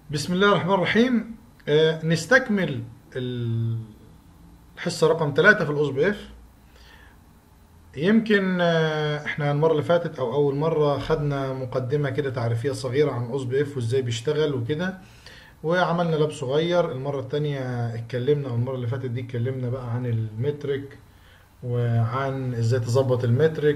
بسم الله الرحمن الرحيم آه، نستكمل ال- الحصة رقم ثلاثة في الأوز بي اف يمكن آه، احنا المرة اللي فاتت أو أول مرة خدنا مقدمة كده تعريفية صغيرة عن الأوز بي اف وإزاي بيشتغل وكده وعملنا لاب صغير المرة التانية اتكلمنا أو المرة اللي فاتت دي اتكلمنا بقى عن المترك وعن ازاي تظبط المترك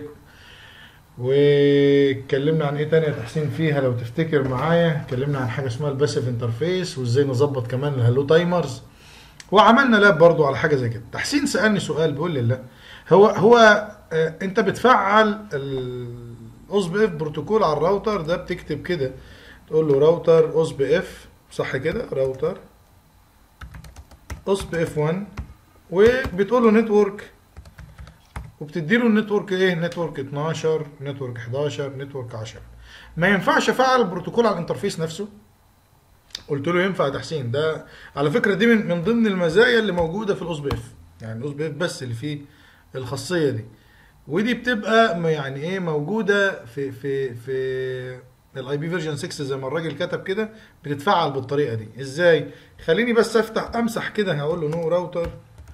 واتكلمنا عن ايه تاني يا تحسين فيها لو تفتكر معايا اتكلمنا عن حاجه اسمها الباسيف انترفيس وازاي نظبط كمان الهالو تايمرز وعملنا لاب برضو على حاجه زي كده تحسين سالني سؤال بيقول لي لا هو هو آه، انت بتفعل الاوز بي اف بروتوكول على الراوتر ده بتكتب كده تقول له راوتر اوز بي اف صح كده راوتر اوز بي اف 1 وبتقول له نتورك وبتدي له النتورك ايه نتورك 12 نتورك 11 نتورك 10 ما ينفعش افعل البروتوكول على الانترفيس نفسه قلت له ينفع يا تحسين ده على فكره دي من, من ضمن المزايا اللي موجوده في الاوس بي اف يعني الاوس بي اف بس اللي فيه الخاصيه دي ودي بتبقى م- يعني ايه موجوده في في في الاي بي فيرجن 6 زي ما الراجل كتب كده بتتفعل بالطريقه دي ازاي خليني بس افتح امسح كده هقول له نو راوتر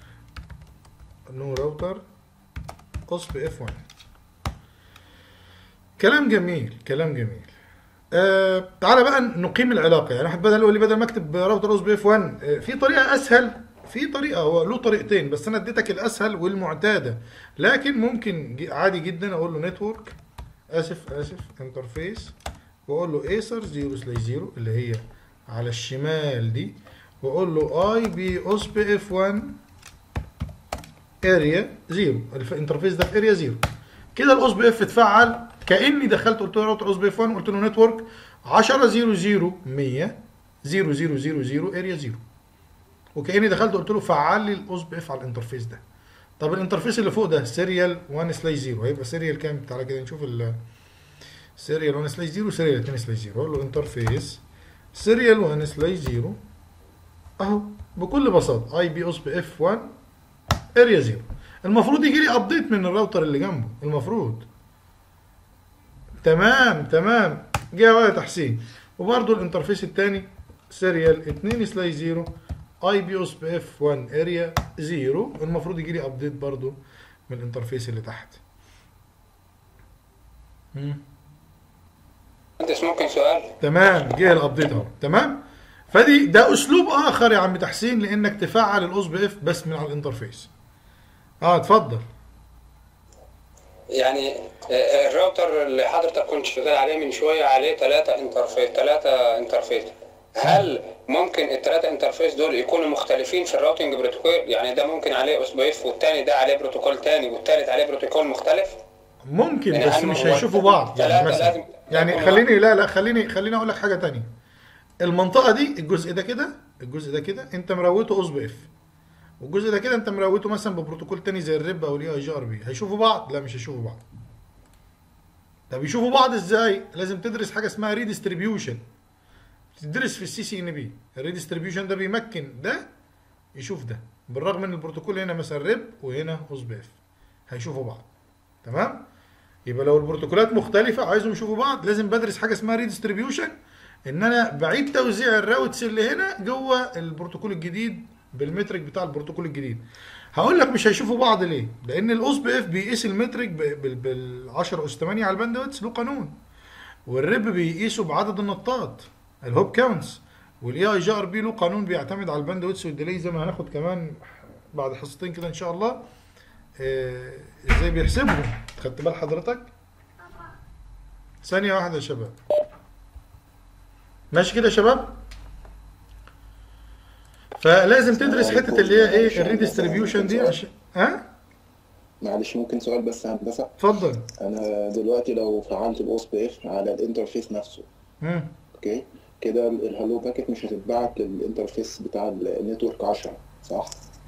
نو راوتر اوس بي اف 1 كلام جميل كلام جميل آه تعالى بقى نقيم العلاقه يعني واحد بدل يقول لي بدل ما اكتب راوتر اوس بي اف 1 آه في طريقه اسهل في طريقه هو له طريقتين بس انا اديتك الاسهل والمعتاده لكن ممكن ج- عادي جدا اقول له نتورك اسف اسف انترفيس واقول له ايسر 0 سلاش 0 اللي هي على الشمال دي واقول له اي بي اوس بي اف 1 اريا زيرو الانترفيس ده في اريا زيرو كده الاوس بي اف اتفعل كاني دخلت قلت له راوتر اوس بي اف 1 قلت له نتورك 10 0 0 100 0 0 0 0 اريا زيرو وكاني دخلت قلت له فعل لي الاوس بي اف على الانترفيس ده طب الانترفيس اللي فوق ده سيريال 1 سلاش 0 هيبقى سيريال كام تعالى كده نشوف ال سيريال 1 سلاش 0 سيريال 2 سلاش 0 اقول له انترفيس سيريال 1 سلاش 0 اهو بكل بساطه اي بي اوس بي اف 1 اريا زيرو المفروض يجي لي ابديت من الراوتر اللي جنبه المفروض تمام تمام جه بقى تحسين وبرده الانترفيس الثاني سيريال 2 سلاش 0 اي بي اوس بي اف 1 اريا 0 المفروض يجي لي ابديت برده من الانترفيس اللي تحت مم. مهندس ممكن سؤال تمام جه الابديت اهو تمام فدي ده اسلوب اخر يا عم تحسين لانك تفعل الاوس بي اف بس من على الانترفيس اه اتفضل يعني آه، الراوتر اللي حضرتك كنت شغال عليه من شويه عليه ثلاثة انترفيس ثلاثة انترفيس هل ممكن الثلاثة انترفيس دول يكونوا مختلفين في الراوتنج بروتوكول يعني ده ممكن عليه اس بي اف والتاني ده عليه بروتوكول تاني والتالت عليه بروتوكول مختلف ممكن يعني بس هل مش هو هيشوفوا بعض يعني ثلاثة مثلا لازم يعني يكونوا خليني لا لا خليني خليني اقول لك حاجه تانية المنطقه دي الجزء ده كده الجزء ده كده انت مروته اوس بي اف والجزء ده كده انت مروته مثلا ببروتوكول تاني زي الريب او الاي اي جي ار بي هيشوفوا بعض لا مش هيشوفوا بعض طب يشوفوا بعض ازاي لازم تدرس حاجه اسمها ريديستريبيوشن تدرس في السي سي ان بي الريديستريبيوشن ده بيمكن ده يشوف ده بالرغم ان البروتوكول هنا مثلا ريب وهنا اوس بي اف هيشوفوا بعض تمام يبقى لو البروتوكولات مختلفة عايزهم يشوفوا بعض لازم بدرس حاجة اسمها ريديستريبيوشن ان انا بعيد توزيع الراوتس اللي هنا جوه البروتوكول الجديد بالمترك بتاع البروتوكول الجديد هقول لك مش هيشوفوا بعض ليه لان الاوس بي اف بيقيس المترك بال 10 اس 8 على الباندويتس له قانون والريب بيقيسه بعدد النطات الهوب كاونتس والاي اي جي ار بي له قانون بيعتمد على الباندويتس والديلي زي ما هناخد كمان بعد حصتين كده ان شاء الله آه، ازاي بيحسبهم خدت بال حضرتك ثانية واحدة يا شباب ماشي كده يا شباب فلازم تدرس حتة اللي هي ايه الريديستريبيوشن دي عشان ها معلش ممكن سؤال بس يا هندسة اتفضل أنا دلوقتي لو فعلت الأوس بي إف على الانترفيس نفسه مم. أوكي كده ال- الهالو باكيت مش هتتبعت للانترفيس بتاع النتورك 10 صح؟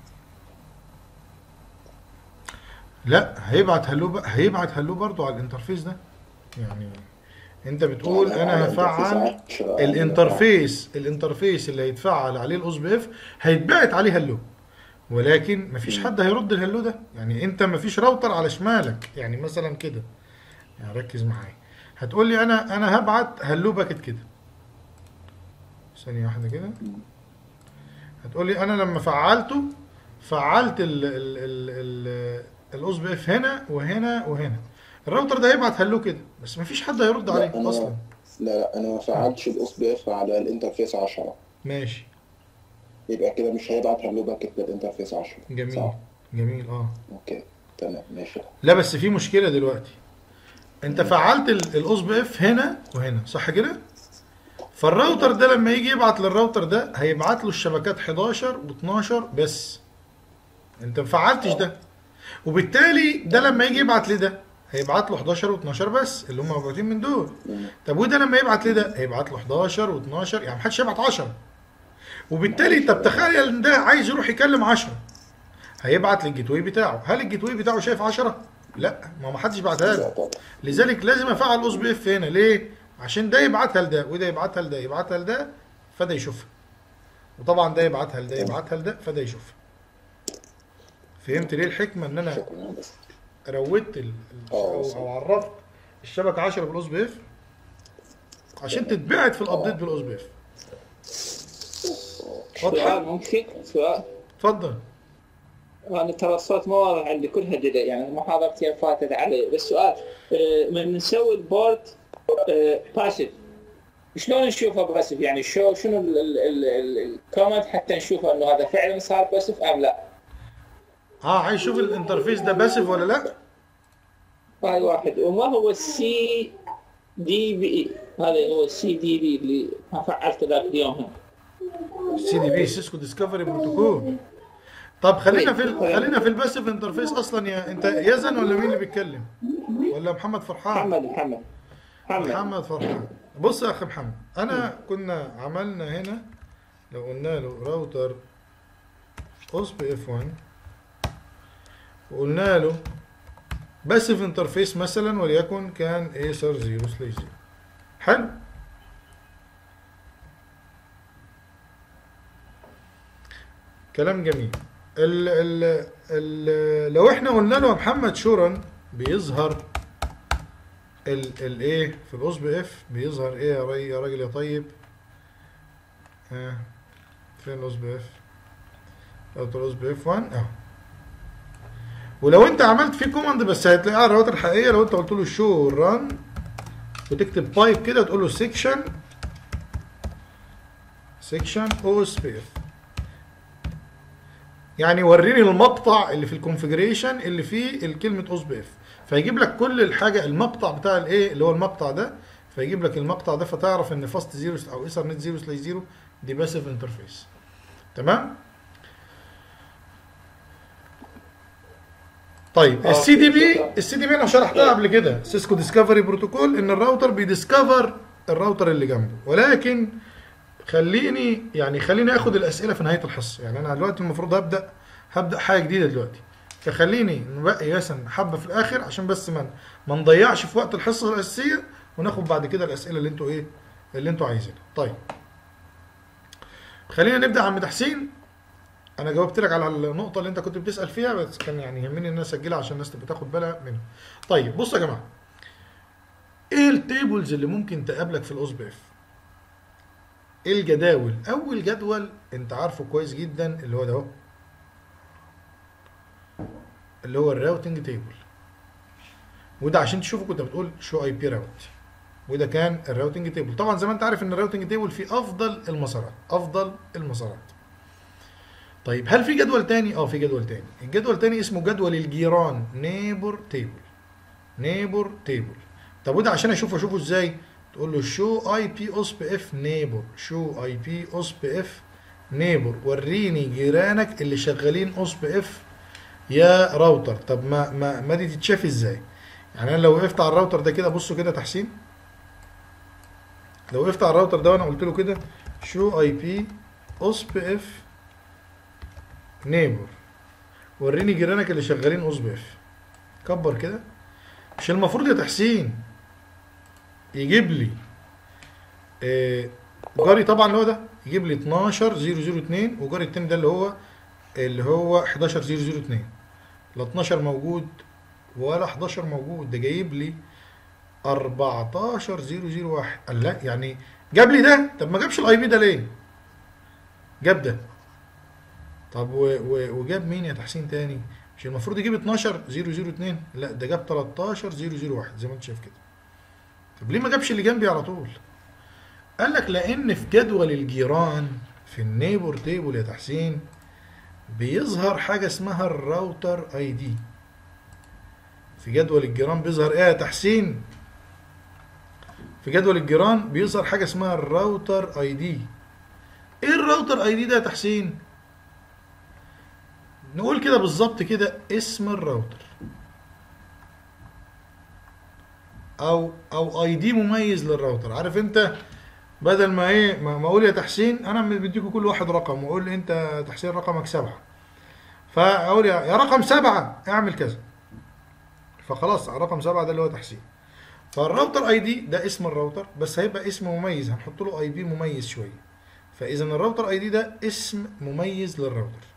لا هيبعت هلو ب... هيبعت هلو برضو على الانترفيس ده يعني انت بتقول على- انا على هفعل الانترفيس 10 الانترفيس الانترفيس اللي هيتفعل عليه الاوس بي اف هيتبعت عليه هلو ولكن مفيش حد هيرد الهلو ده يعني انت مفيش راوتر على شمالك يعني مثلا كده يعني ركز معايا هتقول لي انا انا هبعت هلو باكت كده ثانيه واحده كده هتقول لي انا لما فعلته فعلت ال ال ال ال الاوس بي اف هنا وهنا وهنا الراوتر ده هيبعت هلو كده بس مفيش حد هيرد لا عليه انا اصلا لا لا انا ما فعلتش الاس بي اف على الانترفيس 10 ماشي يبقى كده مش هيبعت هلو باكت للانترفيس 10 جميل صح جميل اه اوكي تمام ماشي لا بس في مشكله دلوقتي انت فعلت الاوس بي اف هنا وهنا صح كده فالراوتر ده لما يجي يبعت للراوتر ده هيبعت له الشبكات 11 و12 بس انت ما فعلتش ده وبالتالي ده لما يجي يبعت لده هيبعت له 11 و12 بس اللي هم مبعوثين من دول مم. طب وده لما يبعت لده هيبعت له 11 و12 يعني محدش هيبعت 10 وبالتالي طب تخيل ان ده عايز يروح يكلم 10 هيبعت للجيت واي بتاعه هل الجيت واي بتاعه شايف 10 لا ما ما حدش بعتها لا له طبعا لذلك لازم افعل اوس بي اف هنا ليه عشان ده يبعتها لده وده يبعتها لده يبعتها لده فده يشوفها وطبعا ده يبعتها لده يبعتها لده فده يشوفها فهمت ليه الحكمه ان انا شكرا بس رودت ال... ال- اه، او, صح. أو عرفت الشبكه 10 بالاوس بي اف عشان تتبعت في الابديت بالاوس بي اف سؤال واضحه ممكن سؤال اتفضل انا ترى الصوت مو واضح عندي كلها ديلي يعني محاضرتي فاتت علي بس سؤال آه، من نسوي البورد باسف شلون نشوفه باسف يعني شو شنو الكومنت حتى نشوفه انه هذا فعلا صار باسف ام لا اه عايز اشوف الانترفيس ده باسف ولا لا هاي واحد وما هو السي دي بي هذا هو السي دي بي اللي ما فعلته ذاك اليوم هم. سي دي بي سيسكو ديسكفري بروتوكول طب خلينا في ال- خلينا في الباسف انترفيس اصلا يا انت يزن ولا مين اللي بيتكلم ولا محمد فرحان محمد محمد محمد محمد فرحان بص يا اخي محمد انا كنا عملنا هنا لو قلنا له راوتر اوس بي اف 1 وقلنا له باسف انترفيس مثلا وليكن كان ايسر 0 سلاش 0 حلو كلام جميل ال ال ال لو احنا قلنا له يا محمد شورا بيظهر ال الايه في الاوس بي اف بيظهر ايه يا ري يا راجل يا طيب ها فين الاوس بي اف راوتر الاوس بي اف 1 اهو ولو انت عملت فيه كوماند بس هتلاقيها على الراوتر الحقيقيه لو انت قلت له شو ران وتكتب بايب كده وتقول له سيكشن سيكشن او اس بي اف يعني وريني المقطع اللي في الكونفجريشن اللي فيه الكلمه اوس بي اف فيجيب لك كل الحاجه المقطع بتاع الايه اللي هو المقطع ده فيجيب لك المقطع ده فتعرف ان فاست زيرو او ايثر نت زيرو سلاش زيرو دي باسيف انترفيس تمام طيب آه، السي دي بي شكراً. السي دي بي انا شرحتها قبل كده سيسكو ديسكفري بروتوكول ان الراوتر بيديسكفر الراوتر اللي جنبه ولكن خليني يعني خليني اخد الاسئله في نهايه الحصه يعني انا دلوقتي المفروض هبدا هبدا حاجه جديده دلوقتي فخليني نبقي مثلا حبه في الاخر عشان بس ما ما نضيعش في وقت الحصه الاساسيه وناخد بعد كده الاسئله اللي انتوا ايه اللي انتوا عايزينها طيب خلينا نبدا عم تحسين انا جاوبت لك على النقطه اللي انت كنت بتسال فيها بس كان يعني يهمني ان انا اسجلها عشان الناس تبقى تاخد بالها منها طيب بصوا يا جماعه ايه التيبلز اللي ممكن تقابلك في الاوس بي اف ايه الجداول اول جدول انت عارفه كويس جدا اللي هو ده اهو اللي هو الراوتنج تيبل وده عشان تشوفه كنت بتقول شو اي بي راوت وده كان الراوتنج تيبل طبعا زي ما انت عارف ان الراوتنج تيبل فيه افضل المسارات افضل المسارات طيب هل في جدول تاني اه في جدول تاني الجدول التاني اسمه جدول الجيران نيبر تيبل نيبر تيبل طب وده عشان اشوفه اشوفه ازاي تقول له شو اي بي اوس بي اف نيبر شو اي بي اوس بي اف نيبر وريني جيرانك اللي شغالين اوس بي اف يا راوتر طب ما ما ما دي تتشاف ازاي يعني انا لو وقفت على الراوتر ده كده بصوا كده تحسين لو وقفت على الراوتر ده وانا قلت له كده شو اي بي اوس بي اف نيبر وريني جيرانك اللي شغالين اوس بي اف كبر كده مش المفروض يا تحسين يجيب لي آه، جاري طبعا اللي هو ده يجيب لي 12002 وجاري التاني ده اللي هو اللي هو 11002 لا 12 موجود ولا 11 موجود ده جايب لي 14001 قال لا يعني جاب لي ده طب ما جابش الاي بي ده ليه جاب ده طب و... و... وجاب مين يا تحسين تاني مش المفروض يجيب 12 002 لا ده جاب 13 001 زي ما انت شايف كده طب ليه ما جابش اللي جنبي على طول قال لك لان في جدول الجيران في النيبور تيبل يا تحسين بيظهر حاجه اسمها الراوتر اي دي في جدول الجيران بيظهر ايه يا تحسين في جدول الجيران بيظهر حاجه اسمها الراوتر اي دي ايه الراوتر اي دي ده يا تحسين نقول كده بالظبط كده اسم الراوتر او او اي دي مميز للراوتر عارف انت بدل ما ايه ما ما اقول يا تحسين انا بديكوا كل واحد رقم واقول لي انت تحسين رقمك سبعة فاقول يا يا رقم سبعة اعمل كذا فخلاص رقم سبعة ده اللي هو تحسين فالراوتر اي دي ده اسم الراوتر بس هيبقى اسم مميز هنحط له اي بي مميز شويه فاذا الراوتر اي دي ده اسم مميز للراوتر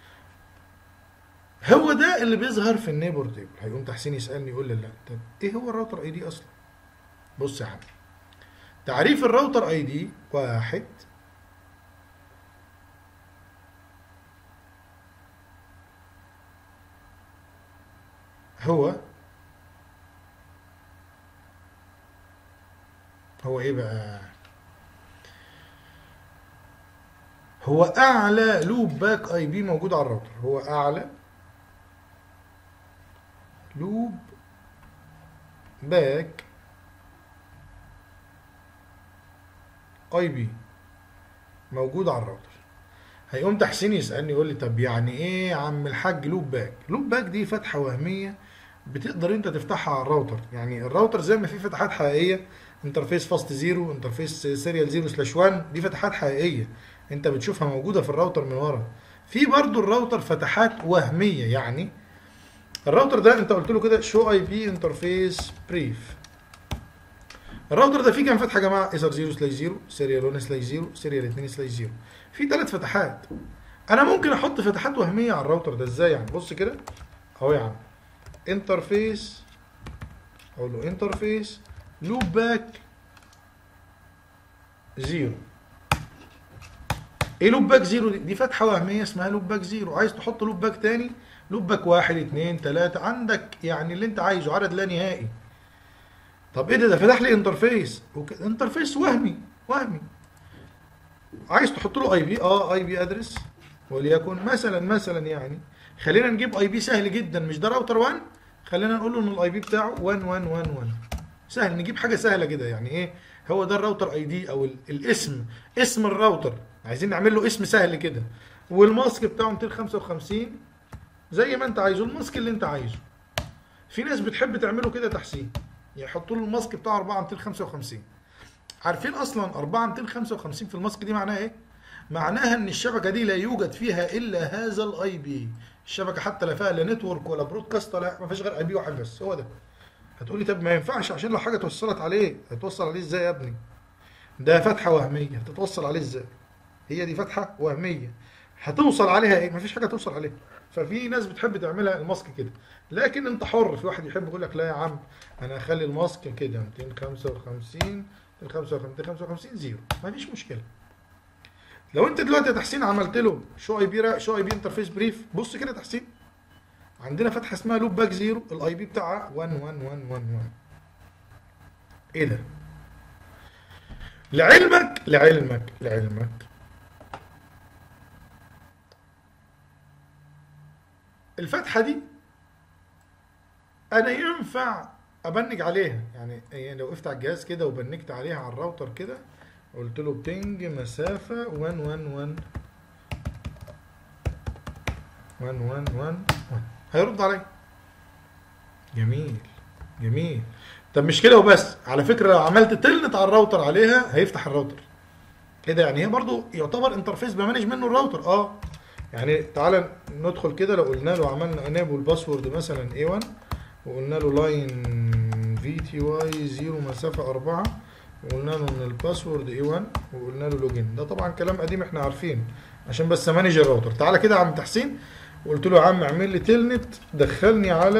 هو ده اللي بيظهر في النيبور تيبل هيقوم تحسين يسالني يقول لي لا طب ايه هو الراوتر اي دي اصلا بص يا عم تعريف الراوتر اي دي واحد هو هو ايه بقى هو اعلى لوب باك اي بي موجود على الراوتر هو اعلى لوب باك اي بي موجود على الراوتر هيقوم تحسين يسالني يقول لي طب يعني ايه يا عم الحاج لوب باك لوب باك دي فتحه وهميه بتقدر انت تفتحها على الراوتر يعني الراوتر زي ما فيه فتحات حقيقيه انترفيس فاست زيرو انترفيس سيريال زيرو سلاش 1 دي فتحات حقيقيه انت بتشوفها موجوده في الراوتر من ورا في برضو الراوتر فتحات وهميه يعني الراوتر ده انت قلت له كده شو اي بي انترفيس بريف الراوتر ده فيه كام فتحه يا جماعه ايثر 0 سلاش 0 سيريال 1 سلاش 0 سيريال 2 سلاش 0 في ثلاث فتحات انا ممكن احط فتحات وهميه على الراوتر ده ازاي يعني بص كده اهو يا عم انترفيس اقول له انترفيس لوب باك زيرو ايه لوب باك زيرو دي؟ دي فتحه وهميه اسمها لوب باك زيرو عايز تحط لوب باك تاني لوب باك واحد اتنين تلاته عندك يعني اللي انت عايزه عدد لا نهائي طب ايه ده ده فتح لي انترفيس وك... انترفيس وهمي وهمي عايز تحط له اي بي اه اي بي ادرس وليكن مثلا مثلا يعني خلينا نجيب اي بي سهل جدا مش ده راوتر 1 خلينا نقول له ان الاي بي بتاعه 1111 سهل نجيب حاجه سهله كده يعني ايه هو ده الراوتر اي دي او ال- الاسم اسم الراوتر عايزين نعمل له اسم سهل كده والماسك بتاعه 255 زي ما انت عايزه الماسك اللي انت عايزه في ناس بتحب تعمله كده تحسين يحطوا له الماسك بتاعه 4 255 عارفين اصلا 4 255 في الماسك دي معناها ايه معناها ان الشبكه دي لا يوجد فيها الا هذا الاي بي الشبكه حتى لا فيها لا نتورك ولا برودكاست ولا ما فيش غير اي بي واحد بس هو ده هتقولي طب ما ينفعش عشان لو حاجه توصلت عليه هتوصل عليه ازاي يا ابني ده فتحه وهميه هتتوصل عليه ازاي هي دي فتحه وهميه هتوصل عليها ايه مفيش حاجه توصل عليها ففي ناس بتحب تعملها الماسك كده لكن انت حر في واحد يحب يقول لك لا يا عم انا اخلي الماسك كده 255 255 255 زيرو مفيش مشكله لو انت دلوقتي يا تحسين عملت له شو اي بي شو اي بي انترفيس بريف بص كده يا تحسين عندنا فتحه اسمها لوب باك زيرو الاي بي بتاعها 11111 ايه ده لعلمك لعلمك لعلمك الفتحه دي انا ينفع ابنج عليها يعني يعني لو وقفت على الجهاز كده وبنجت عليها على الراوتر كده قلت له بتنج مسافه 111 111 هيرد عليا جميل جميل طب مش كده وبس على فكره لو عملت تلنت على الراوتر عليها هيفتح الراوتر كده يعني هي برضو يعتبر انترفيس بمانج منه الراوتر اه يعني تعالى ندخل كده لو قلنا له عملنا انابل باسورد مثلا A1 وقلنا له لاين في تي واي 0 مسافه 4 وقلنا له ان الباسورد A1 وقلنا له لوجين ده طبعا كلام قديم احنا عارفين عشان بس مانج الراوتر تعالى كده يا عم تحسين وقلت له يا عم اعمل لي تلنت دخلني على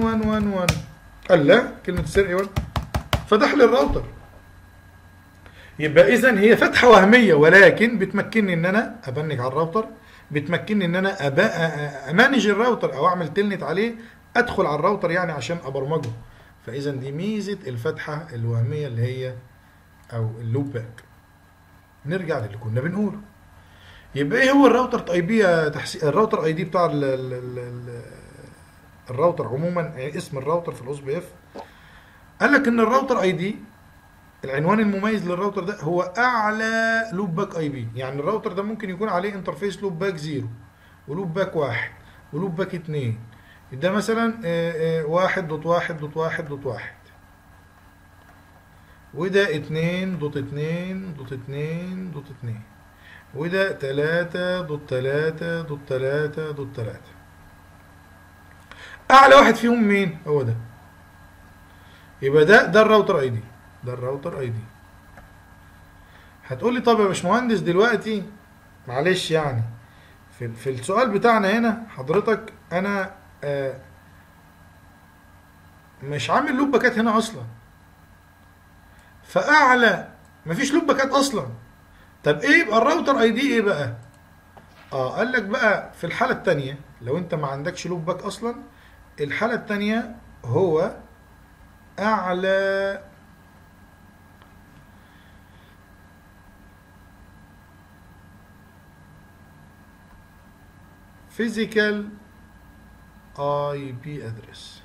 1111 قال لا كلمه سر A1 فتح لي الراوتر يبقى اذا هي فتحه وهميه ولكن بتمكنني ان انا ابنج على الراوتر بتمكنني ان انا أبا أ- امانج الراوتر او اعمل تلنت عليه ادخل على الراوتر يعني عشان ابرمجه فاذا دي ميزه الفتحه الوهميه اللي هي او اللوب باك نرجع للي كنا بنقوله يبقى ايه هو الراوتر اي بي يا تحسين الراوتر اي دي بتاع ال ال ال ال الراوتر عموما يعني اسم الراوتر في الاوس بي اف قال لك ان الراوتر اي دي العنوان المميز للراوتر ده هو اعلى لوب باك اي بي يعني الراوتر ده ممكن يكون عليه انترفيس لوب باك زيرو ولوب باك واحد ولوب باك اتنين ده مثلا آه، آه، واحد دوت واحد دوت واحد دوت واحد وده اتنين دوت اتنين دوت اتنين دوت اتنين وده تلاتة دوت تلاتة دوت تلاتة دوت تلاتة أعلى واحد فيهم مين؟ هو ده يبقى ده ده الراوتر اي دي ده الراوتر اي دي هتقول لي طب يا باشمهندس دلوقتي معلش يعني في في السؤال بتاعنا هنا حضرتك انا آه مش عامل لوب باكات هنا اصلا فاعلى مفيش لوب باكات اصلا طب ايه يبقى الراوتر اي دي ايه بقى اه قال لك بقى في الحاله الثانيه لو انت ما عندكش لوب باك اصلا الحاله الثانيه هو اعلى physical IP address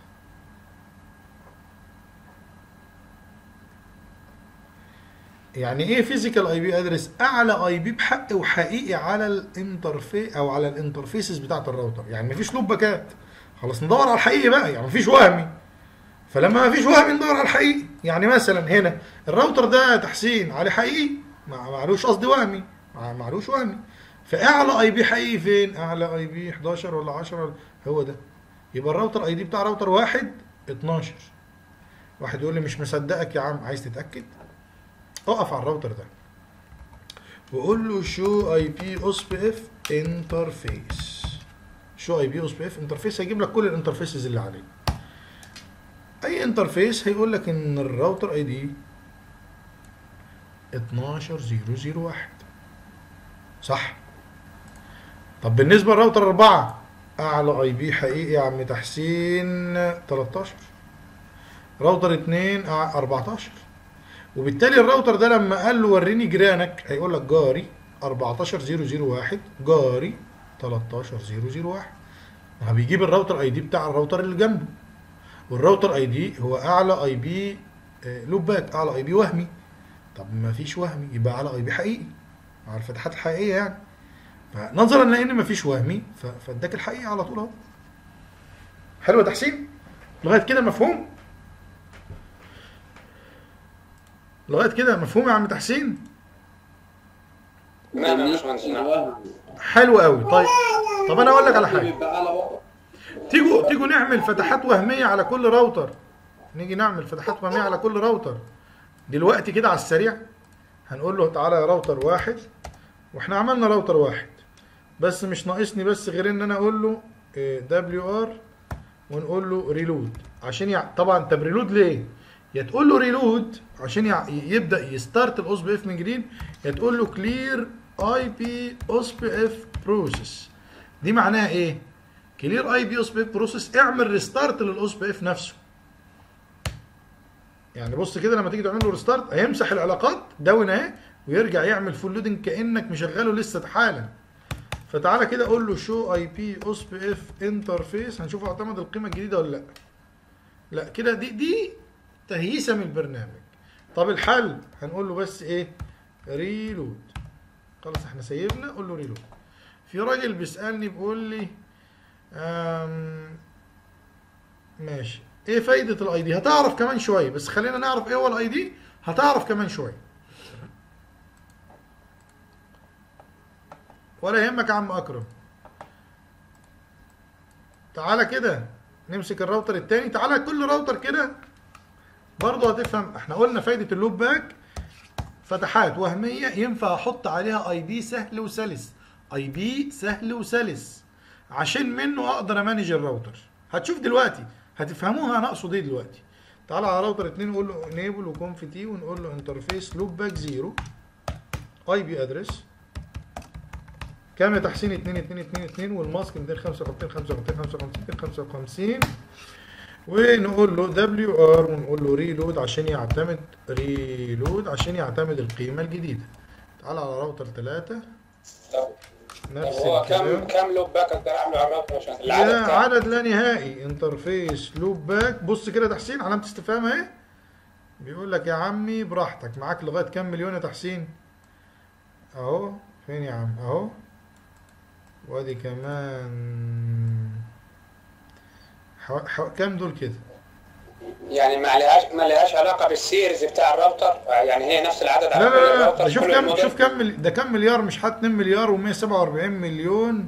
يعني ايه فيزيكال اي بي ادرس اعلى اي بي بحق وحقيقي على الانترفيس او على الانترفيسز بتاعه الراوتر يعني مفيش لوب باكات خلاص ندور على الحقيقي بقى يعني مفيش وهمي فلما مفيش وهمي ندور على الحقيقي يعني مثلا هنا الراوتر ده تحسين عليه حقيقي ما معلوش قصدي وهمي ما معلوش وهمي فاعلى اي بي حقيقي فين اعلى اي بي 11 ولا 10 ولا- هو ده يبقى الراوتر اي دي بتاع راوتر واحد 12 واحد يقول لي مش مصدقك يا عم عايز تتاكد اقف على الراوتر ده وقول له شو اي بي اوس بي اف انترفيس شو اي بي اوس بي اف انترفيس هيجيب لك كل الانترفيسز اللي عليه اي انترفيس هيقول لك ان الراوتر اي دي 12001 صح طب بالنسبه للراوتر 4 اعلى اي بي حقيقي يا عم تحسين 13 راوتر 2 أع- 14 وبالتالي الراوتر ده لما قال له وريني جيرانك هيقول لك جاري 14001 جاري 13001 ما بيجيب الراوتر اي دي بتاع الراوتر اللي جنبه والراوتر اي دي هو اعلى اي بي لوب باك اعلى اي بي وهمي طب ما فيش وهمي يبقى اعلى اي بي حقيقي على الفتحات الحقيقيه يعني فنظرا لان ما فيش وهمي ف- فاداك الحقيقي على طول اهو حلو يا تحسين لغايه كده مفهوم لغايه كده مفهوم يا عم تحسين نعم يا باشمهندس نعم الوهم حلو قوي طيب طب انا اقول لك على حاجه بيبقى على وضع تيجوا تيجوا نعمل فتحات وهميه على كل راوتر نيجي نعمل فتحات وهميه على كل راوتر دلوقتي كده على السريع هنقول له تعالى يا راوتر واحد واحنا عملنا راوتر واحد بس مش ناقصني بس غير ان انا اقول له دبليو ار ونقول له ريلود عشان يع... طبعا طب ريلود ليه؟ يا تقول له ريلود عشان يع... يبدا يستارت الاوس بي اف من جديد يا تقول له كلير اي بي اوس بي اف بروسيس دي معناها ايه؟ كلير اي بي اوس بي اف بروسيس اعمل ريستارت للاوس بي اف نفسه يعني بص كده لما تيجي تعمل له ريستارت هيمسح العلاقات داون اهي ويرجع يعمل فول لودنج كانك مشغله لسه حالا فتعالى كده قول له شو اي بي اوس بي اف انترفيس هنشوف اعتمد القيمه الجديده ولا لا لا كده دي دي تهيسه من البرنامج طب الحل هنقول له بس ايه ريلود خلاص احنا سيبنا قول له ريلود في راجل بيسالني بيقول لي أم ماشي ايه فايده الاي دي هتعرف كمان شويه بس خلينا نعرف ايه هو الاي دي هتعرف كمان شويه ولا يهمك يا عم اكرم تعالى كده نمسك الراوتر التاني تعالى كل راوتر كده برضه هتفهم احنا قلنا فايده اللوب باك فتحات وهميه ينفع احط عليها اي بي سهل وسلس اي بي سهل وسلس عشان منه اقدر امانج الراوتر هتشوف دلوقتي هتفهموها انا اقصد ايه دلوقتي تعالى على راوتر 2 نقول له انيبل وكونف تي ونقول له انترفيس لوب باك 0 اي بي ادرس كام يا تحسين 2 2 2 2 والماسك 255 55 55 255 ونقول له دبليو ار ونقول له ريلود عشان يعتمد ريلود عشان يعتمد القيمه الجديده تعالى على راوتر 3 طب نفس هو كام الكلام كام لوب باك اقدر اعمله على الراوتر عشان لا العدد كام؟ عدد لا نهائي انترفيس لوب باك بص كده يا تحسين علامة استفهام اهي بيقول لك يا عمي براحتك معاك لغاية كام مليون يا تحسين اهو فين يا عم اهو وادي كمان حو... حو... كام دول كده يعني ما لهاش ما لهاش علاقه بالسيرز بتاع الراوتر يعني هي نفس العدد لا على لا كل لا, لا. الراوتر ده شوف كل كام الموديل؟ شوف كام مل- ده كام مليار مش حاط 2 مليار و147 مليون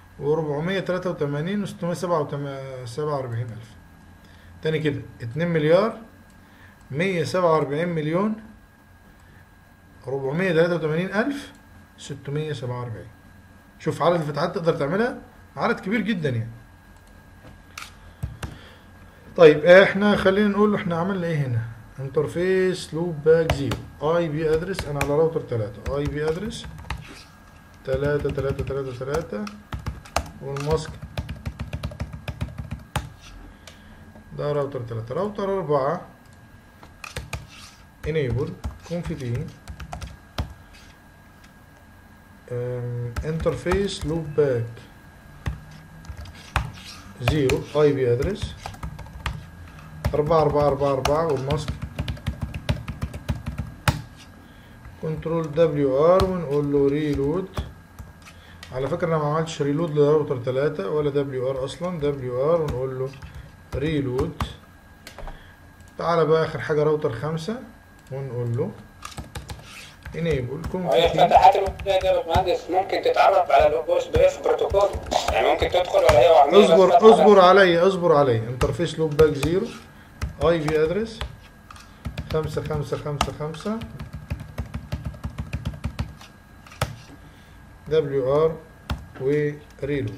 و483 و647 الف تاني كده 2 مليار 147 مليون 483 الف 647 شوف عدد الفتحات تقدر تعملها عدد كبير جدا يعني طيب احنا خلينا نقول له احنا عملنا ايه هنا انترفيس لوب باك زيرو اي بي ادرس انا على راوتر 3 اي بي ادرس 3 3 3 3 والماسك ده راوتر 3 راوتر 4 enable config انترفيس لوب باك زيرو اي بي ادرس أربعة أربعة أربعة أربعة والماسك كنترول دبليو ار ونقول له ريلود على فكرة أنا ما عملتش ريلود لراوتر تلاتة ولا دبليو ار أصلا دبليو ار ونقول له ريلود تعالى بقى آخر حاجة راوتر خمسة ونقول له enable وهي config الفتحات الموجوده دي يا باشمهندس ممكن تتعرف على الاو اس بي اف بروتوكول يعني ممكن تدخل ولا هي وهميه بس اصبر فتحة اصبر علي اصبر علي انترفيس لوب باك زيرو اي بي ادرس خمسة خمسة خمسة خمسة دبليو ار وريلود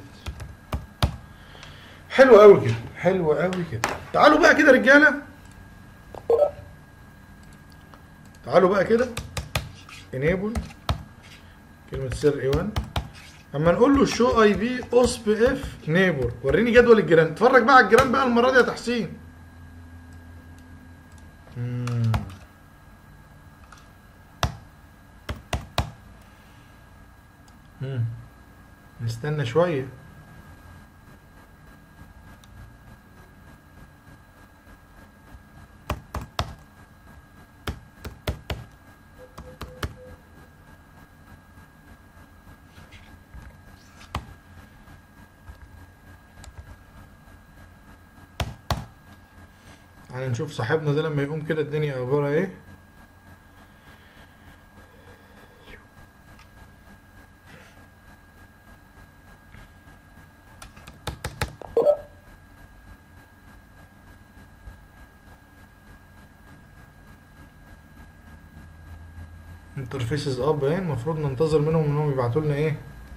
حلو قوي كده حلو قوي كده تعالوا بقى كده رجاله تعالوا بقى كده انيبل كلمه سر اي 1 اما نقول له شو اي بي اوس بي اف نيبر وريني جدول الجيران اتفرج بقى على الجيران بقى المره دي يا تحسين مم. مم. نستنى شويه تعالى نشوف صاحبنا ده لما يقوم كده الدنيا اخبارها ايه انترفيسز اب اهي المفروض ننتظر منهم انهم يبعتوا لنا ايه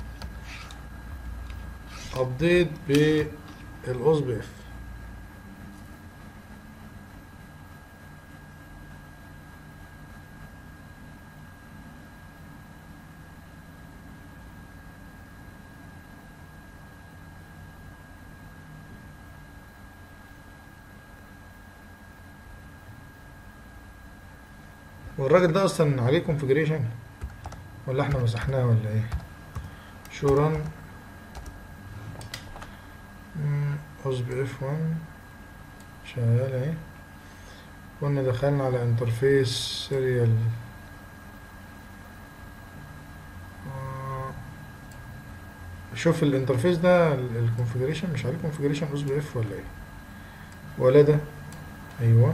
ابديت بالاوس بي اف والراجل ده اصلا عليه كونفجريشن ولا احنا مسحناه ولا ايه شو ران اوز بي اف 1 شغال اهي كنا دخلنا على انترفيس سيريال شوف الانترفيس ده الكونفجريشن مش عليه كونفجريشن اوز بي اف ولا ايه ولا ده ايوه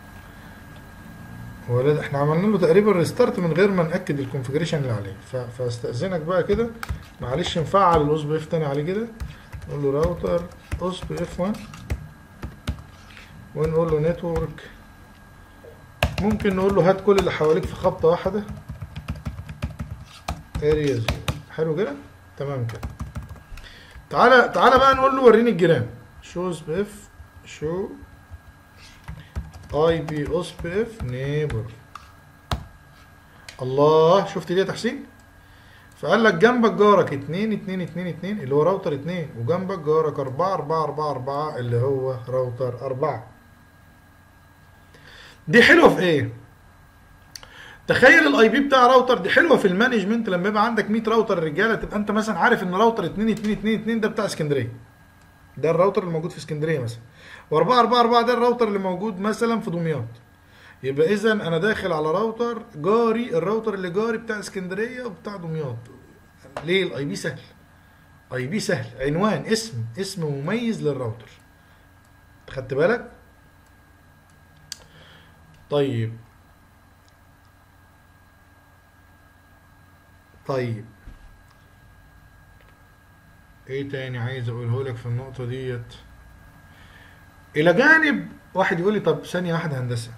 ولا ده احنا عملنا له تقريبا ريستارت من غير ما ناكد الكونفجريشن اللي عليه ف- فاستاذنك بقى كده معلش نفعل الاوس بي اف تاني عليه كده نقول له راوتر اوس بي اف 1 ونقول له نتورك ممكن نقول له هات كل اللي حواليك في خبطه واحده اريا زيرو حلو كده تمام كده تعالى تعالى بقى نقول له وريني الجيران شوز بي اف شو اي بي اوس بي اف نيبر الله شفت دي يا تحسين فقال لك جنبك جارك 2 2 2 2 اللي هو راوتر 2 وجنبك جارك 4 4 4 4 اللي هو راوتر 4 دي حلوه في ايه تخيل الاي بي بتاع راوتر دي حلوه في المانجمنت لما يبقى عندك 100 راوتر رجاله تبقى انت مثلا عارف ان راوتر 2 2 2 2 ده بتاع اسكندريه ده الراوتر اللي موجود في اسكندريه مثلا و4 4 4 ده الراوتر اللي موجود مثلا في دمياط يبقى اذا انا داخل على راوتر جاري الراوتر اللي جاري بتاع اسكندريه وبتاع دمياط ليه الاي بي سهل اي بي سهل عنوان اسم اسم مميز للراوتر خدت بالك طيب طيب ايه تاني عايز اقوله لك في النقطة ديت الى جانب واحد يقول لي طب ثانية واحدة هندسة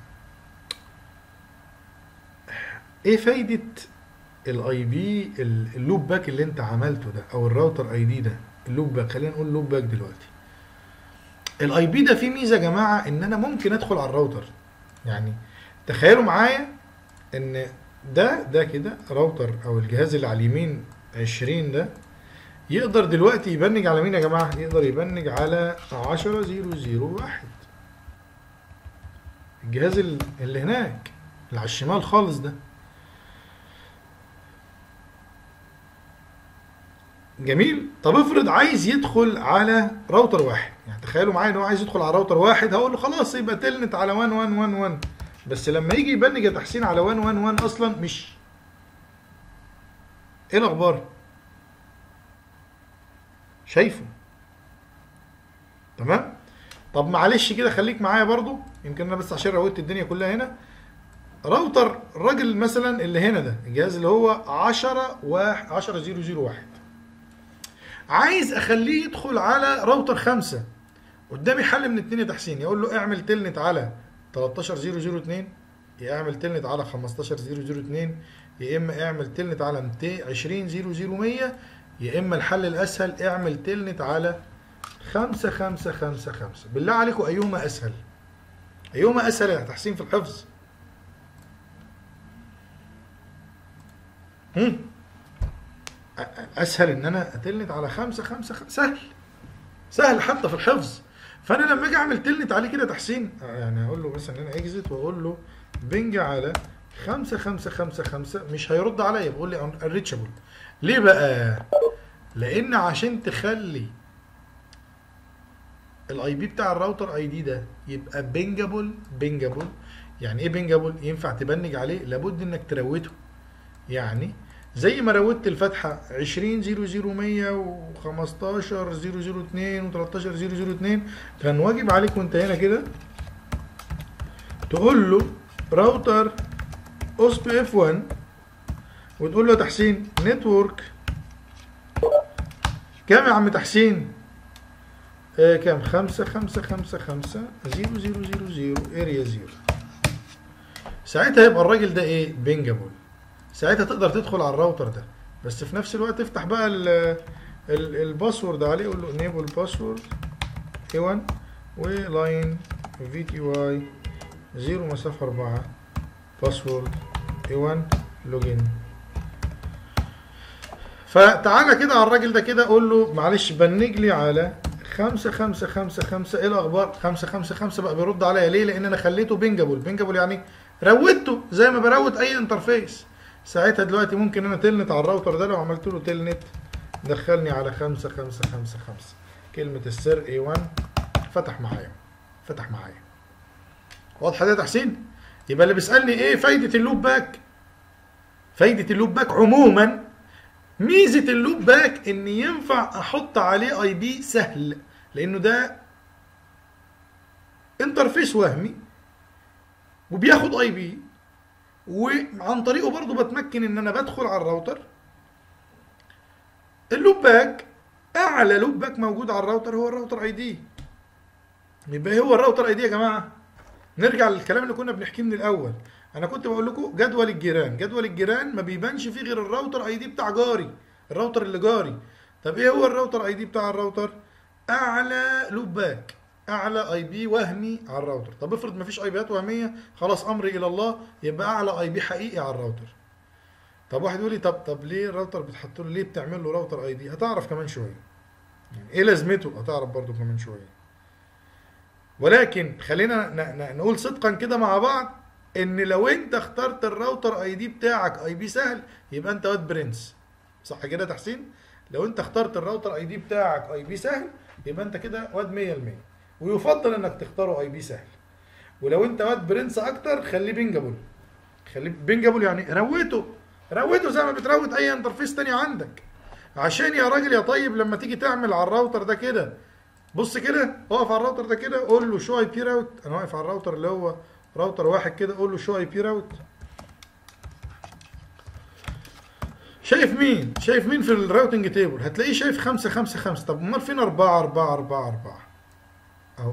ايه فايدة الاي بي اللوب باك اللي انت عملته ده او الراوتر اي دي ده اللوب باك خلينا نقول لوب باك دلوقتي الاي بي ده فيه ميزة يا جماعة ان انا ممكن ادخل على الراوتر يعني تخيلوا معايا ان ده ده كده راوتر او الجهاز اللي على اليمين 20 ده يقدر دلوقتي يبنج على مين يا جماعه يقدر يبنج على 10001 الجهاز ال- اللي هناك اللي على الشمال خالص ده جميل طب افرض عايز يدخل على راوتر واحد يعني تخيلوا معايا ان هو عايز يدخل على راوتر واحد هقول له خلاص يبقى تلنت على 1111 بس لما يجي يبنج يا تحسين على 111 اصلا مش ايه الاخبار شايفه تمام طب معلش كده خليك معايا برضو يمكن انا بس عشان رويت الدنيا كلها هنا راوتر الراجل مثلا اللي هنا ده الجهاز اللي هو 10 واحد 10 001 عايز اخليه يدخل على راوتر خمسة قدامي حل من اتنين يا تحسين يقول له اعمل تلنت على 13002 يا اعمل تلنت على 15002 يا اما اعمل تلنت على 200 يا اما الحل الاسهل اعمل تلنت على 5555 بالله عليكم ايهما اسهل ايهما اسهل يا تحسين في الحفظ هم؟ أ- أ- اسهل ان انا اتلنت على خمسة خمسة خمسة سهل سهل حتى في الحفظ فانا لما اجي اعمل تلنت عليه كده تحسين يعني اقول له مثلا انا اكزت واقول له بنج على خمسة خمسة خمسة خمسة مش هيرد عليا بيقول لي انريتشابل ليه بقى؟ لان عشان تخلي الاي بي بتاع الراوتر اي دي ده يبقى بنجابل بنجابل يعني ايه بنجابل ينفع تبنج عليه لابد انك تروته يعني زي ما روت الفتحه 20 00100 و15 002 و13 002 كان واجب عليك وانت هنا كده تقول له راوتر اوس بي اف 1 وتقول له يا تحسين نتورك كام يا عم تحسين؟ آه كام؟ خمسة خمسة خمسة خمسة زيرو زيرو زيرو زيرو اريا زيرو ساعتها يبقى الراجل ده ايه؟ بنجابل ساعتها تقدر تدخل على الراوتر ده بس في نفس الوقت تفتح بقى ال ال الباسورد عليه قول له انيبل باسورد اي 1 ولاين في تي واي زيرو مسافة أربعة باسورد اي 1 لوجين فتعالى كده على الراجل ده كده قول له معلش بنج لي على خمسة خمسة خمسة خمسة ايه الأخبار؟ خمسة خمسة خمسة بقى بيرد عليا ليه؟ لأن أنا خليته بنجابل، بنجابل يعني روته زي ما بروت أي انترفيس. ساعتها دلوقتي ممكن أنا تلنت على الراوتر ده لو عملت له تلنت دخلني على خمسة خمسة خمسة خمسة. كلمة السر A1 فتح معايا. فتح معايا. واضحة ده يا تحسين؟ يبقى اللي بيسألني إيه فايدة اللوب باك؟ فايدة اللوب باك عموما ميزه اللوب باك ان ينفع احط عليه اي بي سهل لانه ده انترفيس وهمي وبياخد اي بي وعن طريقه برضو بتمكن ان انا بدخل على الراوتر اللوب باك اعلى لوب باك موجود على الراوتر هو الراوتر اي دي يبقى إيه هو الراوتر اي دي يا جماعه نرجع للكلام اللي كنا بنحكيه من الاول انا كنت بقول لكم جدول الجيران جدول الجيران ما بيبانش فيه غير الراوتر اي دي بتاع جاري الراوتر اللي جاري طب ايه هو الراوتر اي دي بتاع الراوتر اعلى لوب باك اعلى اي بي وهمي على الراوتر طب افرض مفيش اي بيات وهميه خلاص امري الى الله يبقى اعلى اي بي حقيقي على الراوتر طب واحد يقول لي طب طب ليه الراوتر بتحط له ليه بتعمل له راوتر اي دي هتعرف كمان شويه يعني ايه لازمته هتعرف برضو كمان شويه ولكن خلينا ن- ن- نقول صدقا كده مع بعض ان لو انت اخترت الراوتر اي دي بتاعك اي بي سهل يبقى انت واد برنس صح كده يا تحسين لو انت اخترت الراوتر اي دي بتاعك اي بي سهل يبقى انت كده واد 100% ويفضل انك تختاره اي بي سهل ولو انت واد برنس اكتر خليه بينجابل خليه بينجابل يعني روته روته زي ما بتروت اي انترفيس تاني عندك عشان يا راجل يا طيب لما تيجي تعمل على الراوتر ده كده بص كده اقف على الراوتر ده كده قول له شو اي بي راوت انا واقف على الراوتر اللي هو راوتر واحد كده قول له شو اي بي راوت شايف مين؟ شايف مين في الراوتنج تيبل؟ هتلاقيه شايف خمسة خمسة خمسة طب امال فين أربعة أربعة أربعة أربعة؟ أهو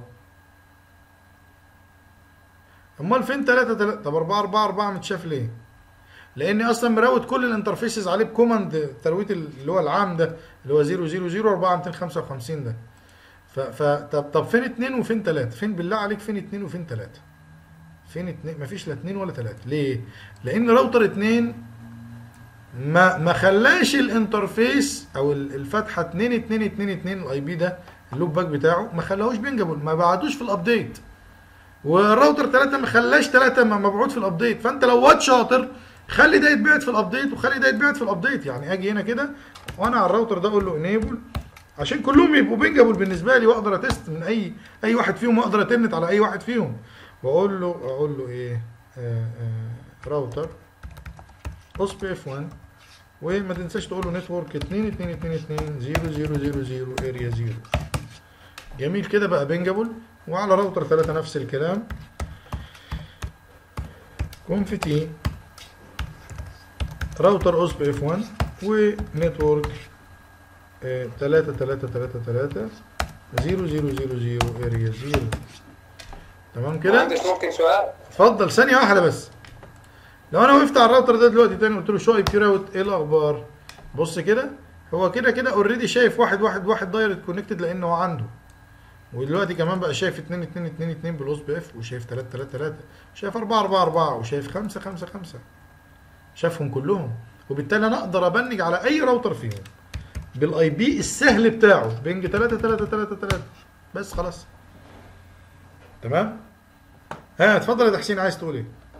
امال فين تلاتة تلاتة؟ طب أربعة أربعة أربعة متشاف ليه؟ لأني أصلا مراوت كل الانترفيسز عليه بكوماند الترويت اللي هو العام ده اللي هو 000 4 255 ده ف, ف طب طب فين اتنين وفين تلاتة؟ فين بالله عليك فين اتنين وفين تلاتة؟ فين اتنين؟ مفيش لا اتنين ولا تلاتة، ليه؟ لأن راوتر اتنين ما ما خلاش الانترفيس او ال- الفتحه 2 2 2 2 الاي بي ده اللوب باك بتاعه ما خلاهوش بينجابل ما بعتوش في الابديت والراوتر 3 ما خلاش 3 مبعوث في الابديت فانت لو واد شاطر خلي ده يتبعت في الابديت وخلي ده يتبعت في الابديت يعني اجي هنا كده وانا على الراوتر ده اقول له انيبل عشان كلهم يبقوا بينجابل بالنسبه لي واقدر اتست من اي اي واحد فيهم واقدر اتنت على اي واحد فيهم واقول له اقول له ايه آه آه راوتر اوس بي اف 1 وما تنساش تقول له نتورك 2 2 2 2 0 0 0 0 اريا 0 جميل كده بقى بينجابل وعلى راوتر 3 نفس الكلام كونف تي راوتر اوس بي اف 1 ونتورك 3 3 3 3 0 0 0 0 اريا 0 تمام كده مهندس ممكن سؤال اتفضل ثانية واحدة بس لو انا وقفت على الراوتر ده دلوقتي تاني قلت له شو اي بي راوت ايه الاخبار بص كده هو كده كده اوريدي شايف واحد واحد واحد دايركت كونكتد لان هو عنده ودلوقتي كمان بقى شايف 2 2 2 2 بالاوس بي اف وشايف 3 3 3 شايف 4 4 4 وشايف 5 5 5 شافهم كلهم وبالتالي انا اقدر ابنج على اي راوتر فيهم بالاي بي السهل بتاعه بينج 3 3 3 3 بس خلاص تمام ها اتفضل يا تحسين عايز تقول ايه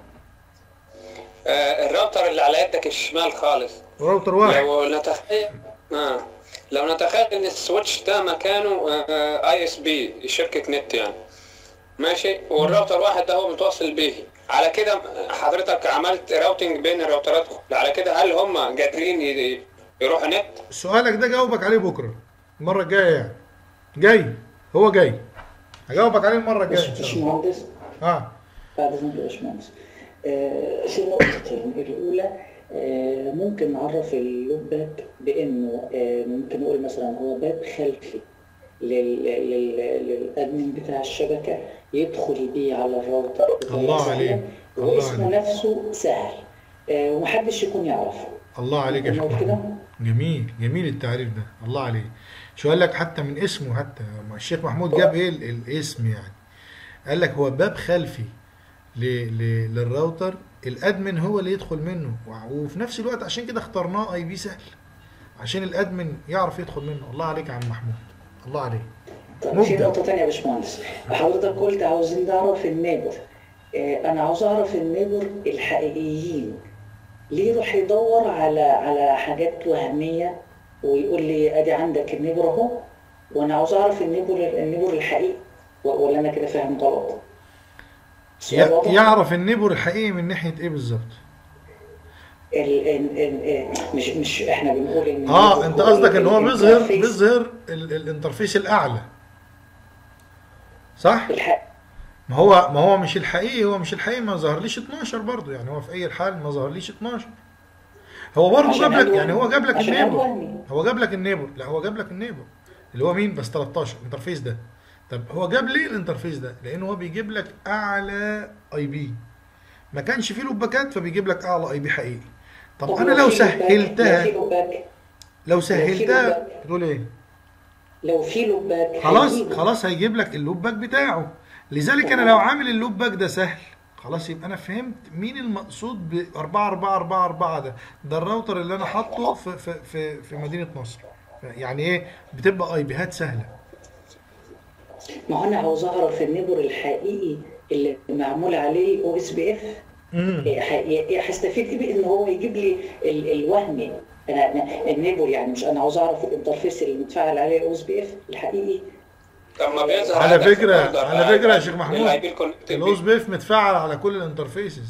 آه الراوتر اللي على يدك الشمال خالص راوتر واحد لو نتخيل آه. لو نتخيل ان السويتش ده مكانه اي اس بي شركة نت يعني ماشي والراوتر واحد ده هو متوصل به على كده حضرتك عملت راوتنج بين الراوترات على كده هل هم قادرين ي- يروحوا نت؟ سؤالك ده جاوبك عليه بكره المره الجايه يعني جاي هو جاي هجاوبك عليه المره الجايه ان شاء الله باشمهندس اه بعد اذنك يا باشمهندس آه، في نقطتين الاولى آه، ممكن نعرف اللوب باك بانه آه، ممكن نقول مثلا هو باب خلفي لل- لل- للادمن بتاع الشبكه يدخل بيه على الراوتر بطريقة الله سهلة، عليك. الله واسمه عليك. نفسه سهل آه، ومحدش يكون يعرفه الله عليك يا شيخ نقول كده محمود جميل جميل التعريف ده الله عليك شو قال لك حتى من اسمه حتى ما الشيخ محمود جاب ايه ال- الاسم يعني قال لك هو باب خلفي ل... ل... للراوتر الادمن هو اللي يدخل منه وع- وفي نفس الوقت عشان كده اخترناه اي بي سهل عشان الادمن يعرف يدخل منه الله عليك يا عم محمود الله عليك طب في مبدع. نقطة تانية يا باشمهندس حضرتك قلت عاوزين نعرف النيبر آه، أنا عاوز أعرف النيبر الحقيقيين ليه يروح يدور على على حاجات وهمية ويقول لي أدي عندك النيبر أهو وأنا عاوز أعرف النيبر النيبر الحقيقي و- ولا أنا كده فاهم غلط؟ السؤال ي... واضح؟ يعرف النبر الحقيقي من ناحيه ايه بالظبط ال ال ال آه، مش مش إحنا بنقول إن اه النيبر انت قصدك ان هو بيظهر الانترفيس بيظهر ال... الانترفيس الاعلى صح الحق ما هو ما هو مش الحقيقي هو مش الحقيقي ما ظهرليش 12 برضه يعني هو في اي الحال ما ظهرليش 12 هو برضه عشان جاب لك هو- يعني هو جاب لك عشان هو النيبر وهمي. هو جاب لك النيبر لا هو جاب لك النيبر اللي هو مين بس 13 الانترفيس ده طب هو جاب ليه الانترفيس ده لانه هو بيجيب لك اعلى اي بي ما كانش فيه لوباكات فبيجيب لك اعلى اي بي حقيقي طب انا لو في لوباك- سهلتها في لوباك لو في سهلتها لوباك. تقول ايه لو لو في لوباك خلاص هيجيبه. خلاص هيجيب لك اللوب باك بتاعه لذلك انا لو عامل اللوب باك ده سهل خلاص يبقى انا فهمت مين المقصود ب 4 4 4 4 ده ده الراوتر اللي انا حاطه في في في, في مدينه نصر يعني ايه بتبقى اي بيهات سهله ما هو انا عاوز اعرف النيبر الحقيقي اللي معمول عليه او اس بي اف امم هستفيد بيه ان هو يجيب لي ال- الوهمي انا أنا- النيبر يعني مش انا عاوز اعرف الانترفيس اللي متفاعل عليه او اس بي اف الحقيقي طب ما بيظهر على عندك في فكرة- البوردر على فكرة يا شيخ محمود، ال IP connected الاوس بيف متفعل على كل الانترفيسز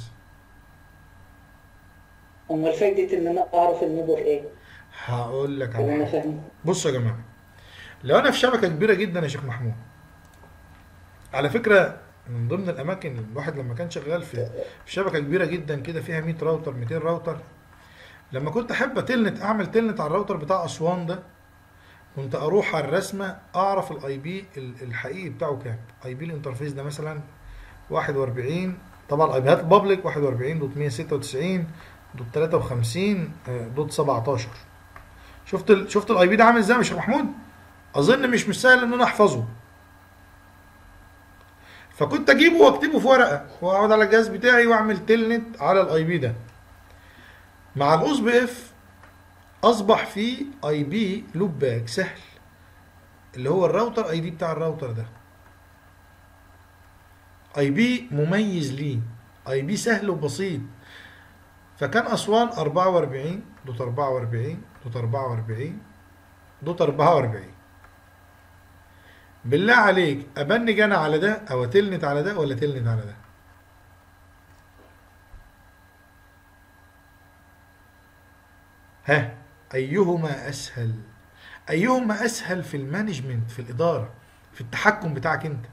امال فايده ان انا اعرف النيبر ايه هقول لك اللي على انا حاجه فاهمه بصوا يا جماعه لو انا في شبكه كبيره جدا يا شيخ محمود على فكره من ضمن الاماكن الواحد لما كان شغال في في شبكه كبيره جدا كده فيها 100 راوتر 200 راوتر لما كنت احب تلنت اعمل تلنت على الراوتر بتاع اسوان ده كنت اروح على الرسمه اعرف الاي بي الحقيقي بتاعه كام اي بي الانترفيس ده مثلا 41 طبعا الاي بيات البابليك 41 دوت 196 دوت 53 آه، دوت 17 شفت ال... شفت الاي بي ده عامل ازاي يا شيخ محمود اظن مش مش سهل ان انا احفظه فكنت اجيبه واكتبه في ورقه واقعد على الجهاز بتاعي واعمل تلنت على الاي بي ده مع الاوس بي اف اصبح في اي بي لوب باك سهل اللي هو الراوتر اي دي بتاع الراوتر ده اي بي مميز ليه اي بي سهل وبسيط فكان اسوان 44 دوت 44 دوت 44 دوت 44 بالله عليك ابنج انا على ده او اتلنت على ده ولا تلنت على ده ها ايهما اسهل ايهما اسهل في المانجمنت في الاداره في التحكم بتاعك انت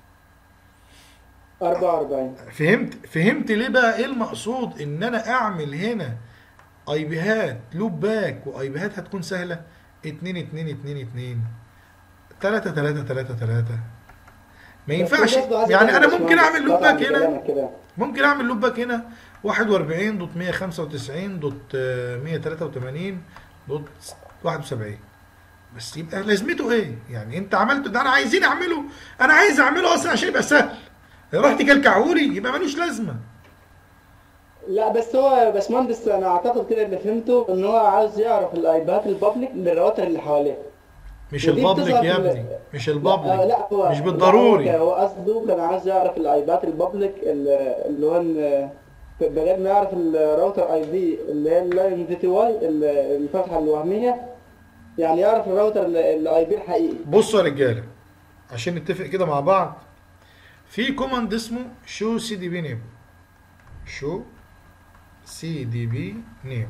44 فهمت فهمت ليه بقى ايه المقصود ان انا اعمل هنا اي بيهات لوب باك واي بيهات هتكون سهله 2 2 2 2 3 3 3 3 ما ينفعش يعني انا ممكن اعمل لوب باك هنا كده ممكن اعمل لوب باك هنا 41 دوت 195 دوت آه، 183 دوت 71 بس يبقى لازمته ايه؟ يعني انت عملته ده انا عايزين اعمله انا عايز اعمله اصلا عشان يبقى سهل رحت كلكعهولي يبقى ملوش لازمه لا بس هو يا باشمهندس انا اعتقد كده اللي فهمته ان هو عاوز يعرف الايباد البابليك بالرواتر اللي حواليه مش ودي البابليك بتظهر يا في ال- ابني مش لا, آه، البابليك لا هو مش لا، بالضروري. هو قصده كان عاوز يعرف الايباد البابليك اللي اللي هو ال- بدل ما يعرف الراوتر اي بي اللي هي اللاين في تي واي الفتحه الوهميه يعني يعرف الراوتر الاي بي الحقيقي بصوا يا رجاله عشان نتفق كده مع بعض في كوماند اسمه شو سي دي بي نيبل شو سي دي بي نيبل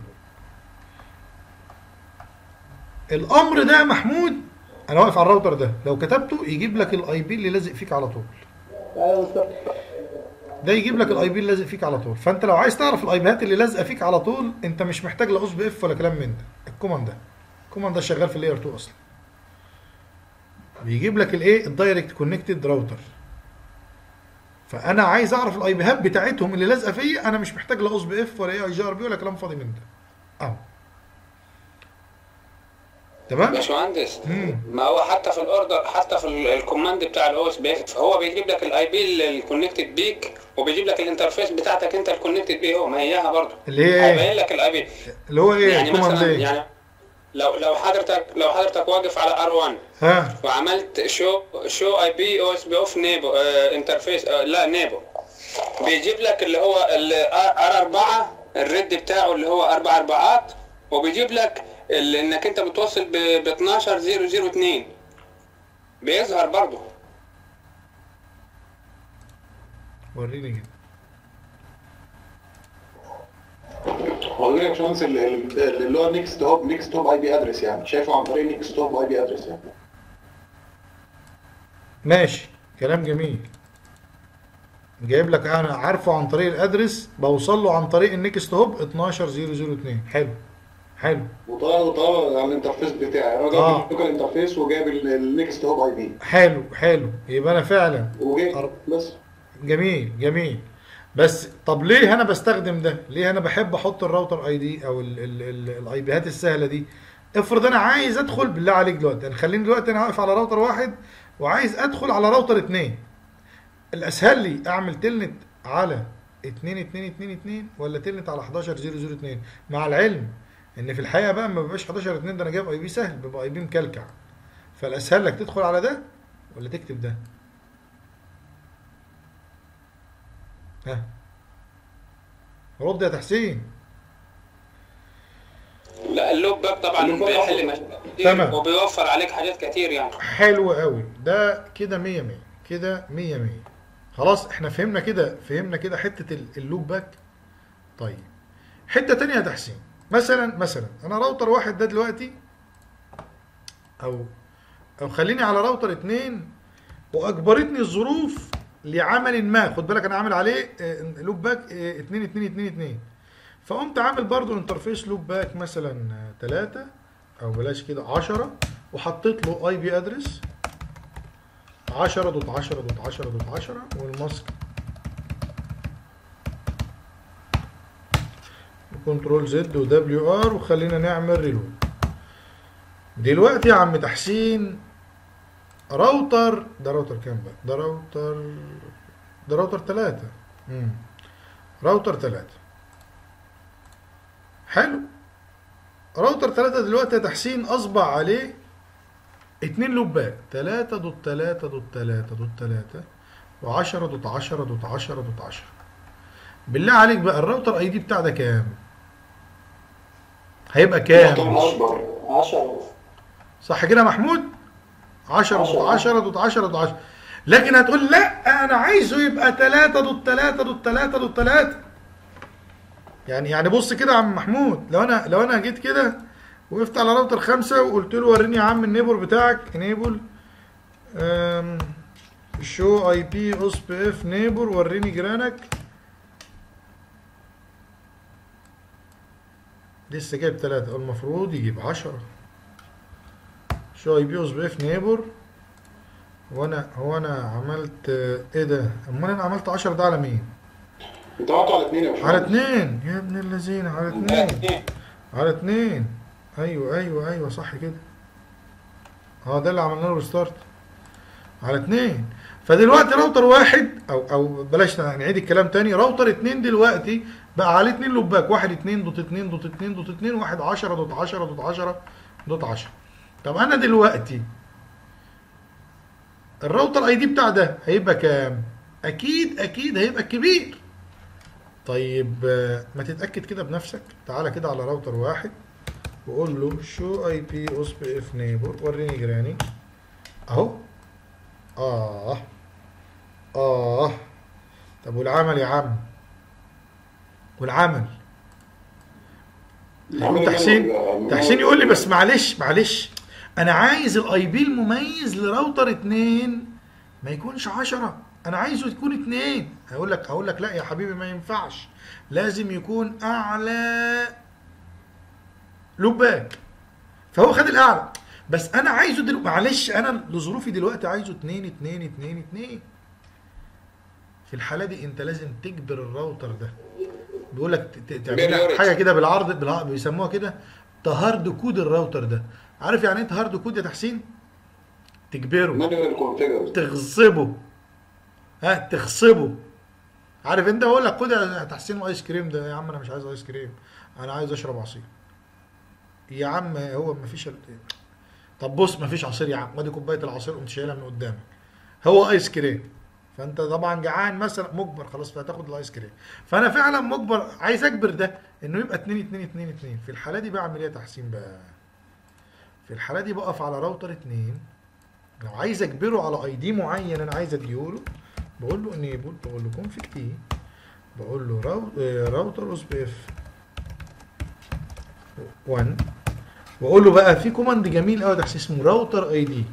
الامر ده يا محمود انا واقف على الراوتر ده لو كتبته يجيب لك الاي بي اللي لازق فيك على طول ايوه بالظبط ده يجيب لك الاي بي اللي لازق فيك على طول فانت لو عايز تعرف الاي بيات اللي لازقه فيك على طول انت مش محتاج لا اوس بي اف ولا كلام من ده الكوماند ده الكوماند ده شغال في الاير 2 اصلا بيجيب لك الايه الدايركت كونكتد راوتر فانا عايز اعرف الاي بيهات بتاعتهم اللي لازقه فيا انا مش محتاج لا اوس بي اف ولا اي اي جي ار بي ولا كلام فاضي من ده اهو تمام باشمهندس مم. ما هو حتى في الاوردر حتى في ال- الكوماند بتاع الاو اس بي فهو بيجيب لك الاي بي الكونكتد بيك وبيجيب لك الانترفيس بتاعتك انت الكونكتد بيه هو ما هياها برضه اللي هي ايه هيبين لك الاي بي اللي هو ايه يعني الكوماند مثلا ايه يعني لو لو حضرتك لو حضرتك واقف على ار 1 ها وعملت شو شو اي بي او اس بي اوف نيبو آه انترفيس آه لا نيبو بيجيب لك اللي هو ار 4 الريد بتاعه اللي هو اربع اربعات وبيجيب لك ال- انك انت بتوصل ب 12002 بيظهر برضه وريني كده هو يا باشمهندس ال- ال- اللي هو نيكست هوب نيكست هوب اي بي ادرس يعني شايفه عن طريق نيكست هوب اي بي ادرس يعني ماشي كلام جميل جايب لك انا عارفه عن طريق الادرس بوصل له عن طريق النكست هوب 12002 حلو حلو وطالع وطالع على الانترفيس بتاعي انا آه. جايب اللوكال انترفيس وجايب ال- النيكست هوب اي بي حلو حلو يبقى انا فعلا وجايب أر- بس جميل جميل بس طب ليه انا بستخدم ده ليه انا بحب احط الراوتر اي دي او الاي بيهات السهله دي افرض انا عايز ادخل بالله عليك دلوقتي يعني خليني دلوقتي انا واقف على راوتر واحد وعايز ادخل على راوتر اتنين الاسهل لي اعمل تلنت على 2 2 2 2 ولا تلنت على 11 0 0 2 مع العلم ان في الحقيقه بقى ما بيبقاش 11 2 ده انا جايب اي بي سهل بيبقى اي بي مكلكع فالاسهل لك تدخل على ده ولا تكتب ده ها رد يا تحسين لا اللوب باك طبعا اللوب باك بيحل أفضل. مشاكل كتير تمام. وبيوفر عليك حاجات كتير يعني حلو قوي ده كده 100 100 كده 100 100 خلاص احنا فهمنا كده فهمنا كده حته ال- اللوب باك طيب حته تانية يا تحسين مثلا مثلا انا راوتر واحد ده دلوقتي او او خليني على راوتر اتنين واجبرتني الظروف لعمل ما خد بالك انا عامل عليه آه، لوب باك آه، اتنين اتنين اتنين اتنين فقمت عامل برضو انترفيس لوب باك مثلا آه، تلاتة او بلاش كده 10 وحطيت له اي بي ادرس 10 دوت 10 دوت 10 دوت 10 والماسك كنترول زد ودبليو ار وخلينا نعمل ريلود دلوقتي يا عم تحسين راوتر ده راوتر كام بقى ده راوتر ده راوتر 3 امم راوتر 3 حلو راوتر 3 دلوقتي يا تحسين اصبح عليه اتنين لوبات 3 دوت 3 دوت 3 دوت 3 و10 دوت 10 دوت 10 دوت 10 بالله عليك بقى الراوتر اي دي بتاع ده كام؟ هيبقى كام؟ اكبر 10 صح كده يا محمود؟ 10 دوت 10 دوت 10 دوت 10 لكن هتقول لا انا عايزه يبقى 3 دوت 3 دوت 3 دوت 3 يعني يعني بص كده يا عم محمود لو انا لو انا جيت كده وقفت على راوتر خمسة وقلت له وريني يا عم النيبر بتاعك انيبل شو اي بي اس بي اف نيبر وريني جيرانك لسه جايب ثلاثة المفروض يجيب عشرة شو اي بي اس بي اف نيبر وانا هو انا عملت آه، ايه ده امال انا عملت 10 ده على مين انت عملته على اثنين يا باشا على اتنين يا ابن اللذين على اتنين على اتنين ايوه ايوه ايوه صح كده اه ده اللي عملنا له ريستارت على اتنين فدلوقتي راوتر واحد او او بلاش نعيد الكلام تاني راوتر اتنين دلوقتي بقى عليه اتنين لوباك واحد اتنين دوت اتنين دوت اتنين دوت اتنين واحد عشرة دوت عشرة دوت عشرة دوت عشرة طب انا دلوقتي الراوتر اي دي بتاع ده هيبقى كام؟ اكيد اكيد هيبقى كبير طيب آه، ما تتاكد كده بنفسك تعالى كده على راوتر واحد وقول له شو اي بي اس بي اف نيبر وريني جيراني اهو اه اه طب والعمل يا عم والعمل يقول تحسين تحسين يقول لي بس معلش معلش انا عايز الاي بي المميز لراوتر اتنين ما يكونش عشرة انا عايزه يكون اتنين هقول لك هقول لك لا يا حبيبي ما ينفعش لازم يكون اعلى لوباك فهو خد الاعلى بس انا عايزه دلوقتي معلش انا لظروفي دلوقتي عايزه اتنين اتنين اتنين اتنين في الحاله دي انت لازم تجبر الراوتر ده بيقول لك ت- ت- تعمل لك Priority. حاجه كده بالعرض بالع- بيسموها كده تهارد كود الراوتر ده عارف يعني ايه تهارد كود يا تحسين تجبره مانوال كونفيجر تغصبه ها تغصبه عارف انت بقول لك خد يا تحسين ايس كريم ده يا عم انا مش عايز ايس كريم انا عايز اشرب عصير يا عم هو ما فيش طب بص ما فيش عصير يا عم ادي كوبايه العصير قمت شايلها من قدامك هو ايس كريم فانت طبعا جعان مثلا مجبر خلاص فهتاخد الايس كريم فانا فعلا مجبر عايز اجبر ده انه يبقى 2 2 2 2 في الحاله دي بعمل ايه يا تحسين بقى في الحاله دي بقف على راوتر 2 لو عايز اجبره على اي دي معين انا عايز اديهوله بقول له انيبل بقول له كونفيج تي بقول له راو... آه، راوتر اس بي اف 1 واقول له بقى في كوماند جميل قوي ده اسمه راوتر اي دي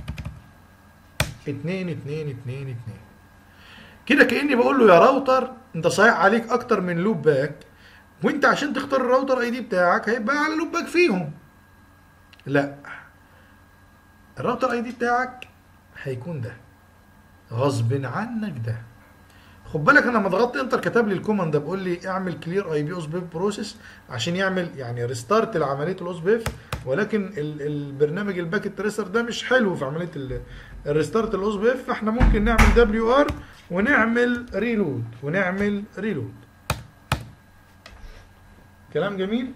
2 2 2 2 كده كاني بقول له يا راوتر انت صحيح عليك اكتر من لوب باك وانت عشان تختار الراوتر اي دي بتاعك هيبقى على لوب باك فيهم لا الراوتر اي دي بتاعك هيكون ده غصب عنك ده خد بالك انا لما ضغطت انتر كتب لي الكوماند ده بيقول لي اعمل كلير اي بي اوس بيف بروسيس عشان يعمل يعني ريستارت لعمليه الاوس بيف ولكن ال- البرنامج الباكت تريسر ده مش حلو في عمليه ال- الريستارت الاوس بي اف فاحنا ممكن نعمل دبليو ار ونعمل ريلود ونعمل ريلود كلام جميل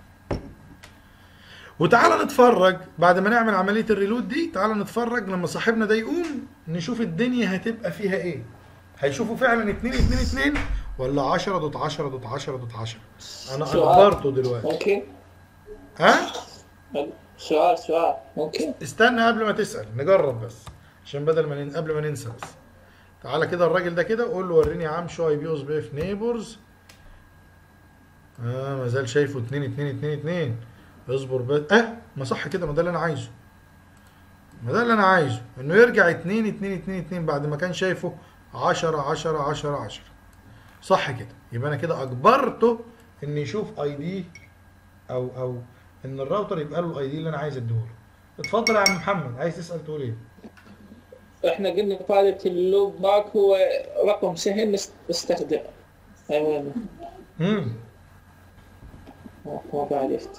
وتعالى نتفرج بعد ما نعمل عمليه الريلود دي تعالى نتفرج لما صاحبنا ده يقوم نشوف الدنيا هتبقى فيها ايه هيشوفوا فعلا 2 2 2 ولا 10 دوت 10 دوت 10 دوت 10 انا سؤال. اخبرته دلوقتي ممكن ها سؤال سؤال ممكن استنى قبل ما تسال نجرب بس عشان بدل ما ن... قبل ما ننسى بس تعالى كده الراجل ده كده قول له وريني يا عم شو اي بي اوس بي اف نيبرز اه ما زال شايفه 2 2 2 2 اصبر بس اه ما صح كده ما ده اللي انا عايزه ما ده اللي انا عايزه انه يرجع 2 2 2 2 بعد ما كان شايفه 10 10 10 10 صح كده يبقى انا كده اجبرته ان يشوف اي دي او او ان الراوتر يبقى له الاي دي اللي انا عايز اديهوله اتفضل يا عم محمد عايز تسال تقول ايه احنا قلنا فائدة اللوب باك هو رقم سهل نست- نستخدمه ايوه امم ما بعد يفتح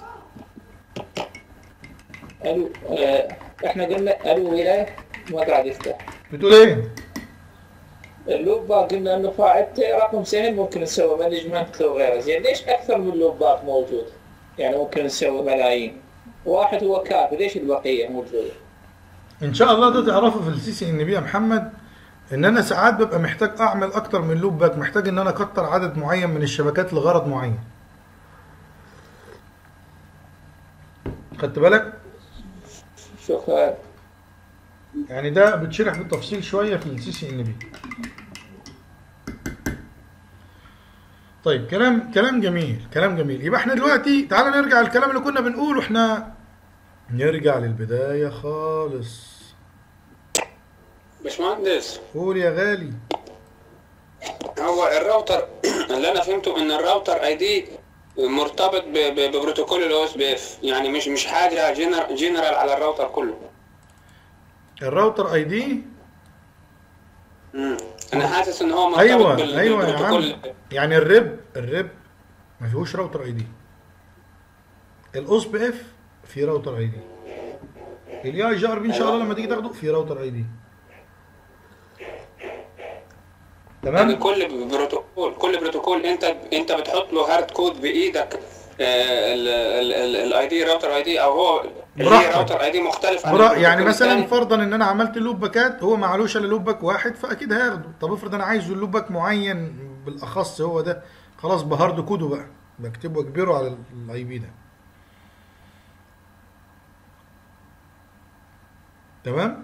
الو آه، احنا قلنا الو ولاية ما قاعد يفتح بتقول ايه اللوب باك قلنا انه فائدته رقم سهل ممكن نسوي مانجمنت وغيره زين ليش اكثر من لوب باك موجود؟ يعني ممكن نسوي ملايين واحد هو كافي ليش البقية موجودة؟ ان شاء الله ده تعرفه في السي سي ان بي يا محمد ان انا ساعات ببقى محتاج اعمل اكتر من لوب باك محتاج ان انا اكتر عدد معين من الشبكات لغرض معين خدت بالك شكرا يعني ده بتشرح بالتفصيل شويه في السي سي ان بي طيب كلام كلام جميل كلام جميل يبقى احنا دلوقتي تعالى نرجع للكلام اللي كنا بنقوله احنا نرجع للبدايه خالص باشمهندس قول يا غالي هو الراوتر اللي انا فهمته ان الراوتر اي دي مرتبط ب- ب- ببروتوكول الاو اس بي اف يعني مش مش حاجه جنر- جنرال على الراوتر كله الراوتر اي دي مم. انا حاسس ان هو مرتبط ايوه بال- ايوه يا بالبروتوكول عم يعني الريب الريب ما فيهوش راوتر اي دي الاوس بي اف في راوتر اي دي الاي جي ار بي ان شاء الله لما تيجي تاخده في راوتر اي دي يعني تمام كل بروتوكول كل بروتوكول انت انت بتحط له هارد كود بايدك الاي دي راوتر اي دي او هو ليه براحتك. راوتر اي دي مختلف عن برا يعني البروتوكول مثلا التاني. فرضا ان انا عملت لوب باكات هو معلوش الا لوب باك واحد فاكيد هياخده طب افرض انا عايزه لوب باك معين بالاخص هو ده خلاص بهارد كوده بقى بكتبه واكبره على الاي بي ده تمام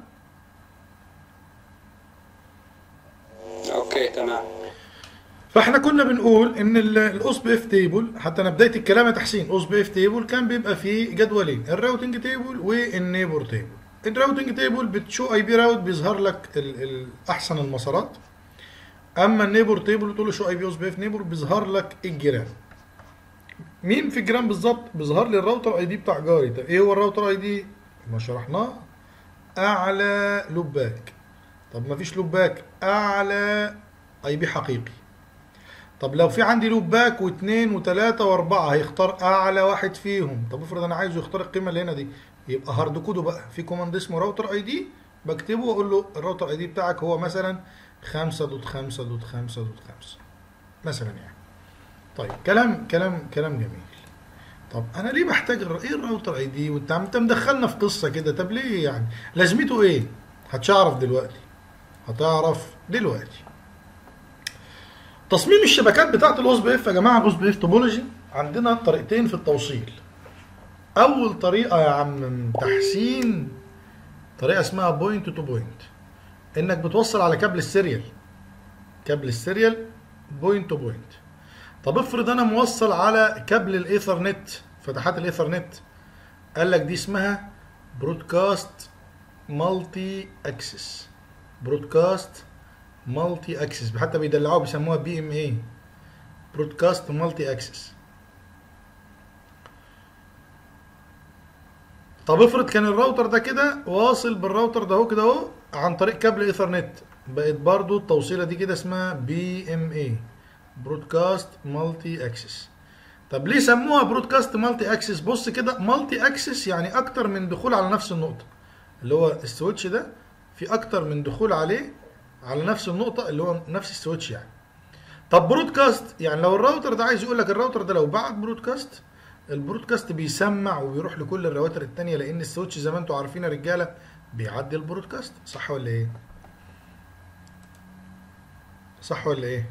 اوكي تمام فاحنا كنا بنقول ان الاوس بي اف تيبل حتى انا بدايه الكلام يا تحسين اوس بي اف تيبل كان بيبقى فيه جدولين الراوتنج تيبل والنيبر تيبل الراوتنج تيبل بتشو اي بي راوت بيظهر لك ال- ال- احسن المسارات اما النيبر تيبل بتقول له شو اي بي اوس بي اف نيبر بيظهر لك الجيران مين في الجيران بالظبط بيظهر لي الراوتر اي دي بتاع جاري طب ايه هو الراوتر اي دي ما شرحناه اعلى لوباك طب ما فيش لوباك اعلى اي بي حقيقي طب لو في عندي لوب باك واثنين وثلاثة واربعة هيختار اعلى واحد فيهم طب افرض انا عايزه يختار القيمة اللي هنا دي يبقى هارد كوده بقى في كوماند اسمه راوتر اي دي بكتبه واقول له الراوتر اي دي بتاعك هو مثلا 5 دوت 5 دوت 5 دوت 5 مثلا يعني طيب كلام كلام كلام جميل طب انا ليه بحتاج الر- ايه الراوتر اي دي وانت عم- انت مدخلنا في قصة كده طب ليه يعني لازمته ايه هتعرف دلوقتي هتعرف دلوقتي تصميم الشبكات بتاعت الاوس بي اف يا جماعه الاوس بي اف توبولوجي عندنا طريقتين في التوصيل اول طريقه يا عم تحسين طريقه اسمها بوينت تو بوينت انك بتوصل على كابل السيريال كابل السيريال بوينت تو بوينت طب افرض انا موصل على كابل الايثرنت فتحات الايثرنت قال لك دي اسمها برودكاست مالتي اكسس برودكاست مالتي اكسس حتى بيدلعوها بيسموها بي ام اي برودكاست مالتي اكسس طب افرض كان الراوتر ده كده واصل بالراوتر ده اهو كده اهو عن طريق كابل ايثرنت بقت برضو التوصيله دي كده اسمها بي ام اي برودكاست مالتي اكسس طب ليه سموها برودكاست مالتي اكسس بص كده مالتي اكسس يعني اكتر من دخول على نفس النقطه اللي هو السويتش ده في اكتر من دخول عليه على نفس النقطه اللي هو نفس السويتش يعني طب برودكاست يعني لو الراوتر ده عايز يقول لك الراوتر ده لو بعت برودكاست البرودكاست بيسمع وبيروح لكل الرواتر التانية لان السويتش زي ما انتم عارفين يا رجاله بيعدي البرودكاست صح ولا ايه صح ولا ايه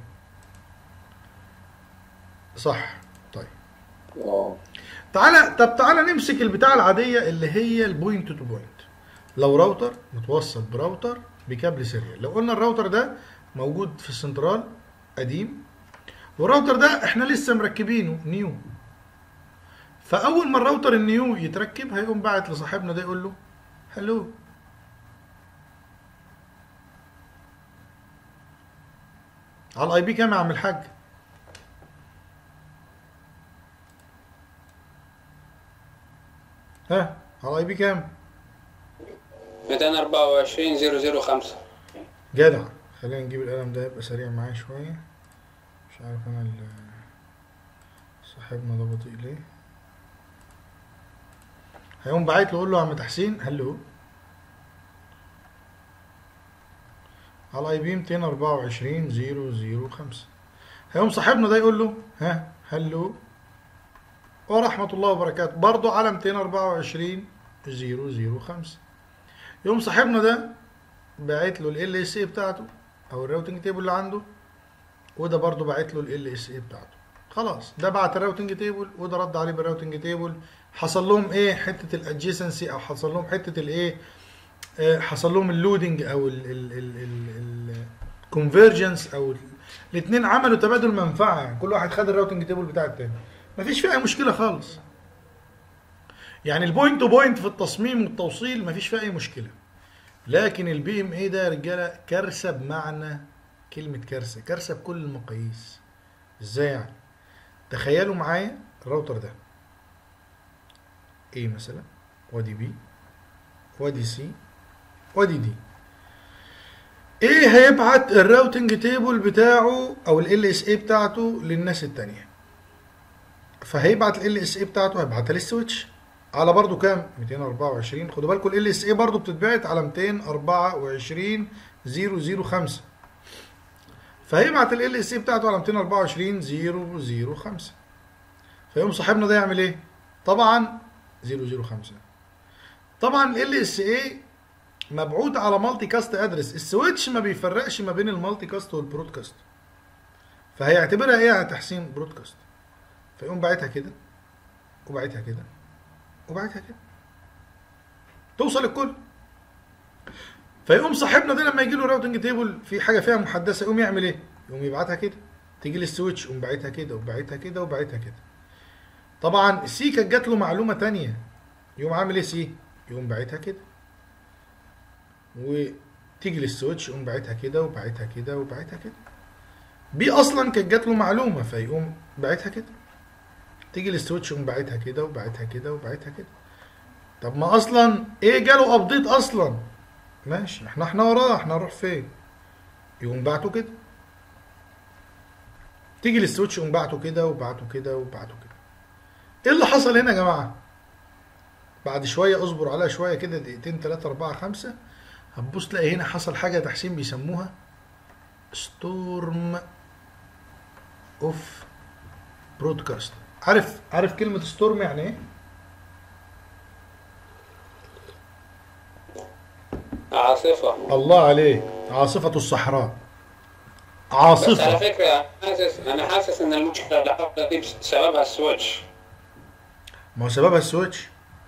صح طيب اه تعالى طب تعالى نمسك البتاعه العاديه اللي هي البوينت تو بوينت لو راوتر متوصل براوتر بكابل سيريال لو قلنا الراوتر ده موجود في السنترال قديم والراوتر ده احنا لسه مركبينه نيو فاول ما الراوتر النيو يتركب هيقوم باعت لصاحبنا ده يقول له هلو على الاي بي كام يا عم الحاج ها على الاي بي كام 224 005 جدع خلينا نجيب القلم ده يبقى سريع معايا شوية مش عارف انا ال- صاحبنا ده بطيء ليه هيقوم باعت له يقول له يا عم تحسين هلو على اي بي 224 005 هيقوم صاحبنا ده يقول له ها هلو ورحمة الله وبركاته برضه على 224 005 يقوم صاحبنا ده باعت له ال اس اي بتاعته او الراوتنج تيبل اللي عنده وده برضه باعت له ال اس اي بتاعته خلاص ده بعت الراوتنج تيبل وده رد عليه بالراوتنج تيبل حصل لهم ايه حته الادجيسنسي او حصل لهم حته الايه آه، حصل لهم اللودنج او الكونفرجنس او الاثنين عملوا تبادل منفعه يعني كل واحد خد الراوتنج تيبل بتاع التاني مفيش فيه اي مشكله خالص يعني البوينت تو بوينت في التصميم والتوصيل مفيش فيه اي مشكله لكن البي ام اي ده يا رجاله كارثه بمعنى كلمه كارثه كارثه بكل المقاييس ازاي يعني تخيلوا معايا الراوتر ده ايه مثلا وادي بي وادي سي وادي دي ايه هيبعت الراوتنج تيبل بتاعه او ال اس اي بتاعته للناس التانية فهيبعت ال اس اي بتاعته هيبعتها للسويتش على برضو كام 224 خدوا بالكم ال اس اي برضو بتتبعت على 224 005 فهيبعت ال اس اي بتاعته على 224 005 فيقوم صاحبنا ده يعمل ايه طبعا 005 طبعا ال اس اي مبعوث على مالتي كاست ادرس السويتش ما بيفرقش ما بين المالتي كاست والبرودكاست فهيعتبرها ايه يا تحسين برودكاست فيقوم باعتها كده وباعتها كده وباعتها كده توصل الكل فيقوم صاحبنا ده لما يجي له راوتنج تيبل في حاجه فيها محدثه يقوم يعمل ايه؟ يقوم يبعتها كده تيجي للسويتش يقوم باعتها كده وباعتها كده وباعتها كده طبعا سي كانت جات له معلومه تانية يقوم عامل ايه سي؟ يقوم باعتها كده وتيجي للسويتش يقوم باعتها كده وباعتها كده وباعتها كده بي اصلا كانت جات له معلومه فيقوم باعتها كده تيجي للسويتش يقوم باعتها كده وباعتها كده وباعتها كده طب ما اصلا ايه جاله ابديت اصلا ماشي احنا احنا وراه احنا هنروح فين يقوم بعته كده تيجي للسويتش يقوم بعته كده وبعته كده وبعته كده ايه اللي حصل هنا يا جماعه بعد شويه اصبر عليها شويه كده دقيقتين ثلاثة أربعة خمسة هتبص تلاقي هنا حصل حاجة تحسين بيسموها ستورم اوف برودكاست عارف عارف كلمة ستورم يعني ايه؟ عاصفة الله عليك عاصفة الصحراء بس على عاصفة فكرة حاسس أنا حاسس إن المشكلة اللي حصلت دي سببها السويتش ما هو سببها السويتش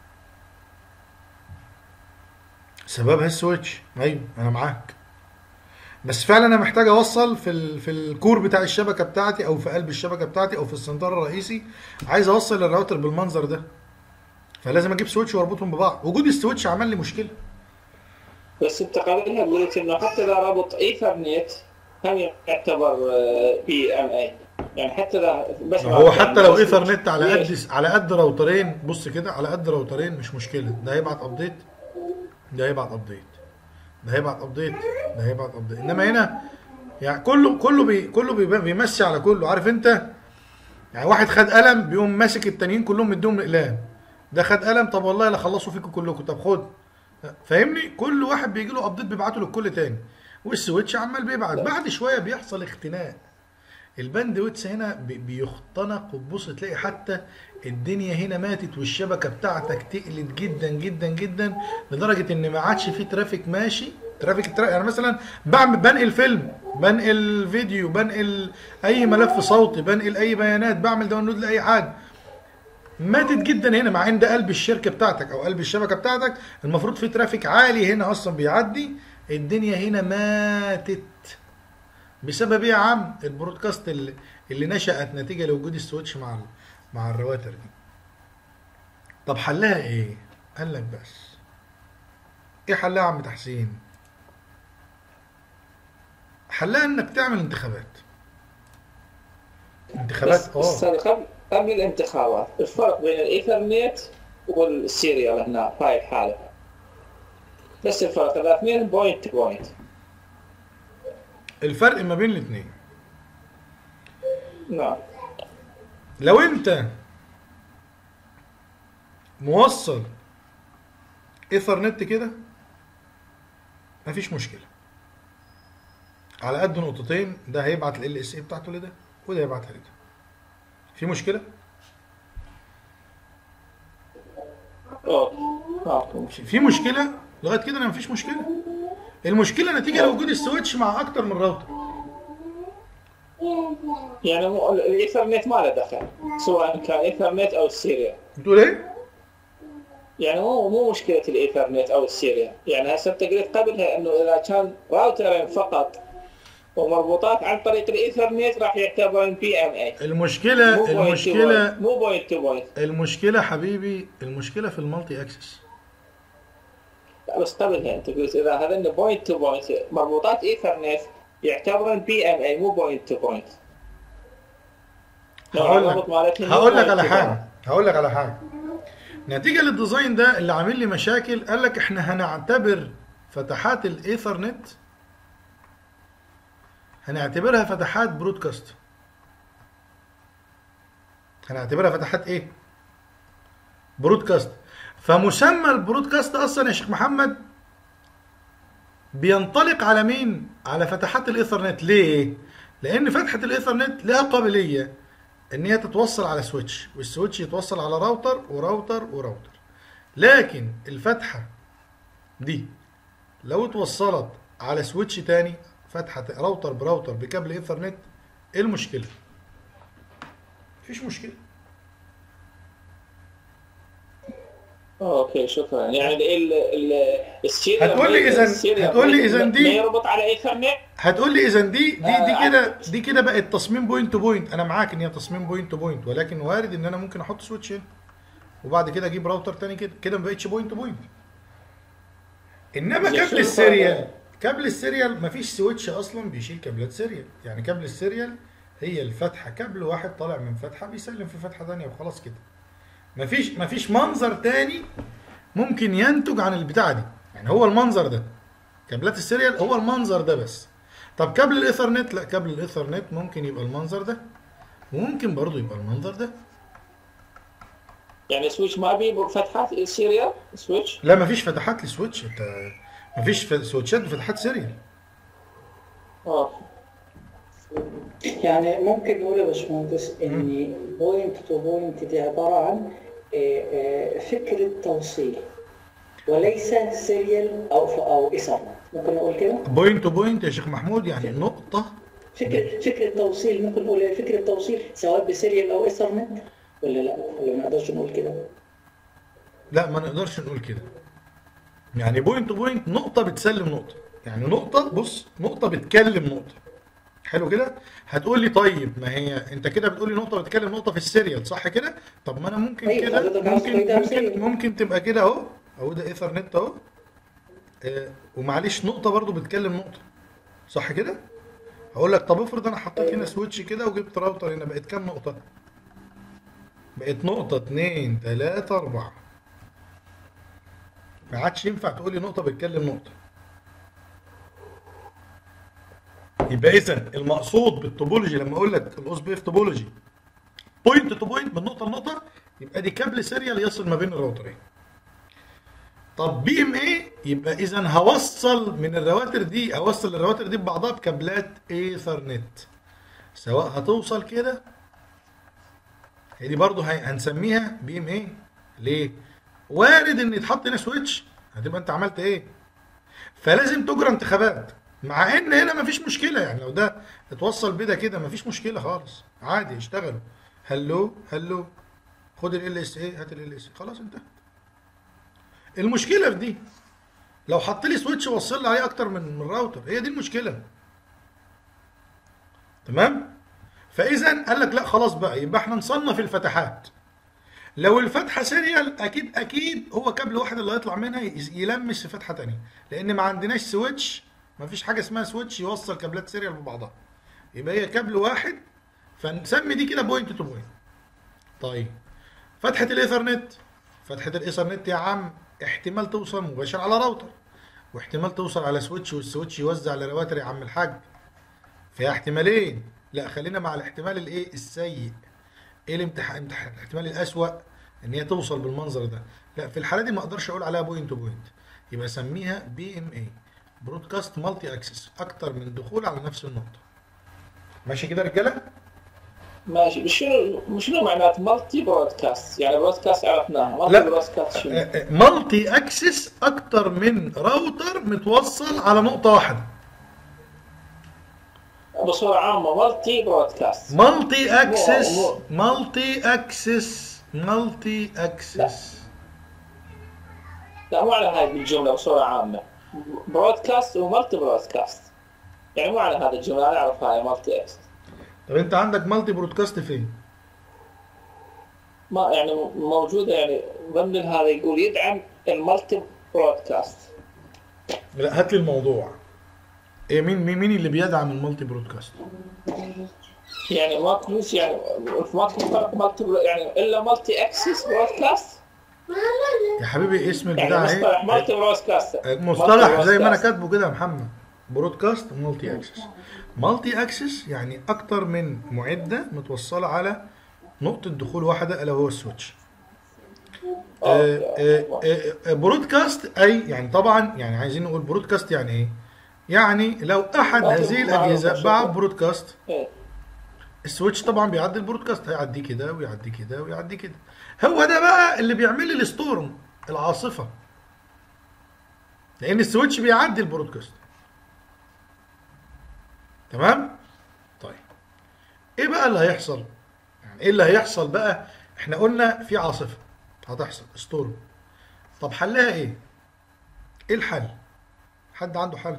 سببها السويتش ايوه انا معاك بس فعلا انا محتاج اوصل في ال... في الكور بتاع الشبكه بتاعتي او في قلب الشبكه بتاعتي او في السنتر الرئيسي عايز اوصل الراوتر بالمنظر ده فلازم اجيب سويتش واربطهم ببعض وجود السويتش عمل لي مشكله بس انت قبلها قلت انه حتى اذا ربط ايثرنت هم يعتبر بي ام اي يعني حتى اذا بس هو حتى لو بس- ايثرنت على ليش؟ قد على قد راوترين بص كده على قد راوترين مش مشكله ده هيبعت ابديت ده هيبعت ابديت ده هيبعت ابديت ده هيبعت ابديت انما هنا يعني كله كله بي كله بي بيمشي على كله عارف انت يعني واحد خد قلم بيقوم ماسك التانيين كلهم مديهم اقلام ده خد قلم طب والله لا خلصوا فيكم كلكم طب خد فاهمني كل واحد بيجي له ابديت بيبعته للكل تاني والسويتش عمال بيبعت بعد شويه بيحصل اختناق الباند ويتس هنا بي- بيختنق وتبص تلاقي حتى الدنيا هنا ماتت والشبكه بتاعتك تقلت جدا جدا جدا لدرجه ان ما عادش في ترافيك ماشي ترافيك ترا... يعني مثلا بعمل بنقل فيلم بنقل فيديو بنقل اي ملف صوتي بنقل اي بيانات بعمل داونلود لاي حاجه ماتت جدا هنا مع ان ده قلب الشركه بتاعتك او قلب الشبكه بتاعتك المفروض في ترافيك عالي هنا اصلا بيعدي الدنيا هنا ماتت بسبب ايه يا عم البرودكاست اللي, اللي نشأت نتيجة لوجود السويتش مع ال- مع الرواتر دي طب حلها ايه قال لك بس ايه حلها يا عم تحسين حلها انك تعمل انتخابات انتخابات بس اه استاذ قبل قبل الانتخابات الفرق بين الايثرنت والسيريال هنا في هاي الحاله بس الفرق الاثنين بوينت تو بوينت الفرق ما بين الاثنين نعم لو انت موصل ايثرنت كده مفيش مشكله على قد نقطتين ده هيبعت ال اس اي بتاعته لده وده هيبعتها لده في مشكله اوه اه في مشكله لغايه كده انا مفيش مشكله المشكله نتيجه لوجود السويتش مع اكتر من راوتر يعني مو- الايثرنت ما له دخل سواء كان ايثرنت او السيريال بتقول ايه يعني مو مو مشكله الايثرنت او السيريال يعني هسه انت قلت قبلها انه اذا كان راوترين فقط ومربوطات عن طريق الايثرنت راح يعتبرون بي ام اي المشكله مو بوينت تو المشكله بوينت مو بوينت تو بوينت المشكله حبيبي المشكله في المالتي اكسس لا بس قبلها انت قلت اذا هذن بوينت تو بوينت مربوطات ايثرنت يعتبرون بي ام اي مو بوينت تو بوينت هقول لك هقول لك على حاجه هقول لك على حاجه نتيجه للديزاين ده اللي عامل لي مشاكل قال لك احنا هنعتبر فتحات الايثرنت هنعتبرها فتحات برودكاست هنعتبرها فتحات ايه برودكاست فمسمى البرودكاست اصلا يا شيخ محمد بينطلق على مين على فتحات الايثرنت ليه لان فتحه الايثرنت لها قابليه ان هي تتوصل على سويتش والسويتش يتوصل على راوتر وراوتر وراوتر لكن الفتحه دي لو اتوصلت على سويتش تاني فتحه راوتر براوتر بكابل ايثرنت ايه المشكله مفيش مشكله اوكي شكرا يعني ال ال السيريال هتقول لي إذن- السيريال هتقول لي ما- إذن دي- ما يربط على ايثرنت هتقول لي اذا دي دي دي آه، كده دي كده بقت تصميم بوينت تو بوينت انا معاك ان هي تصميم بوينت تو بوينت ولكن وارد ان انا ممكن احط سويتش هنا وبعد كده اجيب راوتر تاني كده كده ما بقتش بوينت تو بوينت انما زي كابل شو السيريال الفرق؟ كابل السيريال مفيش سويتش اصلا بيشيل كابلات سيريال يعني كابل السيريال هي الفتحه كابل واحد طالع من فتحه بيسلم في فتحه ثانيه وخلاص كده مفيش مفيش منظر تاني ممكن ينتج عن البتاعه دي يعني هو المنظر ده كابلات السيريال هو المنظر ده بس طب كابل الايثرنت لا كابل الايثرنت ممكن يبقى المنظر ده وممكن برضه يبقى المنظر ده يعني سويتش ما بيه فتحات السيريال سويتش لا مفيش فتحات لسويتش انت مفيش ف- سويتشات بفتحات سيريال اه يعني ممكن نقول يا باشمهندس ان بوينت تو بوينت دي عباره عن آه، آه، فكره توصيل وليس سيريال او او ايثرنت ممكن نقول كده بوينت تو بوينت يا شيخ محمود يعني نقطة فكره فكره توصيل ممكن نقول إيه؟ فكره توصيل سواء بسيريال او ايثرنت ولا لا ولا ما نقدرش نقول كده لا ما نقدرش نقول كده يعني بوينت تو بوينت نقطة بتسلم نقطة يعني نقطة بص نقطة بتكلم نقطة حلو كده هتقول لي طيب ما هي انت كده بتقول لي نقطة بتكلم نقطة في السيريال صح كده طب ما انا ممكن أيوة، كده حضرتك عاوز ممكن تقولها ممكن سيريال. ممكن تبقى كده اهو اهو ده ايثرنت اهو آه، ومعلش نقطة برضو بتكلم نقطة صح كده هقول لك طب افرض انا حطيت هنا سويتش كده وجبت راوتر هنا بقت كام نقطة بقت نقطة اتنين تلاتة أربعة ما عادش ينفع تقول لي نقطة بتكلم نقطة يبقى إذا المقصود بالتوبولوجي لما أقول لك الأوس بي اف توبولوجي بوينت تو بوينت من نقطه لنقطه يبقى دي كابل سيريال يصل ما بين الراوترين طب بي ام اي يبقى اذا هوصل من الرواتر دي اوصل الرواتر دي ببعضها بكابلات ايثرنت سواء هتوصل كده هي دي برضه هي- هنسميها بي ام اي ليه؟ وارد ان يتحط هنا سويتش هتبقى انت عملت ايه؟ فلازم تجرى انتخابات مع ان هنا مفيش مشكله يعني لو ده اتوصل بده كده مفيش مشكله خالص عادي اشتغلوا هلو هلو خد ال اس اي هات ال اس خلاص انتهت المشكله في دي لو حط لي سويتش وصل لي عليه اكتر من من راوتر هي دي المشكله تمام فاذا قال لك لا خلاص بقى يبقى احنا نصنف الفتحات لو الفتحه سيريال اكيد اكيد هو كابل واحد اللي هيطلع منها يز- يلمس في فتحه تانية لان ما عندناش سويتش ما فيش حاجه اسمها سويتش يوصل كابلات سيريال ببعضها يبقى هي كابل واحد فنسمي دي كده بوينت تو بوينت طيب فتحه الايثرنت فتحه الايثرنت يا عم احتمال توصل مباشر على راوتر واحتمال توصل على سويتش والسويتش يوزع على رواتر يا عم الحاج فيها احتمالين لا خلينا مع الاحتمال الايه السيء ايه الامتحان امتحان الاحتمال الاسوأ ان هي توصل بالمنظر ده لا في الحاله دي ما اقدرش اقول عليها بوينت تو بوينت يبقى اسميها بي ام اي برودكاست مالتي اكسس اكتر من دخول على نفس النقطه ماشي كده يا رجاله ماشي بس شنو شنو معنات مالتي برودكاست يعني برودكاست عرفناها مالتي لا. برودكاست شنو؟ مالتي اكسس اكتر من راوتر متوصل على نقطه واحده بصورة عامة مالتي برودكاست مالتي اكسس مو- مالتي اكسس مالتي اكسس لا مو على هاي الجملة بصورة عامة برودكاست ومالتي برودكاست يعني مو على هذا الجملة انا اعرف هاي مالتي اكس طب انت عندك مالتي برودكاست فين ما يعني موجودة يعني ضمن هذا يقول يدعم المالتي برودكاست لا هات لي الموضوع ايه مين مين مين اللي بيدعم المالتي برودكاست يعني ماكو ليش يعني ماكو فرق مالتي برو- يعني الا مالتي اكسس برودكاست يا حبيبي اسم يعني البتاع مصطلح ايه مالتي برودكاست مصطلح زي ما انا برودكاست. كاتبه كده يا محمد برودكاست ومالتي اكسس مالتي اكسس يعني اكتر من معده متوصله على نقطه دخول واحده الا وهو السويتش آه، آه، آه، آه، برودكاست اي يعني طبعا يعني عايزين نقول برودكاست يعني ايه يعني لو احد ما- هذه ما- الاجهزه ما- باع برودكاست إيه. السويتش طبعا بيعدي البرودكاست هيعدي كده ويعدي كده ويعدي كده هو ده بقى اللي بيعمل لي الستورم العاصفه لان السويتش بيعدي البرودكاست تمام طيب ايه بقى اللي هيحصل يعني ايه اللي هيحصل بقى احنا قلنا في عاصفه هتحصل ستورم طب حلها ايه ايه الحل حد عنده حل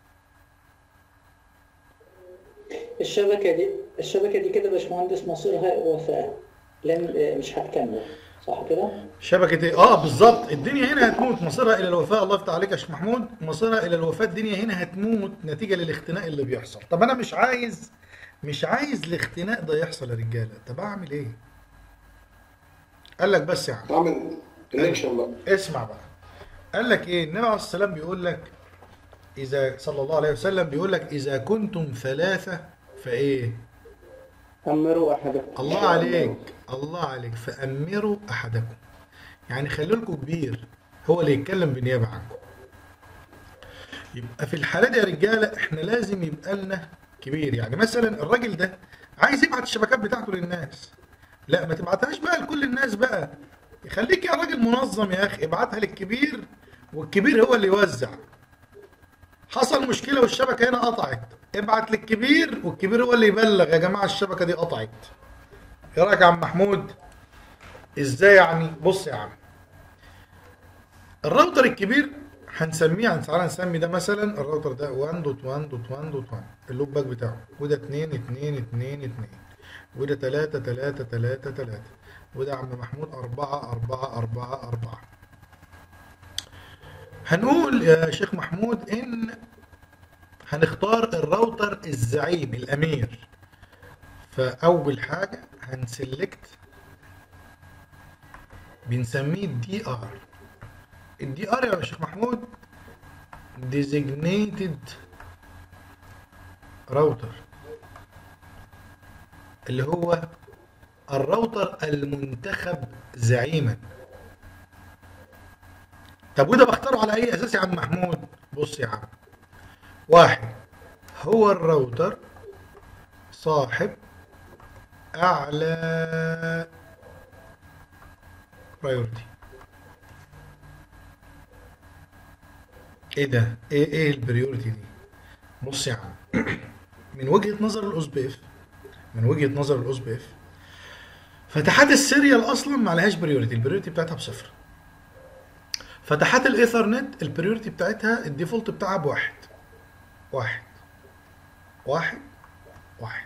الشبكة دي الشبكة دي كده يا باشمهندس مصيرها وفاة لن آه، مش هتكمل صح كده؟ شبكة ايه؟ اه بالظبط الدنيا هنا هتموت مصيرها الى الوفاة الله يفتح عليك يا شيخ محمود مصيرها الى الوفاة الدنيا هنا هتموت نتيجة للاختناق اللي بيحصل طب انا مش عايز مش عايز الاختناق ده يحصل يا رجالة طب اعمل ايه؟ قال لك بس يا عم تعمل كونكشن بقى اسمع بقى قال لك ايه النبي عليه الصلاة والسلام بيقول لك اذا صلى الله عليه وسلم بيقول لك اذا كنتم ثلاثة فايه؟ أمروا أحدكم الله عليك الله عليك فأمروا أحدكم يعني خلوا لكم كبير هو اللي يتكلم بالنيابة عنكم يبقى في الحالة دي يا رجالة احنا لازم يبقى لنا كبير يعني مثلا الراجل ده عايز يبعت الشبكات بتاعته للناس لا ما تبعتهاش بقى لكل الناس بقى خليك يا راجل منظم يا اخي ابعتها للكبير والكبير هو اللي يوزع حصل مشكلة والشبكة هنا قطعت ابعت للكبير والكبير هو اللي يبلغ يا جماعة الشبكة دي قطعت ايه رايك يا عم محمود ازاي يعني بص يا عم الراوتر الكبير هنسميه هن- تعالى نسمي ده مثلا الراوتر ده 1.1.1.1 اللوب باك بتاعه وده 2 2 2 2 وده 3 3 3 3 وده يا عم محمود 4 4 4 4 هنقول يا شيخ محمود ان هنختار الراوتر الزعيم الامير فاول حاجه هنسلكت بنسميه الدي ار الدي ار يا شيخ محمود designated راوتر اللي هو الراوتر المنتخب زعيما طب وده بختاره على اي اساس يا عم محمود بص يا عم واحد هو الراوتر صاحب اعلى برايورتي ايه ده ايه ايه البريورتي دي بص يا عم من وجهة نظر الاوس بي اف من وجهة نظر الاوس بي اف فتحات السيريال اصلا ما عليهاش بريورتي البريورتي بتاعتها بصفر فتحات الايثرنت البريورتي بتاعتها الديفولت بتاعها بواحد واحد واحد واحد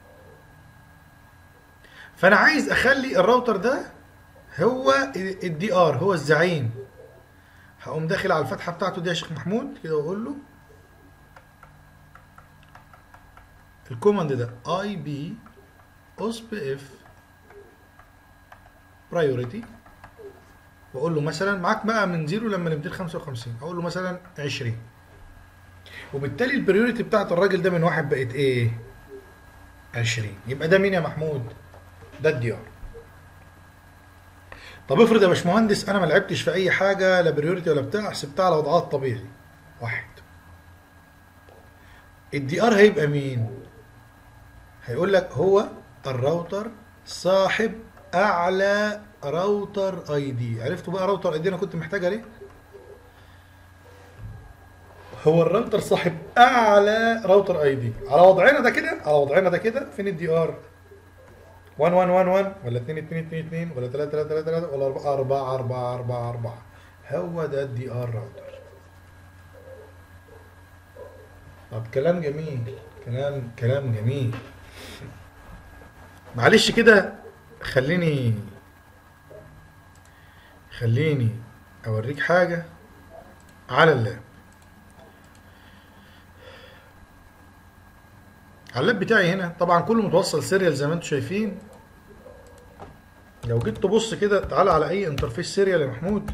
فانا عايز اخلي الراوتر ده هو الدي ار هو الزعيم هقوم داخل على الفتحه بتاعته دي يا شيخ محمود كده واقول له الكوماند ده اي بي اوس بي اف برايورتي واقول له مثلا معاك بقى من زيرو لما ل 255 اقول له مثلا 20 وبالتالي البريورتي بتاعت الراجل ده من واحد بقت ايه 20 يبقى ده مين يا محمود ده الدي ار طب افرض يا باشمهندس انا ما لعبتش في اي حاجه لا بريورتي ولا بتاع حسبتها على وضعها الطبيعي واحد الدي ار هيبقى مين هيقول لك هو الراوتر صاحب اعلى راوتر اي دي عرفتوا بقى راوتر اي دي انا كنت محتاجها ليه هو الراوتر صاحب اعلى راوتر اي دي على وضعنا ده كده على وضعنا ده كده فين الدي ار 1 1 1 1 ولا 2 2 2 2 ولا 3 3 3 3 ولا 4 4 4 4 4 هو ده الدي ار راوتر طب كلام جميل كلام كلام جميل معلش كده خليني خليني اوريك حاجة على اللاب على اللاب بتاعي هنا طبعا كله متوصل سيريال زي ما انتم شايفين لو جيت تبص كده تعالى على اي انترفيس سيريال يا محمود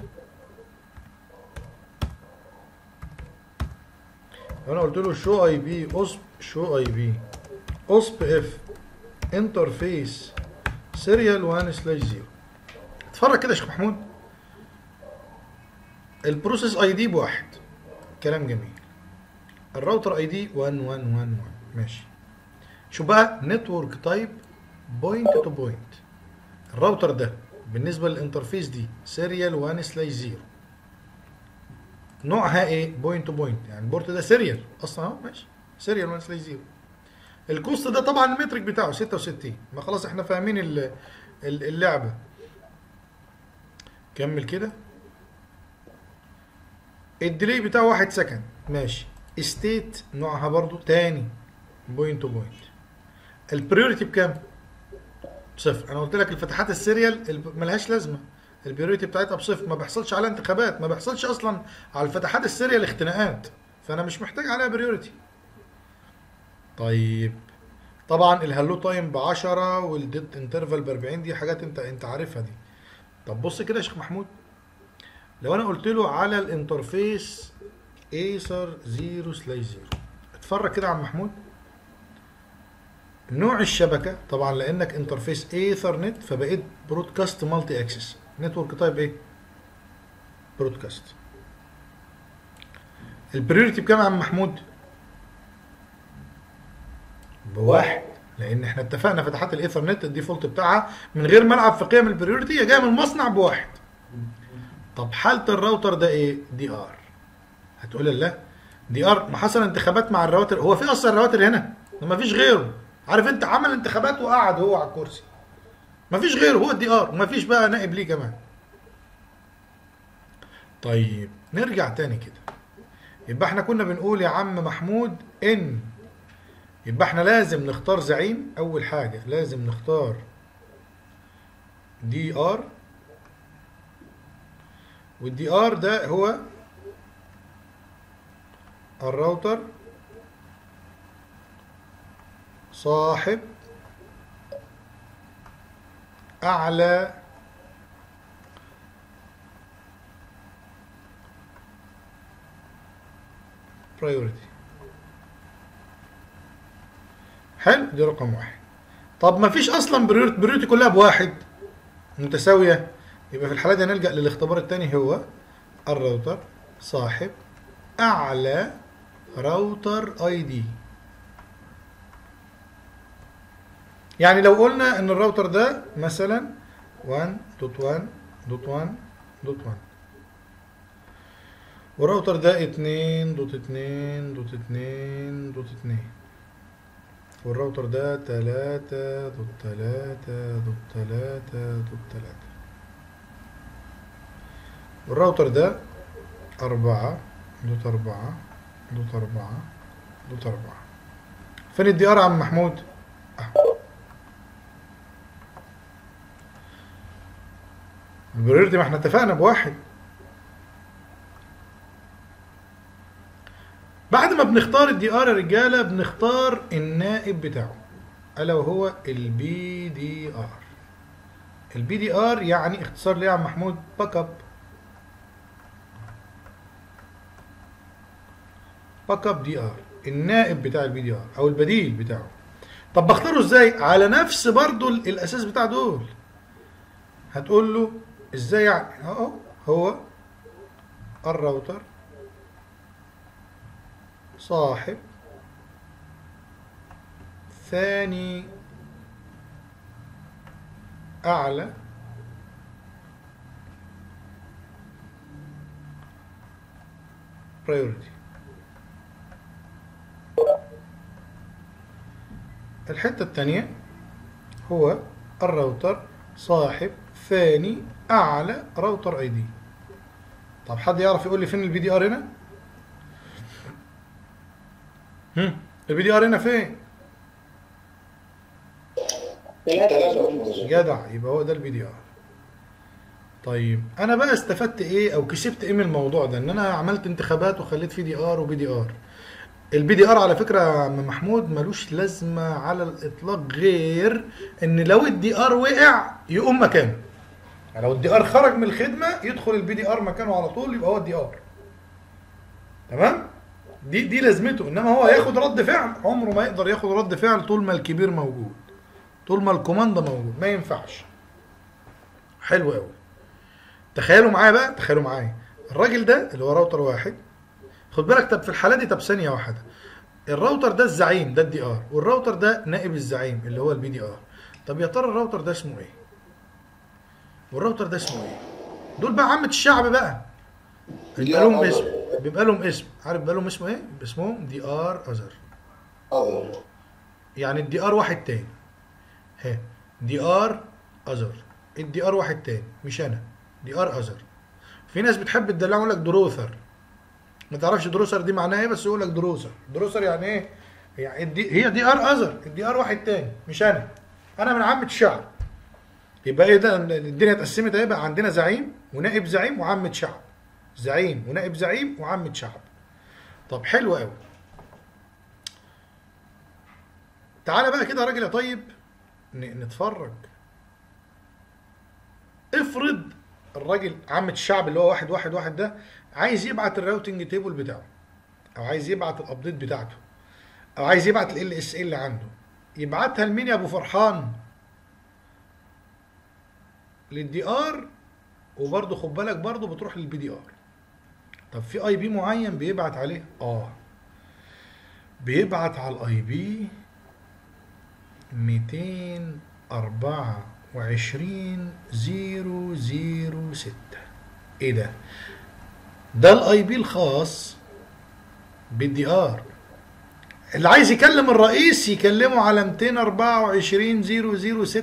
لو انا قلت له شو اي بي اوسب شو اي بي اوسب اف انترفيس سيريال 1 سلاش 0 اتفرج كده يا شيخ محمود البروسيس اي دي بواحد كلام جميل الراوتر اي دي 1 1 1 1 ماشي شوف بقى نتورك تايب بوينت تو بوينت الراوتر ده بالنسبه للانترفيس دي سيريال 1 سلاش 0 نوعها ايه بوينت تو بوينت يعني البورت ده سيريال اصلا اهو ماشي سيريال 1 سلاش 0 الكوست ده طبعا المترك بتاعه 66 ما خلاص احنا فاهمين ال- ال- اللعبه كمل كده الديلي بتاعه واحد سكند ماشي ستيت نوعها برضو تاني بوينت تو بوينت البريوريتي بكام؟ بصفر انا قلت لك الفتحات السيريال الب- ملهاش لازمه البريوريتي بتاعتها بصفر ما بيحصلش عليها انتخابات ما بيحصلش اصلا على الفتحات السيريال اختناقات فانا مش محتاج عليها بريوريتي طيب طبعا الهلو تايم ب 10 والديت انترفال ب 40 دي حاجات انت انت عارفها دي طب بص كده يا شيخ محمود لو انا قلت له على الانترفيس ايسر 0 سلاش 0 اتفرج كده يا عم محمود نوع الشبكه طبعا لانك انترفيس ايثرنت فبقيت برودكاست مالتي اكسس نتورك تايب ايه برودكاست البريورتي بكام يا عم محمود بواحد لان احنا اتفقنا فتحات الايثرنت الديفولت بتاعها من غير ما العب في قيم البريورتي هي جايه من المصنع بواحد طب حاله الراوتر ده ايه دي ار هتقول لي لا دي ار ما حصل انتخابات مع الرواتر هو في اصلا رواتر هنا ما فيش غيره عارف انت عمل انتخابات وقعد هو على الكرسي ما فيش غيره هو الدي ار وما فيش بقى نائب ليه كمان طيب نرجع تاني كده يبقى احنا كنا بنقول يا عم محمود ان يبقى احنا لازم نختار زعيم اول حاجة لازم نختار دي ار والدي ار ده هو الراوتر صاحب اعلى priority حلو دي رقم واحد طب ما فيش اصلا بريورتي بريورتي كلها بواحد متساويه يبقى في الحاله دي هنلجا للاختبار الثاني هو الراوتر صاحب اعلى راوتر اي دي يعني لو قلنا ان الراوتر ده مثلا 1.1.1.1 والراوتر ده 2.2.2.2 والراوتر ده 3.3.3.3 والراوتر ده 4 دوت 4 دوت 4 دوت 4 فين الدي ار يا عم محمود؟ أهو. البريورتي ما احنا اتفقنا بواحد بعد ما بنختار الدي ار يا رجاله بنختار النائب بتاعه الا وهو البي دي ار البي دي ار يعني اختصار ليه يا عم محمود باك اب باك اب دي ار النائب بتاع البي دي ار او البديل بتاعه طب بختاره ازاي على نفس برضو ال- الاساس بتاع دول هتقول له ازاي يعني اهو هو الراوتر صاحب ثاني أعلى priority الحتة الثانية هو الراوتر صاحب ثاني أعلى راوتر اي دي طب حد يعرف يقول لي فين البي دي ار هنا؟ هم البي دي ار هنا فين؟ جدع يبقى هو ده البي دي ار طيب انا بقى استفدت ايه او كسبت ايه من الموضوع ده ان انا عملت انتخابات وخليت في دي ار وبي دي ار البي دي ار على فكره يا عم محمود ملوش لازمه على الاطلاق غير ان لو الدي ار وقع يقوم مكانه يعني لو الدي ار خرج من الخدمه يدخل البي دي ار مكانه على طول يبقى هو الدي ار تمام دي دي لازمته انما هو ياخد رد فعل عمره ما يقدر ياخد رد فعل طول ما الكبير موجود طول ما الكوماندا موجود ما ينفعش حلو قوي تخيلوا معايا بقى تخيلوا معايا الراجل ده اللي هو راوتر واحد خد بالك طب في الحاله دي طب ثانيه واحده الراوتر ده الزعيم ده الدي ار والراوتر ده نائب الزعيم اللي هو البي دي ار طب يا ترى الراوتر ده اسمه ايه والراوتر ده اسمه ايه دول بقى عامه الشعب بقى بيبقى لهم اسم بيبقى لهم اسم عارف بيبقى لهم اسمه ايه اسمهم دي ار ازر اذر يعني الدي ار واحد تاني ها دي ار ازر الدي ار واحد تاني مش انا دي ار ازر في ناس بتحب تدلع يقول لك دروثر ما تعرفش دروثر دي معناها ايه بس يقول لك دروثر دروثر يعني ايه يعني الدي هي دي ار ازر الدي ار واحد تاني مش انا انا من عامه الشعب يبقى ايه ده الدنيا اتقسمت ايه بقى عندنا زعيم ونائب زعيم وعامه شعب زعيم ونائب زعيم وعامه شعب طب حلو قوي تعالى بقى كده يا راجل يا طيب ن- نتفرج افرض الراجل عامة الشعب اللي هو واحد واحد واحد ده عايز يبعت الراوتنج تيبل بتاعه او عايز يبعت الابديت بتاعته او عايز يبعت ال اس ال اللي عنده يبعتها لمين يا ابو فرحان للدي ار وبرضه خد بالك برضه بتروح للبي دي ار طب في اي بي معين بيبعت عليه اه بيبعت على الاي بي 224 006 ايه ده ده الاي بي الخاص بالدي ار اللي عايز يكلم الرئيس يكلمه على 224 006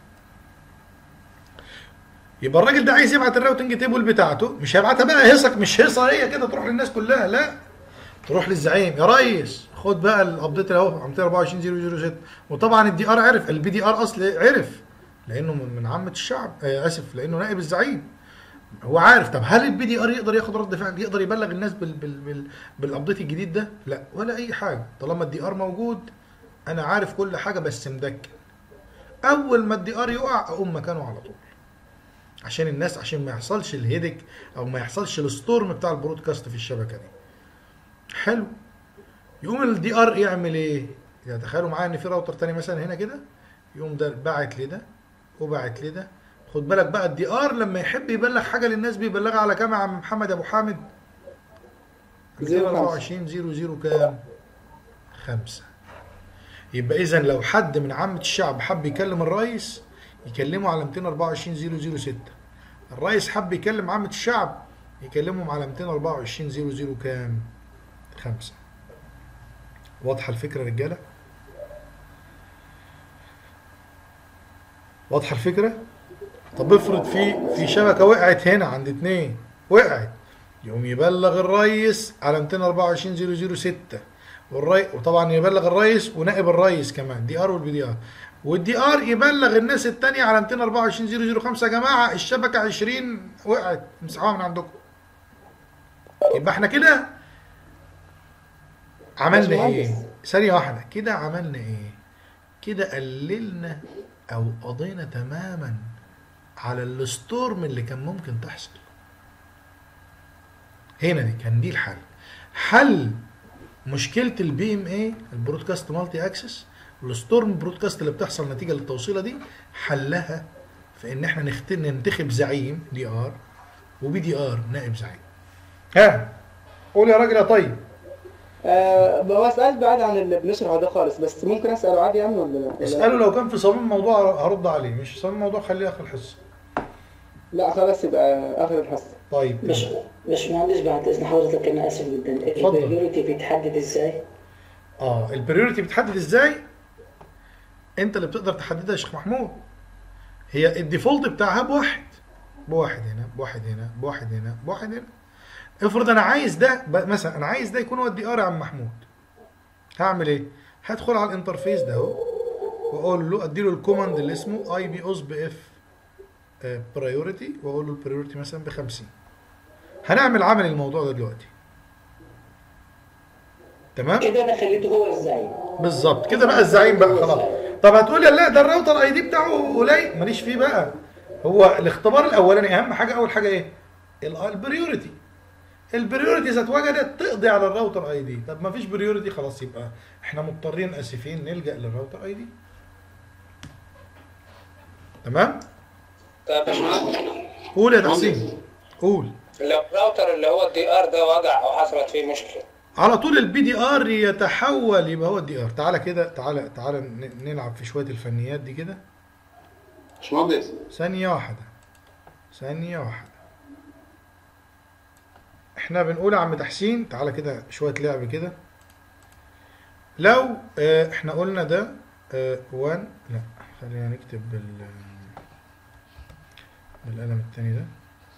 يبقى الراجل ده عايز يبعت الراوتنج تيبل بتاعته مش هيبعتها بقى هيصك مش هيصه هي كده تروح للناس كلها لا تروح للزعيم يا ريس خد بقى الابديت اهو 224 006 وطبعا الدي ار عرف البي دي ار اصل عرف لانه من من عامه الشعب آه اسف لانه نائب الزعيم هو عارف طب هل البي دي ار يقدر ياخد رد فعل يقدر يبلغ الناس بال بال بال بالابديت الجديد ده لا ولا اي حاجه طالما الدي ار موجود انا عارف كل حاجه بس مدكن اول ما الدي ار يقع اقوم مكانه على طول عشان الناس عشان ما يحصلش الهيدك او ما يحصلش الستورم بتاع البرودكاست في الشبكه دي حلو يقوم الدي ار يعمل ايه يعني تخيلوا معايا ان في راوتر تاني مثلا هنا كده يقوم ده باعت لي ده وباعت لي ده خد بالك بقى الدي ار لما يحب يبلغ حاجه للناس بيبلغها على كام يا عم محمد ابو حامد زيرو خمسة. 24 زيرو زيرو كام خمسة يبقى اذا لو حد من عامة الشعب حب يكلم الرئيس يكلمه على 224 زيرو ستة الرئيس حب يكلم عامة الشعب يكلمهم على 224 زيرو زيرو كام خمسة واضحة الفكرة يا رجالة واضحة الفكرة طب افرض في في شبكة وقعت هنا عند اتنين وقعت يقوم يبلغ الرئيس على 224 006 والري وطبعا يبلغ الرئيس ونائب الرئيس كمان دي ار والبي دي ار والدي ار يبلغ الناس التانية على 224 005 يا جماعة الشبكة 20 وقعت امسحوها من عندكم يبقى احنا كده عملنا ايه؟ باشمهندس. ثانية واحدة كده عملنا ايه؟ كده قللنا او قضينا تماما على الستورم اللي كان ممكن تحصل هنا دي كان دي الحل حل مشكله البي ام اي البرودكاست مالتي اكسس الستورم برودكاست اللي بتحصل نتيجه للتوصيله دي حلها في ان احنا نخت- ننتخب زعيم دي ار وبي دي ار نائب زعيم ها قول يا راجل يا طيب آه هو سؤال بعيد عن اللي بنشرحه ده خالص بس ممكن اساله عادي يعني ولا ولا- اساله لو كان في صميم الموضوع هرد عليه مش صميم الموضوع خليه اخر الحصه لا خلاص يبقى اخر الحصه طيب مش مش مهندس بعد اذن حضرتك انا اسف جدا اتفضل. البريوريتي بيتحدد ازاي؟ اه البريوريتي بتحدد ازاي انت اللي بتقدر تحددها يا شيخ محمود هي الديفولت بتاعها بواحد بواحد هنا بواحد هنا بواحد هنا بواحد هنا افرض انا عايز ده ب- مثلا انا عايز ده يكون هو الدي ار يا عم محمود هعمل ايه هدخل على الانترفيس ده اهو واقول له ادي له الكوماند اللي اسمه اي بي اوس بي اف برايورتي واقول له البرايورتي مثلا ب 50 هنعمل عمل الموضوع ده دلوقتي تمام كده انا خليته هو الزعيم بالظبط كده بقى الزعيم بقى خلاص طب هتقول لي لا ده الراوتر اي دي بتاعه قليل ماليش فيه بقى هو الاختبار الاولاني اهم حاجه اول حاجه ايه ال- البريوريتي البريوريتي اذا اتوجدت تقضي على الراوتر اي دي طب ما فيش بريوريتي خلاص يبقى احنا مضطرين اسفين نلجا للراوتر اي دي تمام طب يا باشمهندس قول يا تحسين قول لو الراوتر اللي هو الدي ار ده وجع او حصلت فيه مشكله على طول البي دي ار يتحول يبقى هو الدي ار تعالى كده تعالى تعالى ن- نلعب في شويه الفنيات دي كده باشمهندس ثانية واحدة ثانية واحدة احنا بنقول يا عم تحسين تعالى كده شوية لعب كده لو اه احنا قلنا ده اه 1 لا خلينا نكتب بال بالقلم التاني ده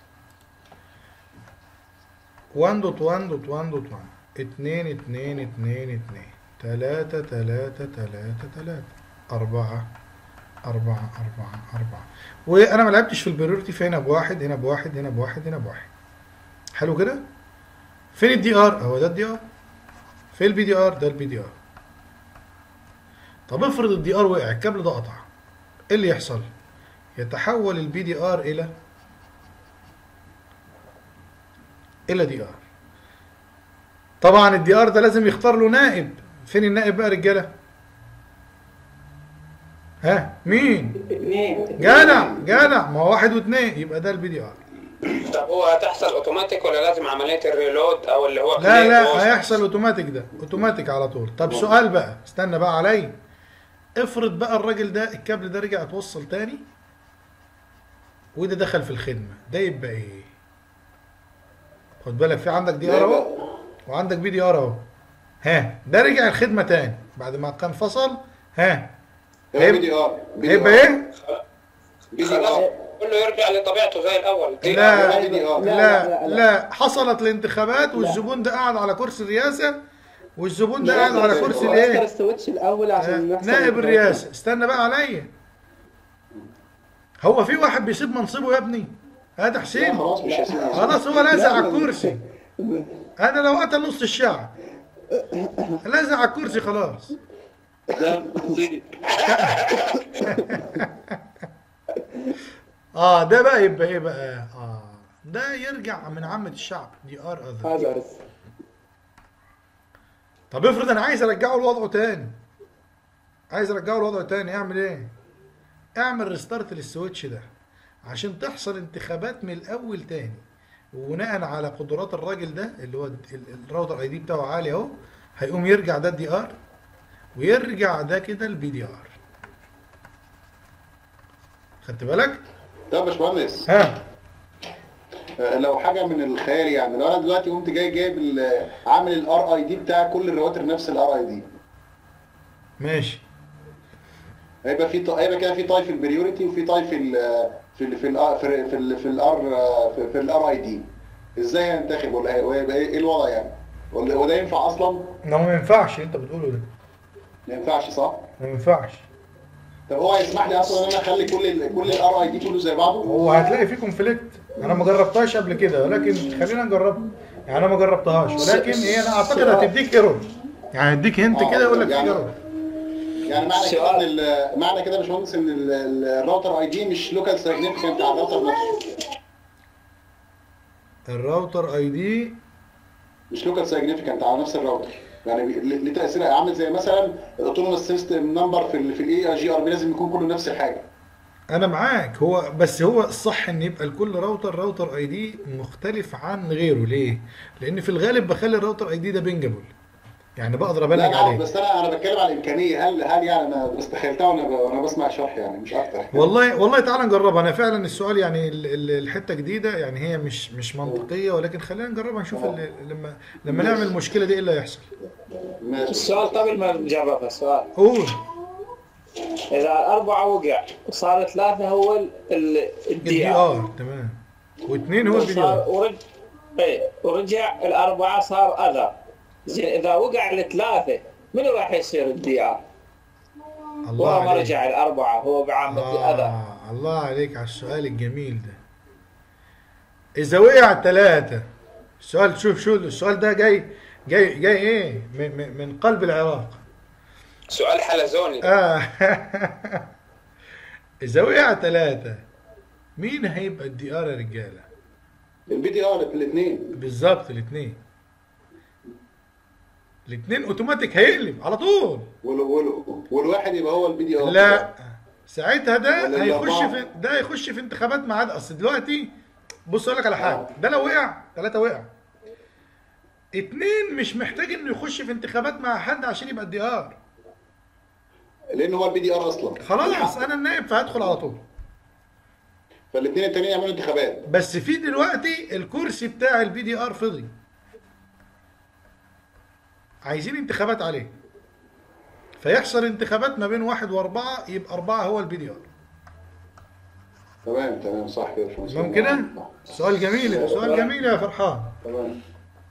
1.1.1.1 اتنين اتنين اتنين اتنين تلاتة تلاتة تلاتة تلاتة أربعة أربعة أربعة أربعة وأنا ما لعبتش في البريورتي فهنا بواحد هنا بواحد هنا بواحد هنا بواحد حلو كده فين الدي ار هو ده الدي ار فين البي دي ار ده البي دي ار طب افرض الدي ار وقع الكابل ده قطع ايه اللي يحصل يتحول البي دي ار الى الى دي ار طبعا الدي ار ده لازم يختار له نائب فين النائب بقى يا رجاله ها مين اثنين جدع جدع ما هو واحد واثنين يبقى ده البي دي ار طب هو هتحصل اوتوماتيك ولا لازم عمليه الريلود او اللي هو لا clear لا pause؟ هيحصل اوتوماتيك ده اوتوماتيك على طول طب سؤال بقى استنى بقى علي افرض بقى الراجل ده الكابل ده رجع اتوصل تاني وده دخل في الخدمه ده يبقى ايه خد بالك في عندك دي ار اهو وعندك بي دي ار اهو ها ده رجع الخدمه تاني بعد ما كان فصل ها هيبقى بي دي ار هيبقى ايه بي دي خلاص ار كله يرجع لطبيعته زي الاول دي لا بي دي ار لا، لا لا، لا. لا حصلت الانتخابات والزبون ده قاعد على كرسي الرئاسه والزبون ده قاعد على كرسي اسكر الايه السويتش الاول عشان نحصل نائب الرئاسه استنى بقى عليا هو في واحد بيسيب منصبه يا ابني هذا لا حسين خلاص مش هسيب خلاص هو لازق لا، على ما- الكرسي انا لو قتل نص الشعب لازق على الكرسي خلاص اه ده بقى يبقى ايه بقى اه ده يرجع من عامة الشعب دي ار اذر هذا بس طب افرض انا عايز ارجعه لوضعه تاني عايز ارجعه لوضعه تاني اعمل ايه اعمل ريستارت للسويتش ده عشان تحصل انتخابات من الاول تاني وبناء على قدرات الراجل ده اللي هو ال- ال- الراوتر اي دي بتاعه عالي اهو هيقوم يرجع ده الدي ار ويرجع ده كده البي دي ار خدت بالك؟ طب يا باشمهندس ها آه، لو حاجه من الخيال يعني لو انا دلوقتي قمت جاي جايب ال- عامل الار اي دي بتاع كل الرواتر نفس الار اي دي ماشي هيبقى في ط- هيبقى كده في طاي في البريوريتي وفي طاي في ال في ال في ال في ال في ال في الار في, في الار اي دي ازاي هينتخب ولا هي- وهيبقى ايه إيه الوضع يعني ولا هو ده ينفع اصلا ما هو ما ينفعش اللي انت بتقوله ده ما ينفعش صح ما ينفعش طب هو هيسمح لي اصلا ان انا اخلي كل ال كل الار اي دي كله زي بعضه هو هتلاقي فيه كونفليكت انا ما جربتهاش قبل كده ولكن خلينا نجربها يعني انا ما جربتهاش ولكن هي انا اعتقد هتديك ايرور يعني هتديك هنت آه، كده يقول لك في يعني- ايرور يعني معنى كده سؤال. ان ال- معنى كده يا باشمهندس ان ال- ال- الراوتر اي دي مش لوكال سيجنيفيكانت على الراوتر نفسه الراوتر اي دي مش لوكال سيجنيفيكانت على نفس الراوتر يعني بي- ل- ليه تاثير عامل زي مثلا الاوتونوموس سيستم نمبر في ال في الاي جي ار بي لازم يكون كله نفس الحاجه انا معاك هو بس هو الصح ان يبقى لكل راوتر راوتر اي دي مختلف عن غيره ليه لان في الغالب بخلي الراوتر اي دي ده بنجابل يعني بقدر لا ابلغ أنا عارف، عليه بس انا انا بتكلم على الامكانيه هل هل يعني انا بس تخيلتها وانا ب- وانا بسمع الشرح يعني مش اكتر والله والله تعالى نجربها انا فعلا السؤال يعني ال- ال- الحته جديده يعني هي مش مش منطقيه ولكن خلينا نجربها نشوف ال- لما لما نعمل المشكله دي ايه اللي هيحصل ماشي السؤال قبل ما نجربها السؤال قول اذا الاربعه وقع وصار ثلاثه هو ال- ال- الدي الدي ار ار تمام واثنين هو البي دي وصار ار ورج... ايه ورجع الاربعه صار اذر زين اذا وقع الثلاثه منو راح يصير الدي ار؟ الله وهو ما عليك رجع الاربعه هو بعامه اذر آه الله عليك على السؤال الجميل ده إذا وقع الثلاثة السؤال شوف شو السؤال ده جاي جاي جاي إيه من, من- من قلب العراق سؤال حلزوني آه إذا وقع ثلاثة مين هيبقى الدي ار يا رجالة؟ البي دي ار في الاثنين بالظبط الاثنين الاثنين اوتوماتيك هيقلب على طول والواحد يبقى هو البي دي ار لا ساعتها ده ولا هيخش الأربعة؟ في ده هيخش في انتخابات مع ده اصل دلوقتي بص اقول لك على حاجه ده لو وقع ثلاثه وقع اتنين مش محتاج انه يخش في انتخابات مع حد عشان يبقى الدي ار لان هو البي دي ار اصلا خلاص انا النائب فهدخل على طول فالاثنين التانيين يعملوا انتخابات بس في دلوقتي الكرسي بتاع البي دي ار فضي عايزين انتخابات عليه فيحصل انتخابات ما بين واحد واربعه يبقى اربعه هو البي دي ار تمام تمام صح كده يا باشمهندس. تمام كده؟ سؤال جميل سؤال جميل يا فرحان تمام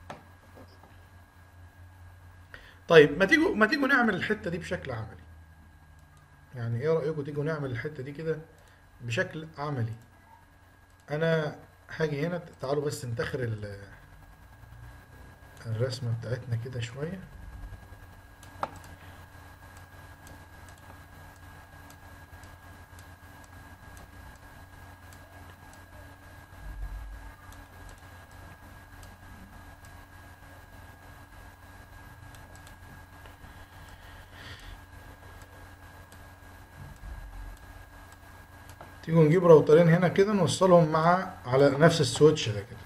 طيب ما تيجوا ما تيجوا نعمل الحته دي بشكل عملي يعني ايه رايكم تيجوا نعمل الحته دي كده بشكل عملي انا هاجي هنا تعالوا بس نتاخر ال- الرسمه بتاعتنا كده شويه تيجوا نجيب راوترين هنا كده نوصلهم مع على نفس السويتش ده كده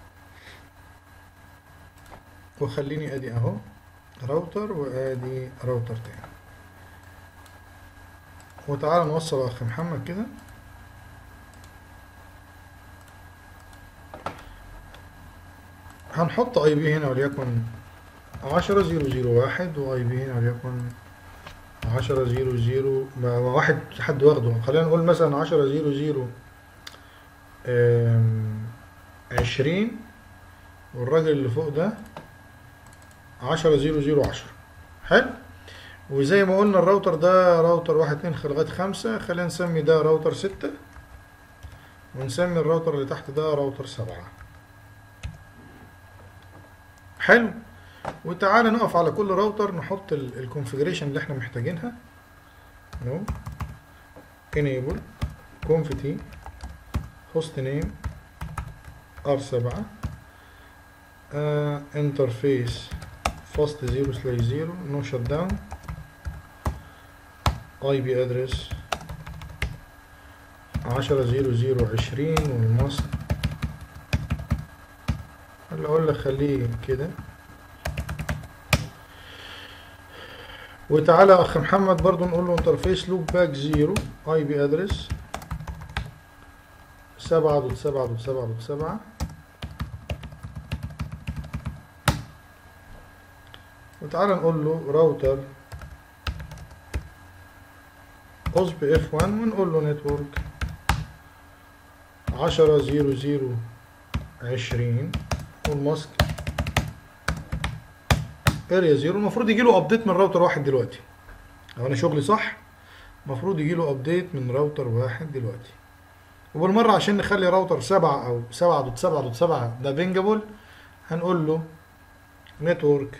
وخليني ادي اهو راوتر وادي راوتر تاني وتعالى نوصل يا اخ محمد كده هنحط اي بي هنا وليكن عشرة زيرو زيرو واحد واي بي هنا وليكن عشرة زيرو زيرو ما ما واحد حد واخده خلينا نقول مثلا عشرة زيرو زيرو آم، عشرين والراجل اللي فوق ده عشرة زيرو زيرو عشرة حلو وزي ما قلنا الراوتر ده راوتر واحد اتنين لغاية خمسة خلينا نسمي ده راوتر ستة ونسمي الراوتر اللي تحت ده راوتر سبعة حلو وتعالى نقف على كل راوتر نحط الكونفيجريشن اللي احنا محتاجينها نو enable conf t host name r7 uh, interface fast 0 slash 0 no shutdown IP address عشرة زيرو زيرو عشرين والمصر اللي اقول لك خليه كده وتعالى يا اخ محمد برضو نقول له انترفيس لوب باك زيرو اي بي ادرس سبعة دوت سبعة دوت سبعة دوت سبعة وتعالى نقول له راوتر اوسب اف 1 ونقول له نتورك عشرة زيرو زيرو عشرين والماسك اريا زيرو المفروض يجي له ابديت من راوتر واحد دلوقتي لو انا شغلي صح المفروض يجي له ابديت من راوتر واحد دلوقتي وبالمرة عشان نخلي راوتر سبعة او سبعة دوت سبعة دوت سبعة ده بينجابل هنقول له نتورك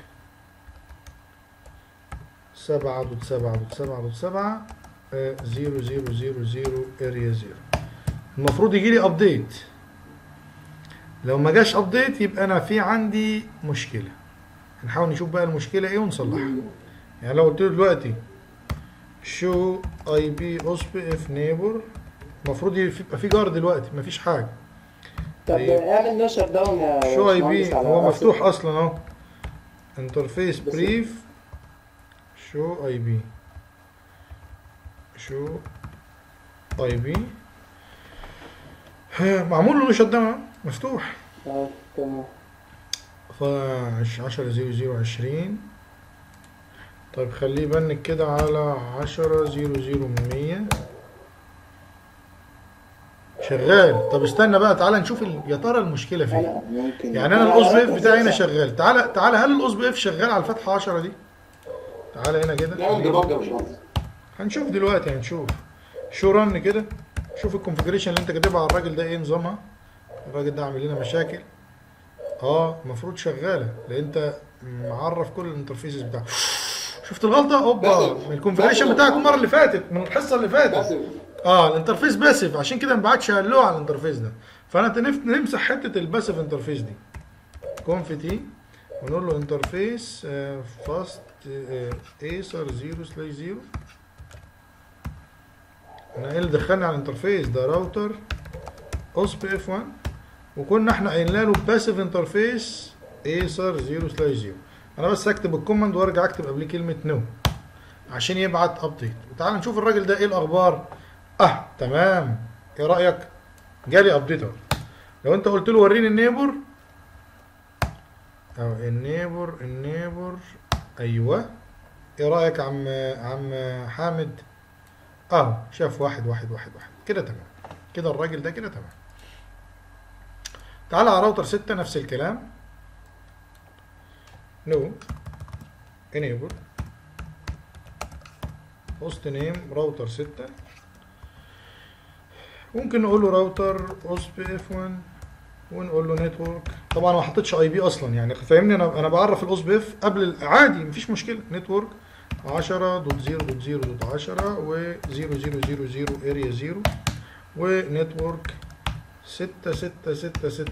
سبعة دوت سبعة دوت سبعة دوت سبعة زيرو زيرو زيرو زيرو اريا زيرو المفروض يجي لي ابديت لو ما جاش ابديت يبقى انا في عندي مشكله هنحاول نشوف بقى المشكله ايه ونصلحها يعني لو قلت له دلوقتي شو اي بي اوسب اف نيبر المفروض يبقى في جار دلوقتي مفيش حاجه طب طيب. اعمل نو شت داون يا شو اي باشمهندس بي على هو أسف. مفتوح اصلا اهو انترفيس بس- بريف شو اي بي شو اي بي معمول له شت داون مفتوح آه، تمام ف عشرة زيرو زيرو عشرين طيب خليه يبنك كده على عشرة زيرو زيرو من مية شغال طب استنى بقى تعالى نشوف ال- يا ترى المشكلة فين لا ممكن يعني انا الاوز بي اف بتاعي هنا شغال تعالى تعالى هل الاوز بي اف شغال على الفتحة 10 دي تعالى هنا كده نعمل ديباج يا باشمهندس هنشوف دلوقتي هنشوف شو رن كده شوف الكونفجريشن اللي انت كاتبها على الراجل ده ايه نظامها الراجل ده عامل لنا مشاكل اه المفروض شغاله لان انت معرف كل الانترفيسز بتاعك شفت الغلطه اوبا باسف. من الكونفجريشن باسف. بتاعك المره اللي فاتت من الحصه اللي فاتت بس اه الانترفيس باسف عشان كده ما بعتش هلو على الانترفيس ده فانا تنف- نمسح حته الباسف انترفيس دي كونف تي ونقول له انترفيس فاست ايسر 0 سلاش 0 انا ايه اللي دخلني على الانترفيس ده راوتر اوسب اف 1 وكنا احنا قايلين له باسيف انترفيس ايسر 0 سلاش 0 انا بس اكتب الكوماند وارجع اكتب قبليه كلمه نو عشان يبعت ابديت وتعال نشوف الراجل ده ايه الاخبار اه تمام ايه رايك جالي ابديت اهو لو انت قلت له وريني النيبر او النيبر النيبر ايوه ايه رايك يا عم عم حامد اهو شاف واحد واحد واحد واحد كده تمام كده الراجل ده كده تمام تعالى على راوتر ستة نفس الكلام نو enable host name راوتر ستة ممكن نقول له راوتر اوسب اف 1 ونقول له نتورك طبعا ما حطيتش اي بي اصلا يعني فاهمني انا انا بعرف الاوس بي اف قبل ال- عادي مفيش مشكله نتورك 10 دوت 0 دوت 0 دوت 10 و 0 0 0 0 اريا 0 ونتورك 6 6 6 6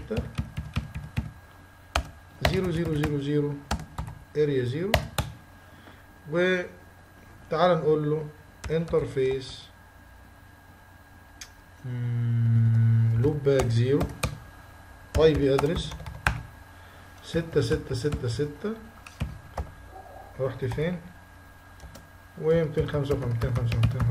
0 0 0 0 اريا 0 وتعال نقول له انترفيس لوب باك 0 اي بي ادرس ستة ستة ستة ستة رحت فين و 205 205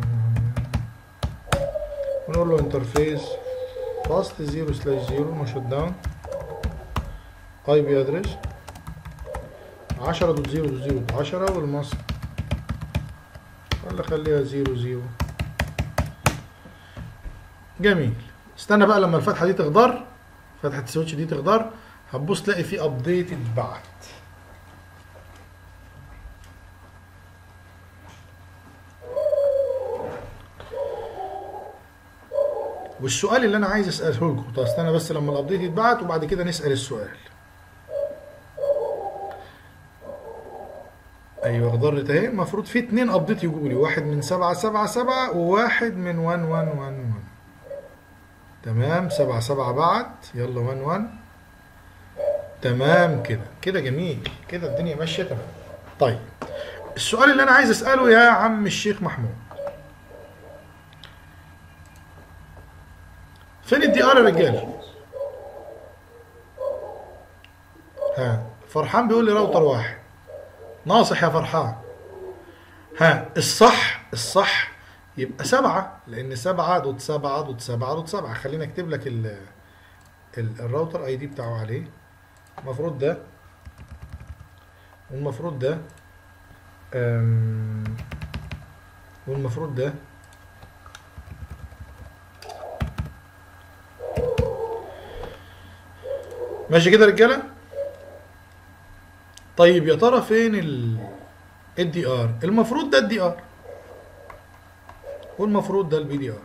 ونقول له انترفيس فاست 0 سلاش 0 نو شت داون اي بي ادرس 10 دوت 0 دوت 0 دوت 10 والماسك ولا خليها 0 0 جميل استنى بقى لما الفتحه دي تخضر فتحه السويتش دي تخضر هتبص تلاقي في ابديت اتبعت والسؤال اللي انا عايز اساله لكم طب استنى بس لما الابديت يتبعت وبعد كده نسال السؤال ايوه خضرت اهي المفروض في اتنين ابديت يجوا لي واحد من سبعة سبعة سبعة وواحد من ون ون ون ون تمام سبعة سبعة بعت يلا ون ون تمام كده كده جميل كده الدنيا ماشية تمام طيب السؤال اللي انا عايز اسأله يا عم الشيخ محمود فين الدي ار يا رجاله ها فرحان بيقول لي راوتر واحد ناصح يا فرحان ها الصح الصح يبقى سبعة لأن سبعة دوت سبعة دوت سبعة دوت سبعة خليني أكتب لك ال ال- الراوتر اي دي بتاعه عليه المفروض ده والمفروض ده أم، والمفروض ده ماشي كده يا رجاله طيب يا ترى فين ال الدي ار المفروض ده الدي ار والمفروض ده البي دي ار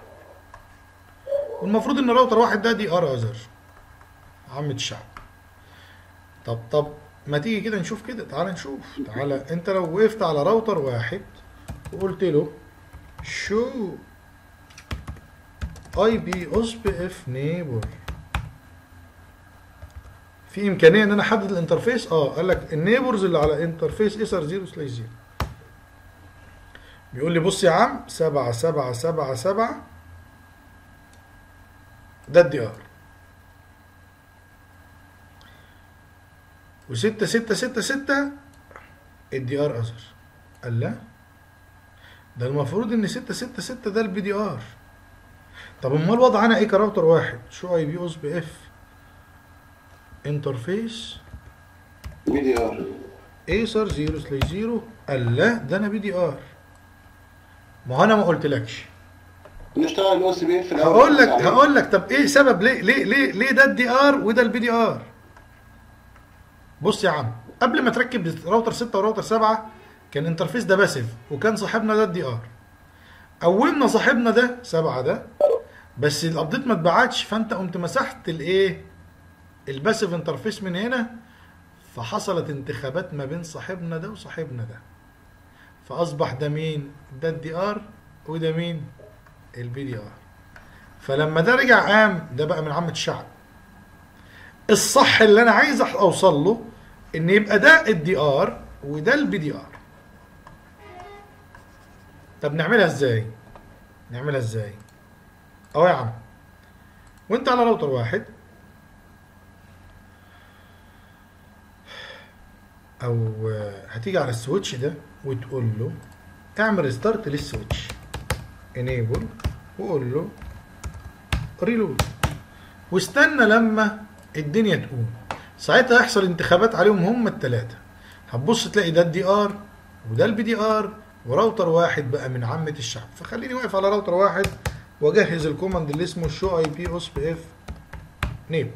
والمفروض ان راوتر واحد ده دي ار اذر عامة الشعب طب طب ما تيجي كده نشوف كده تعال نشوف تعال انت لو وقفت على راوتر واحد وقلت له شو اي بي اس بي اف نيبر في امكانيه ان انا احدد الانترفيس اه قال لك النيبرز اللي على انترفيس اسر 0 سلاش 0 بيقول لي بص يا عم 7 7 7 7 ده الدي ار و6 6 6 6 الدي ار اذر قال لا ده المفروض ان 6 6 6 ده البي دي ار طب امال وضعنا ايه كراوتر واحد شو اي بي اس بي اف انترفيس بي دي ار ايسر 0 سلاش 0 قال لا ده انا بي دي ار ما هو انا ما قلتلكش نشتغل الاو سي بي اف الاول هقول لك هقول لك طب ايه سبب ليه ليه ليه ليه ده الدي ار وده البي دي ار بص يا عم قبل ما تركب راوتر 6 وراوتر 7 كان الانترفيس ده باسيف وكان صاحبنا ده الدي ار اولنا صاحبنا ده 7 ده بس الابديت ما اتبعتش فانت قمت مسحت الايه الباسيف انترفيس من هنا فحصلت انتخابات ما بين صاحبنا ده وصاحبنا ده فاصبح ده مين ده الدي ار وده مين البي دي ار فلما ده رجع قام ده بقى من عامة الشعب الصح اللي انا عايز أح- اوصل له ان يبقى ده الدي ار وده البي دي ار طب نعملها ازاي نعملها ازاي اهو يا عم وانت على راوتر واحد او آه، هتيجي على السويتش ده وتقول له اعمل ريستارت للسويتش انيبل وقول له ريلود واستنى لما الدنيا تقوم ساعتها يحصل انتخابات عليهم هم الثلاثه هتبص تلاقي ده الدي ار وده البي دي ار وراوتر واحد بقى من عامه الشعب فخليني واقف على راوتر واحد واجهز الكوماند اللي اسمه شو اي بي اس بي اف نيم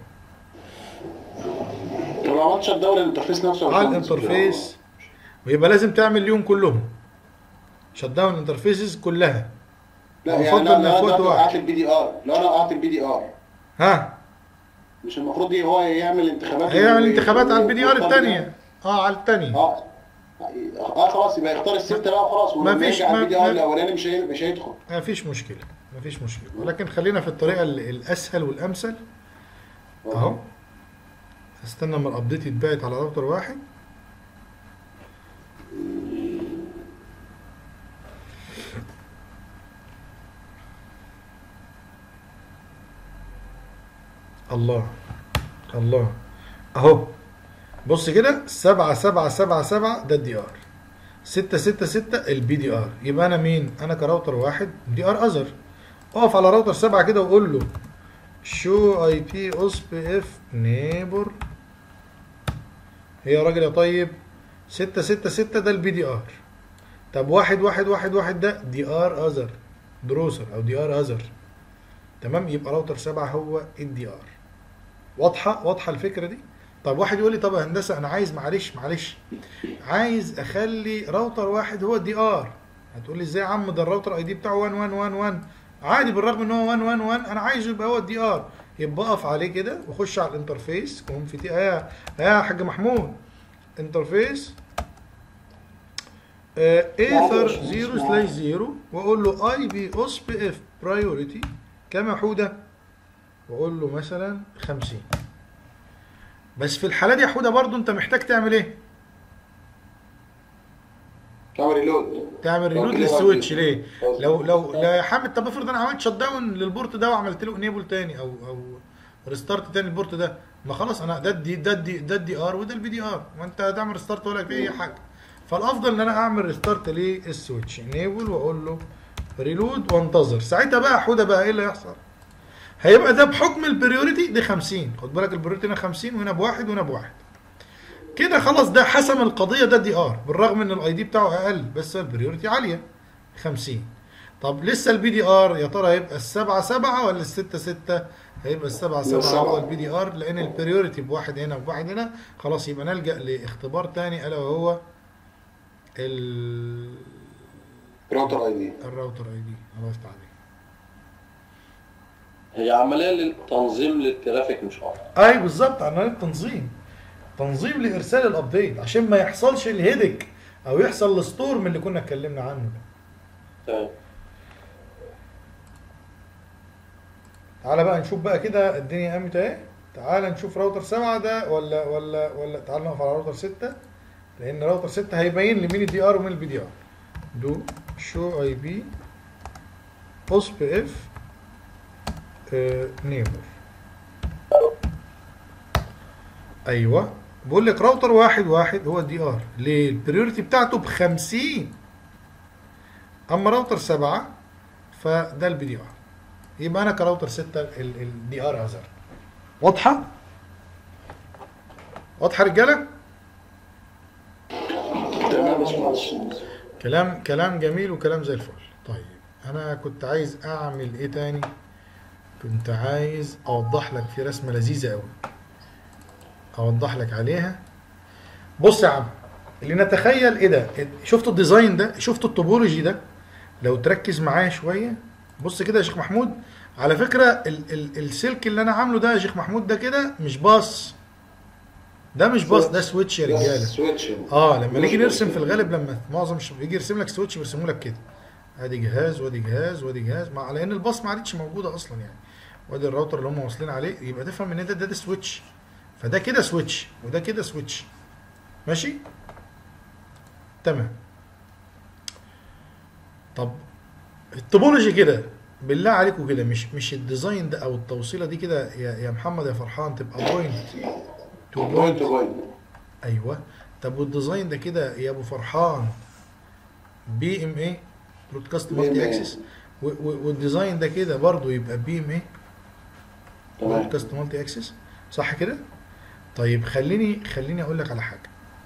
طب ما عملتش الدوري الانترفيس نفسه ولا على خالص؟ الانترفيس ويبقى لازم تعمل اليوم كلهم شت داون الانترفيسز كلها لا يعني يفضل انا إنها لو في وقت انا واحد. وقعت البي دي ار لو انا وقعت البي دي ار ها مش المفروض دي هو يعمل انتخابات هيعمل و- انتخابات على البي دي ار ويختار الثانيه اه على الثانيه اه اه خلاص يبقى يختار الستة بقى خلاص ما ولما فيش- يرجع ما- البي دي ار ما- الاولاني مش هي- مش هيدخل ما فيش مشكله ما فيش مشكله ولكن خلينا في الطريقه ال- الاسهل والامثل اهو استنى اما الابديت يتبعت على راوتر واحد الله الله اهو بص كده سبعة سبعة سبعة سبعة ده الدي ار ستة ستة ستة البي دي ار يبقى انا مين انا كراوتر واحد دي ار اذر اقف على راوتر سبعة كده وقول له شو اي بي اس بي اف نيبر هي يا راجل يا طيب ستة ستة ستة ده البي دي ار طب واحد واحد واحد واحد ده دي ار اذر دروسر او دي ار اذر تمام يبقى راوتر سبعة هو الدي ار واضحة واضحة الفكرة دي طب واحد يقول لي طب يا هندسة انا عايز معلش معلش عايز اخلي راوتر واحد هو الدي ار هتقول لي ازاي يا عم ده الراوتر اي دي بتاعه 1111 عادي بالرغم ان هو 1111 انا عايزه يبقى هو الدي ار يبقى اقف عليه كده وخش على الانترفيس قوم في تي يا يا حاج محمود انترفيس ايثر 0 سلاش 0 واقول له اي بي اس بي اف برايورتي كام يا حوده واقول له مثلا 50 بس في الحاله دي يا حوده برضو انت محتاج تعمل ايه تعمل ريلود تعمل ريلود طب ليه للسويتش بقى؟ ليه؟ لو لو لا يا حامد طب افرض انا عملت شت داون للبورت ده وعملت له انيبل تاني او او ريستارت تاني البورت ده ما خلاص انا ده الدي ده الدي ده الدي ار وده البي دي ار وانت هتعمل ريستارت ولا في اي حاجه فالافضل ان انا اعمل ريستارت للسويتش انيبل واقول له ريلود وانتظر ساعتها بقى حوده بقى ايه اللي هيحصل؟ هيبقى ده بحكم البريوريتي دي 50 خد بالك البريوريتي هنا 50 وهنا بواحد وهنا بواحد كده خلاص ده حسم القضيه ده دي ار بالرغم ان الاي دي بتاعه اقل بس البريوريتي عاليه 50 طب لسه البي دي ار يا ترى هيبقى السبعة سبعة ولا الستة ستة؟ هيبقى السبعة سبعة السبعة. هو البي دي ار لأن البريوريتي بواحد هنا وبواحد هنا خلاص يبقى نلجأ لاختبار تاني ألا وهو ال... راوتر اي دي الراوتر اي دي الله يفتح عليك هي عمليه للتنظيم للترافيك مش اكتر اي بالظبط عمليه تنظيم تنظيم لارسال الابديت عشان ما يحصلش الهيدك او يحصل الستورم اللي كنا اتكلمنا عنه ده تمام تعالى بقى نشوف بقى كده الدنيا قامت اهي تعالى نشوف راوتر سبعة ده ولا ولا ولا تعالى نقف على راوتر ستة لان راوتر ستة هيبين لي مين الدي ار ومين البي دي ار دو شو اي بي اوسب اف نيبر ايوه بقول لك راوتر واحد واحد هو الدي ار ليه البريورتي بتاعته ب 50 اما راوتر سبعة فده البي دي ار يبقى انا كراوتر 6 الدي ار هازارد واضحه واضحه رجاله تمام يا باشمهندس كلام كلام جميل وكلام زي الفل طيب انا كنت عايز اعمل ايه تاني كنت عايز اوضح لك في رسمه لذيذه قوي اوضح لك عليها بص يا عم اللي نتخيل ايه ده شفتوا الديزاين ده شفتوا التوبولوجي ده لو تركز معايا شويه بص كده يا شيخ محمود على فكره ال ال السلك اللي انا عامله ده يا شيخ محمود ده كده مش باص ده مش باص ده سويتش يا رجاله سويتش اه لما نيجي نرسم في الغالب لما معظم الشباب بيجي يرسم لك سويتش بيرسموا لك كده ادي جهاز وادي جهاز وادي جهاز مع لان الباص ما عادتش موجوده اصلا يعني وادي الراوتر اللي هم واصلين عليه يبقى تفهم ان ده ده, ده سويتش فده كده سويتش وده كده سويتش ماشي تمام طب التوبولوجي كده بالله عليكم كده مش مش الديزاين ده او التوصيله دي كده يا يا محمد يا فرحان تبقى بوينت تو بوينت بوينت تو بوينت ايوه طب والديزاين ده كده يا ابو فرحان بي ام اي برودكاست مالتي BMA. اكسس والديزاين ده كده برضه يبقى بي ام اي تمام برودكاست مالتي اكسس صح كده طيب خليني خليني اقول لك على حاجه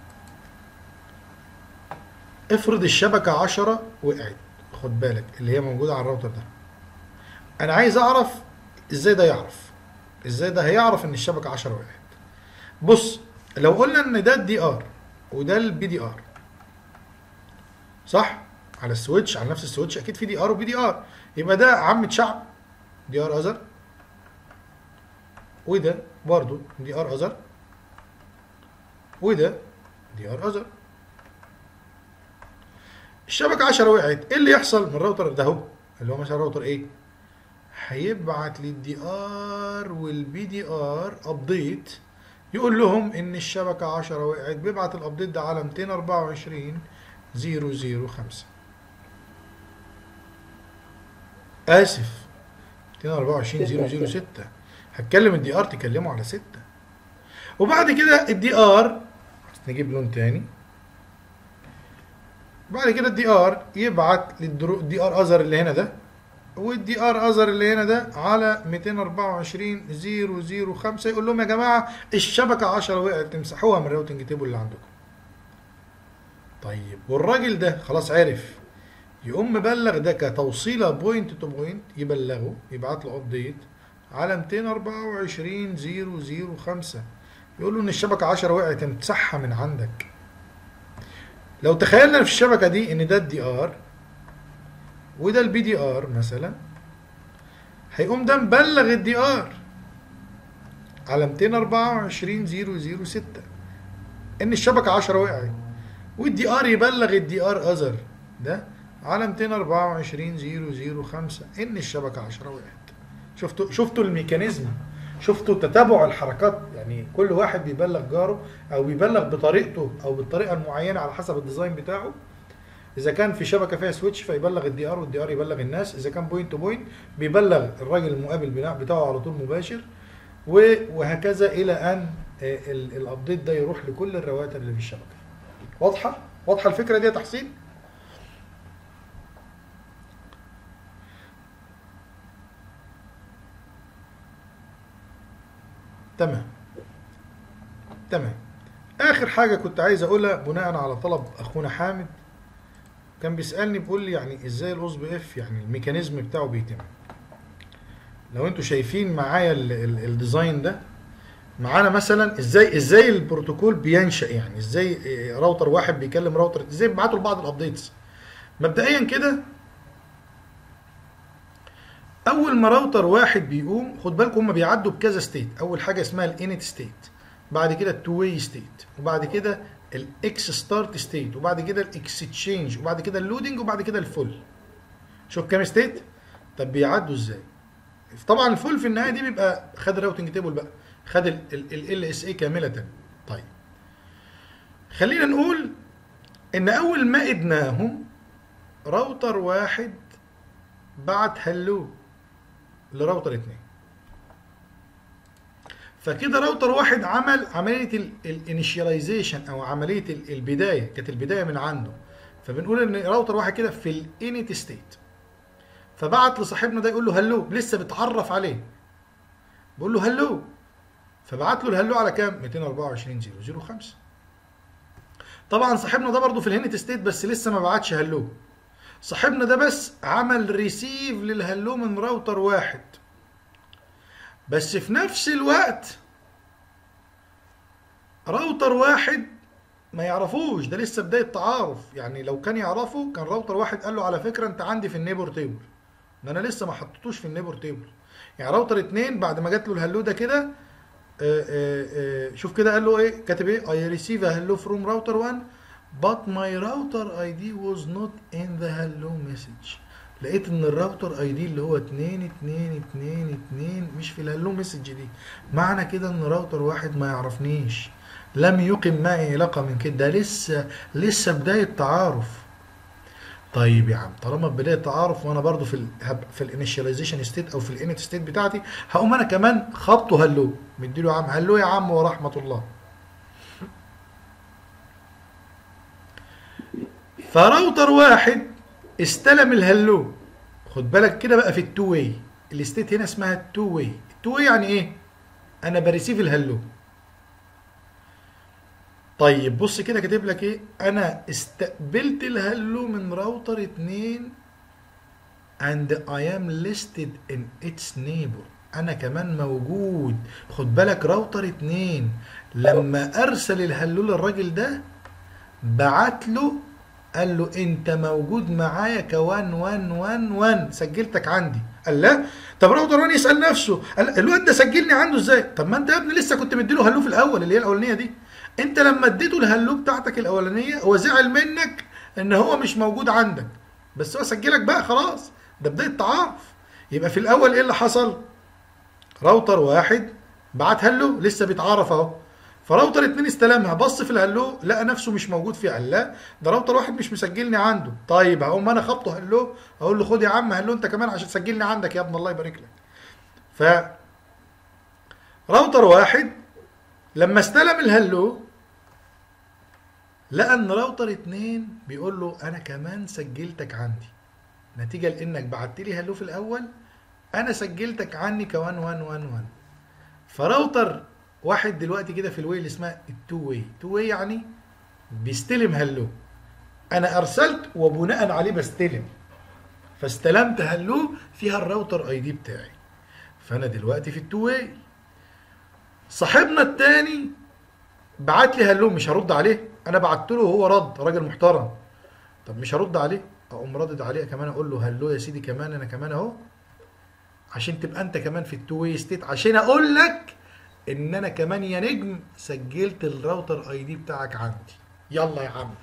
افرض الشبكه 10 وقعت خد بالك اللي هي موجوده على الراوتر ده انا عايز اعرف ازاي ده يعرف ازاي ده هيعرف ان الشبكه 10 وقعت بص لو قلنا ان ده الدي ار وده البي دي ار صح على السويتش على نفس السويتش اكيد في دي ار وبي دي ار يبقى ده عامة شعب دي ار ازر وده برضو دي ار ازر وده دي ار ازر الشبكة 10 وقعت ايه اللي يحصل من الراوتر ده اهو اللي هو مثلا راوتر ايه هيبعت للدي ار والبي دي ار ابديت يقول لهم ان الشبكة 10 وقعت بيبعت الابديت ده على 224 005 اسف 224 006 هتكلم الدي ار تكلمه على 6 وبعد كده الدي ار نجيب لون تاني بعد كده الدي ار يبعت للدي ار ازر اللي هنا ده والدي ار ازر اللي هنا ده على 224 005 يقول لهم يا جماعه الشبكه 10 وقعت تمسحوها من الراوتنج تيبل اللي عندكم طيب والراجل ده خلاص عرف يقوم مبلغ ده كتوصيله بوينت تو بوينت يبلغه يبعت له ابديت على 224 005 يقول له ان الشبكه 10 وقعت امسحها من عندك لو تخيلنا في الشبكه دي ان ده الدي ار وده البي دي ار مثلا هيقوم ده مبلغ الدي ار على 224 006 ان الشبكه 10 وقعت والدي ار يبلغ الدي ار اذر ده على 224 005 ان الشبكه 10 وقعت شفتوا شفتوا الميكانيزم شفتوا تتابع الحركات يعني كل واحد بيبلغ جاره او بيبلغ بطريقته او بالطريقه المعينه على حسب الديزاين بتاعه اذا كان في شبكه فيها سويتش فيبلغ الدي ار والدي ار يبلغ الناس اذا كان بوينت تو بوينت بيبلغ الراجل المقابل بتاع- بتاعه على طول مباشر و- وهكذا الى ان آه، ال- الابديت ده يروح لكل الرواتر اللي في الشبكه واضحه واضحه الفكره دي يا تحسين تمام تمام اخر حاجه كنت عايز اقولها بناء على طلب اخونا حامد كان بيسالني بيقول لي يعني ازاي الاوز بي اف يعني الميكانيزم بتاعه بيتم لو انتوا شايفين معايا ال- ال- الديزاين ده معانا مثلا ازاي ازاي البروتوكول بينشا يعني ازاي إيه، راوتر واحد بيكلم راوتر ازاي بيبعتوا لبعض الابديتس مبدئيا كده اول ما راوتر واحد بيقوم خد بالكم هم بيعدوا بكذا ستيت اول حاجه اسمها الانت ستيت بعد كده التو واي ستيت وبعد كده الاكس ستارت ستيت وبعد كده الاكستشينج وبعد كده اللودنج وبعد كده الفول شوف كام ستيت طب بيعدوا ازاي طبعا الفول في النهايه دي بيبقى خد الراوتنج تيبل بقى خد ال اس اي كامله طيب خلينا نقول ان اول ما ادناهم راوتر واحد بعت هلو لراوتر اتنين فكده راوتر واحد عمل عمليه الانيشياليزيشن او عمليه ال- البدايه كانت البدايه من عنده فبنقول ان راوتر واحد كده في الانيت ستيت فبعت لصاحبنا ده يقول له هلو لسه بتعرف عليه بقول له هلو فبعت له الهلو على كام 224 005 طبعا صاحبنا ده برضه في الهنت ستيت بس لسه ما بعتش هلو صاحبنا ده بس عمل ريسيف للهلو من راوتر واحد بس في نفس الوقت راوتر واحد ما يعرفوش ده لسه بداية تعارف يعني لو كان يعرفه كان راوتر واحد قال له على فكرة انت عندي في النيبر تيبل ده انا لسه ما حطيتوش في النيبر تيبل يعني راوتر اتنين بعد ما جات له الهلو ده كده آه، آه، آه، شوف كده قال له ايه كاتب ايه I receive a hello from router 1 but my router ID was not in the hello message لقيت ان الراوتر اي دي اللي هو 2 2 2 2 مش في الهلو مسج دي معنى كده ان راوتر واحد ما يعرفنيش لم يقم معي علاقه من كده ده لسه لسه بدايه تعارف طيب يا عم طالما بدايه تعارف وانا برضو في ال في الانيشاليزيشن ستيت او في الانت ستيت بتاعتي هقوم انا كمان خبطه هلو مديله يا عم هلو يا عم ورحمه الله فراوتر واحد استلم الهلو خد بالك كده بقى في التو واي الستيت هنا اسمها التو واي التو واي يعني ايه انا بريسيف الهلو طيب بص كده كاتب لك ايه انا استقبلت الهلو من راوتر 2 and I am listed in its neighbor انا كمان موجود خد بالك راوتر 2 لما ارسل الهلو للراجل ده بعت له قال له انت موجود معايا كوان وان وان وان سجلتك عندي قال لا طب راوتر وان يسال نفسه قال الواد ده سجلني عنده ازاي طب ما انت يا ابني لسه كنت مديله هلو في الاول اللي هي الاولانيه دي انت لما اديته الهلو بتاعتك الاولانيه هو زعل منك ان هو مش موجود عندك بس هو سجلك بقى خلاص ده بدايه تعارف يبقى في الاول ايه اللي حصل راوتر واحد بعت هلو لسه بيتعارف اهو فراوتر اتنين استلمها بص في الهلو لقى نفسه مش موجود فيها قال لا ده راوتر واحد مش مسجلني عنده طيب هقوم انا خبطه هلو اقول له خد يا عم هلو انت كمان عشان تسجلني عندك يا ابن الله يبارك لك ف راوتر واحد لما استلم الهلو لقى ان راوتر اتنين بيقول له انا كمان سجلتك عندي نتيجة لانك بعت لي هلو في الاول انا سجلتك عني كوان وان وان وان فراوتر واحد دلوقتي كده في الواي اللي اسمها التو واي تو واي يعني بيستلم هلو انا ارسلت وبناء عليه بستلم فاستلمت هلو فيها الراوتر اي دي بتاعي فانا دلوقتي في التو واي صاحبنا التاني بعت لي هلو مش هرد عليه انا بعت له وهو رد راجل محترم طب مش هرد عليه اقوم ردد عليه كمان اقول له هلو يا سيدي كمان انا كمان اهو عشان تبقى انت كمان في التو واي ستيت عشان اقول لك ان انا كمان يا نجم سجلت الراوتر اي دي بتاعك عندي يلا يا عم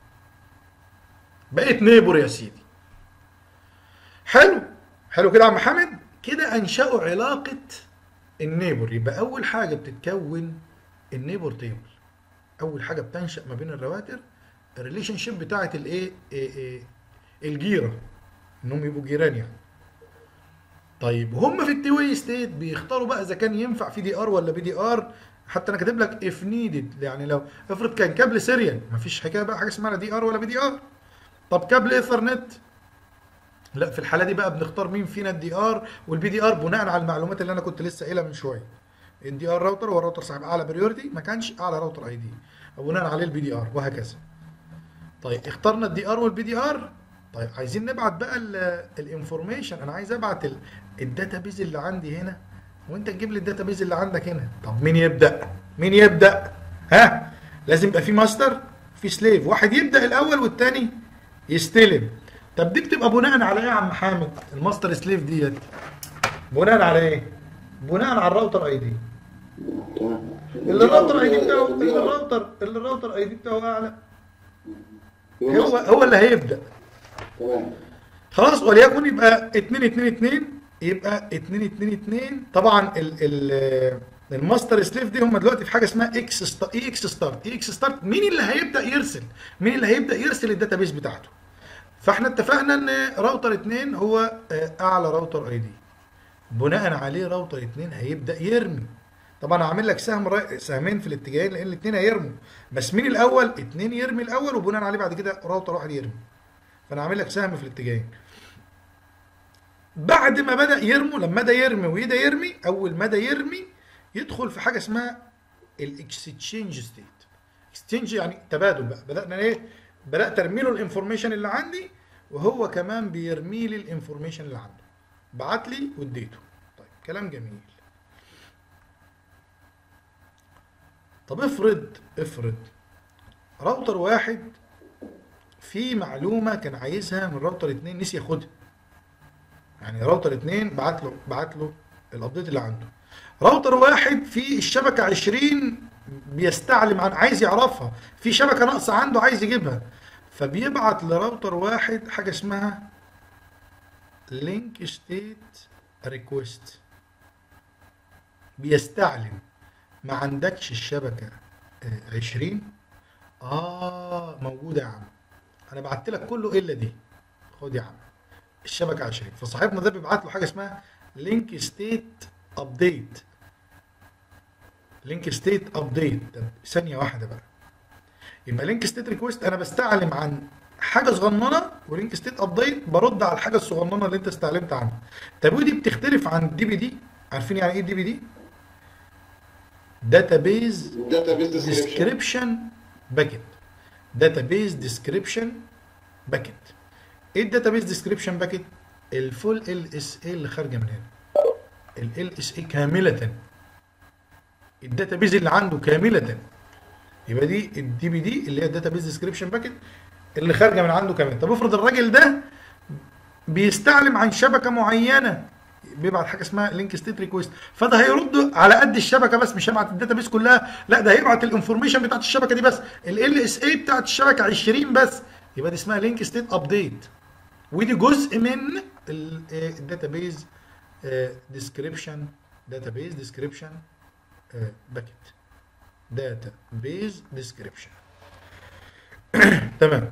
بقيت نيبر يا سيدي حلو حلو كده يا عم حامد كده انشأوا علاقة النيبر يبقى اول حاجة بتتكون النيبر تيبل اول حاجة بتنشأ ما بين الرواتر الريليشن شيب بتاعت الايه إيه إيه الجيره انهم يبقوا جيران يعني طيب هم في التي واي ستيت بيختاروا بقى اذا كان ينفع في دي ار ولا بي دي ار حتى انا كاتب لك اف نيدد يعني لو افرض كان كابل سيريال مفيش حكايه بقى حاجه اسمها دي ار ولا بي دي ار طب كابل ايثرنت لا في الحاله دي بقى بنختار مين فينا الدي ار والبي دي ار بناء على المعلومات اللي انا كنت لسه قايلها من شويه الدي ار راوتر هو الراوتر صاحب اعلى بريورتي ما كانش اعلى راوتر اي دي وبناء عليه البي دي ار وهكذا طيب اخترنا الدي ار والبي دي ار طيب عايزين نبعت بقى الانفورميشن انا عايز ابعت الداتا بيز اللي عندي هنا وانت تجيب لي الداتا بيز اللي عندك هنا طب مين يبدا مين يبدا ها لازم يبقى في ماستر في سليف واحد يبدا الاول والتاني يستلم طب دي بتبقى بناء على ايه يا عم حامد الماستر سليف ديت بناء على ايه بناء على الراوتر اي دي تمام اللي الراوتر اي دي بتاعه اللي الراوتر اللي الراوتر اي دي بتاعه اعلى هو هو اللي هيبدا تمام خلاص وليكن يبقى 2 2 2 يبقى 2 2 2 طبعا ال ال الماستر سليف دي هم دلوقتي في حاجه اسمها اكس ستار اي اكس ستارت اي اكس ستارت مين اللي هيبدا يرسل مين اللي هيبدا يرسل الداتابيس بتاعته فاحنا اتفقنا ان راوتر 2 هو آه، اعلى راوتر اي دي بناء عليه راوتر 2 هيبدا يرمي طبعا هعمل لك سهم را- سهمين في الاتجاهين لان الاثنين هيرموا بس مين الاول اتنين يرمي الاول وبناء عليه بعد كده راوتر واحد يرمي فانا عامل لك سهم في الاتجاهين بعد ما بدا يرموا لما بدا يرمي ويدا يرمي اول ما بدا يرمي يدخل في حاجه اسمها الاكستشينج ستيت اكستشينج يعني تبادل بقى بدانا ايه بدات ارمي له الانفورميشن اللي عندي وهو كمان بيرمي لي الانفورميشن اللي عنده بعت لي واديته طيب كلام جميل طب افرض افرض راوتر واحد في معلومه كان عايزها من راوتر اتنين نسي ياخدها يعني راوتر اتنين بعت له بعت له الابديت اللي عنده راوتر واحد في الشبكه 20 بيستعلم عن عايز يعرفها في شبكه ناقصه عنده عايز يجيبها فبيبعت لراوتر واحد حاجه اسمها لينك ستيت ريكويست بيستعلم ما عندكش الشبكه آه، 20 اه موجوده يا عم انا بعت لك كله الا دي خد يا عم الشبكه 20 فصاحبنا ده بيبعت له حاجه اسمها لينك ستيت ابديت لينك ستيت ابديت ثانيه واحده بقى يبقى لينك ستيت ريكويست انا بستعلم عن حاجه صغننه ولينك ستيت ابديت برد على الحاجه الصغننه اللي انت استعلمت عنها طب ودي بتختلف عن الدي بي دي عارفين يعني ايه الدي بي دي داتابيز داتابيز ديسكريبشن ديسكريبشن باكيت داتابيز ديسكريبشن باكيت ايه الداتابيز ديسكريبشن باكيت الفول ال اس اي اللي خارجه من هنا ال اس اي كامله الداتابيز اللي عنده كامله يبقى دي الدي بي دي اللي هي الداتابيز ديسكريبشن باكيت اللي خارجه من عنده كمان طب افرض الراجل ده بيستعلم عن شبكه معينه بيبعت حاجه اسمها لينك ستيت ريكويست فده هيرد على قد الشبكه بس مش هيبعت الداتابيس كلها لا ده هيبعت الانفورميشن بتاعت الشبكه دي بس ال اس اي بتاعت الشبكه 20 بس يبقى دي اسمها لينك ستيت ابديت ودي جزء من الداتابيز ديسكريبشن داتابيز ديسكريبشن باكيت داتابيز ديسكريبشن تمام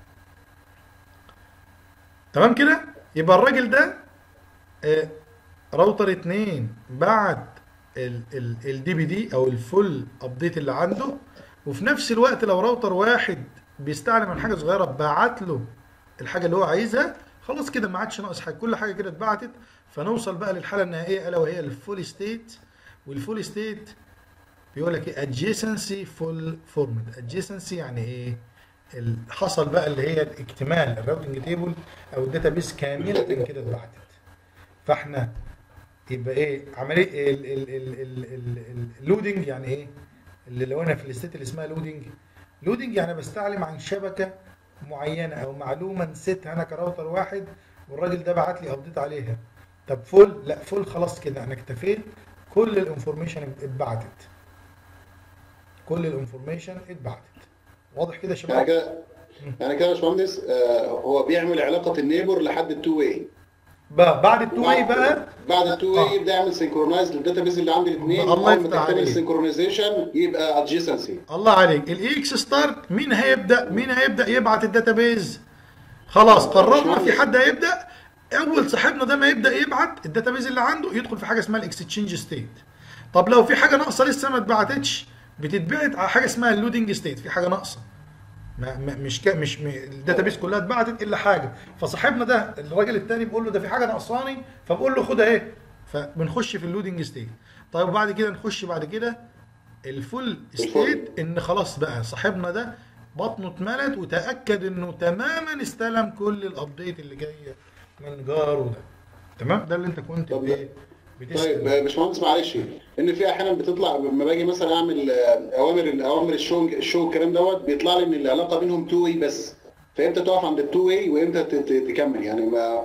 تمام كده يبقى الراجل ده آه، راوتر 2 بعد الدي بي دي او الفول ابديت اللي عنده وفي نفس الوقت لو راوتر واحد بيستعلم عن حاجه صغيره بعت له الحاجه اللي هو عايزها خلاص كده ما عادش ناقص حاجه كل حاجه كده اتبعتت فنوصل بقى للحاله النهائيه الا وهي الفول ستيت والفول ستيت بيقول لك ايه adjacency full format adjacency يعني ايه ال- حصل بقى اللي هي الاكتمال الراوتنج تيبل او الداتابيس كامله كده اتبعتت فاحنا يبقى ايه عمليه اللودنج يعني ايه اللي لو انا في الستيت اللي اسمها لودنج لودنج يعني بستعلم عن شبكه معينه او معلومه نسيتها انا كراوتر واحد والراجل ده بعت لي ابديت عليها طب فول لا فول خلاص كده انا اكتفيت كل الانفورميشن اتبعتت كل الانفورميشن اتبعتت واضح كده يا يعني شباب كده يعني كده يا باشمهندس آه، هو بيعمل علاقه النيبر لحد التو واي بقى بعد التو واي بقى بعد التو آه. واي يبدا يعمل سنكرونايز للداتابيز اللي عند الاثنين الله اول ما يفتح تكتمل عليك. السنكرونايزيشن يبقى ادجيسنسي الله عليك الاي اكس ستارت مين هيبدا مين هيبدا يبعت الداتابيز خلاص قررنا في حد هيبدا اول صاحبنا ده ما يبدا يبعت الداتابيز اللي عنده يدخل في حاجه اسمها الاكستشينج ستيت طب لو في حاجه ناقصه لسه ما اتبعتتش بتتبعت على حاجه اسمها اللودنج ستيت في حاجه ناقصه ما ما مش كا مش م- الداتابيس كلها اتبعتت الا حاجه فصاحبنا ده الراجل التاني بيقول له ده في حاجه ناقصاني فبقول له خدها اهي فبنخش في اللودنج ستيت طيب وبعد كده نخش بعد كده الفول ستيت ان خلاص بقى صاحبنا ده بطنه اتملت وتاكد انه تماما استلم كل الابديت اللي جايه من جاره ده تمام ده اللي انت كنت طب بي- طيب بتسال يا باشمهندس معلش ان في احيانا بتطلع لما باجي مثلا اعمل آه، اوامر اوامر الشو الشو الكلام دوت بيطلع لي ان العلاقه بينهم تو واي بس فامتى تقف عند التو واي وامتى ت- ت- تكمل يعني ما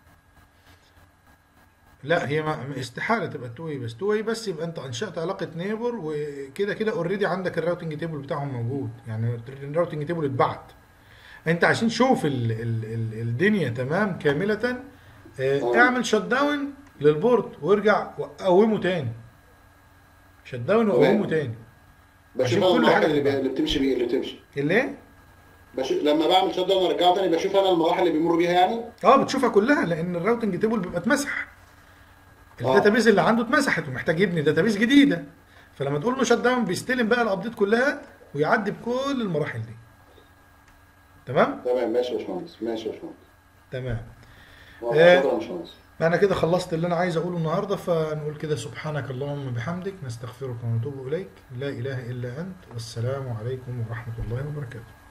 لا هي ما ما- استحاله تبقى تو واي بس تو واي بس يبقى انت انشات علاقه نيبر وكده كده اوريدي عندك الراوتنج تيبل بتاعهم موجود يعني الراوتنج تيبل اتبعت انت عشان تشوف ال ال ال الدنيا تمام كامله اه اعمل شت داون للبورد وارجع قومه تاني شت داون وقومه تاني بشوف عشان انا كل المراحل حاجة اللي, تبقى. اللي بتمشي بيه اللي بتمشي اللي ايه؟ بشوف لما بعمل شت داون وارجعه تاني بشوف انا المراحل اللي بيمروا بيها يعني اه بتشوفها كلها لان الراوتنج تيبل بيبقى اتمسح الداتابيز اللي عنده اتمسحت ومحتاج يبني داتابيز جديده فلما تقول له شت داون بيستلم بقى الابديت كلها ويعدي بكل المراحل دي تمام تمام ماشي يا باشمهندس ماشي يا باشمهندس تمام والله شكرا يا باشمهندس انا كده خلصت اللي انا عايز اقوله النهارده فنقول كده سبحانك اللهم وبحمدك نستغفرك ونتوب اليك لا اله الا انت والسلام عليكم ورحمه الله وبركاته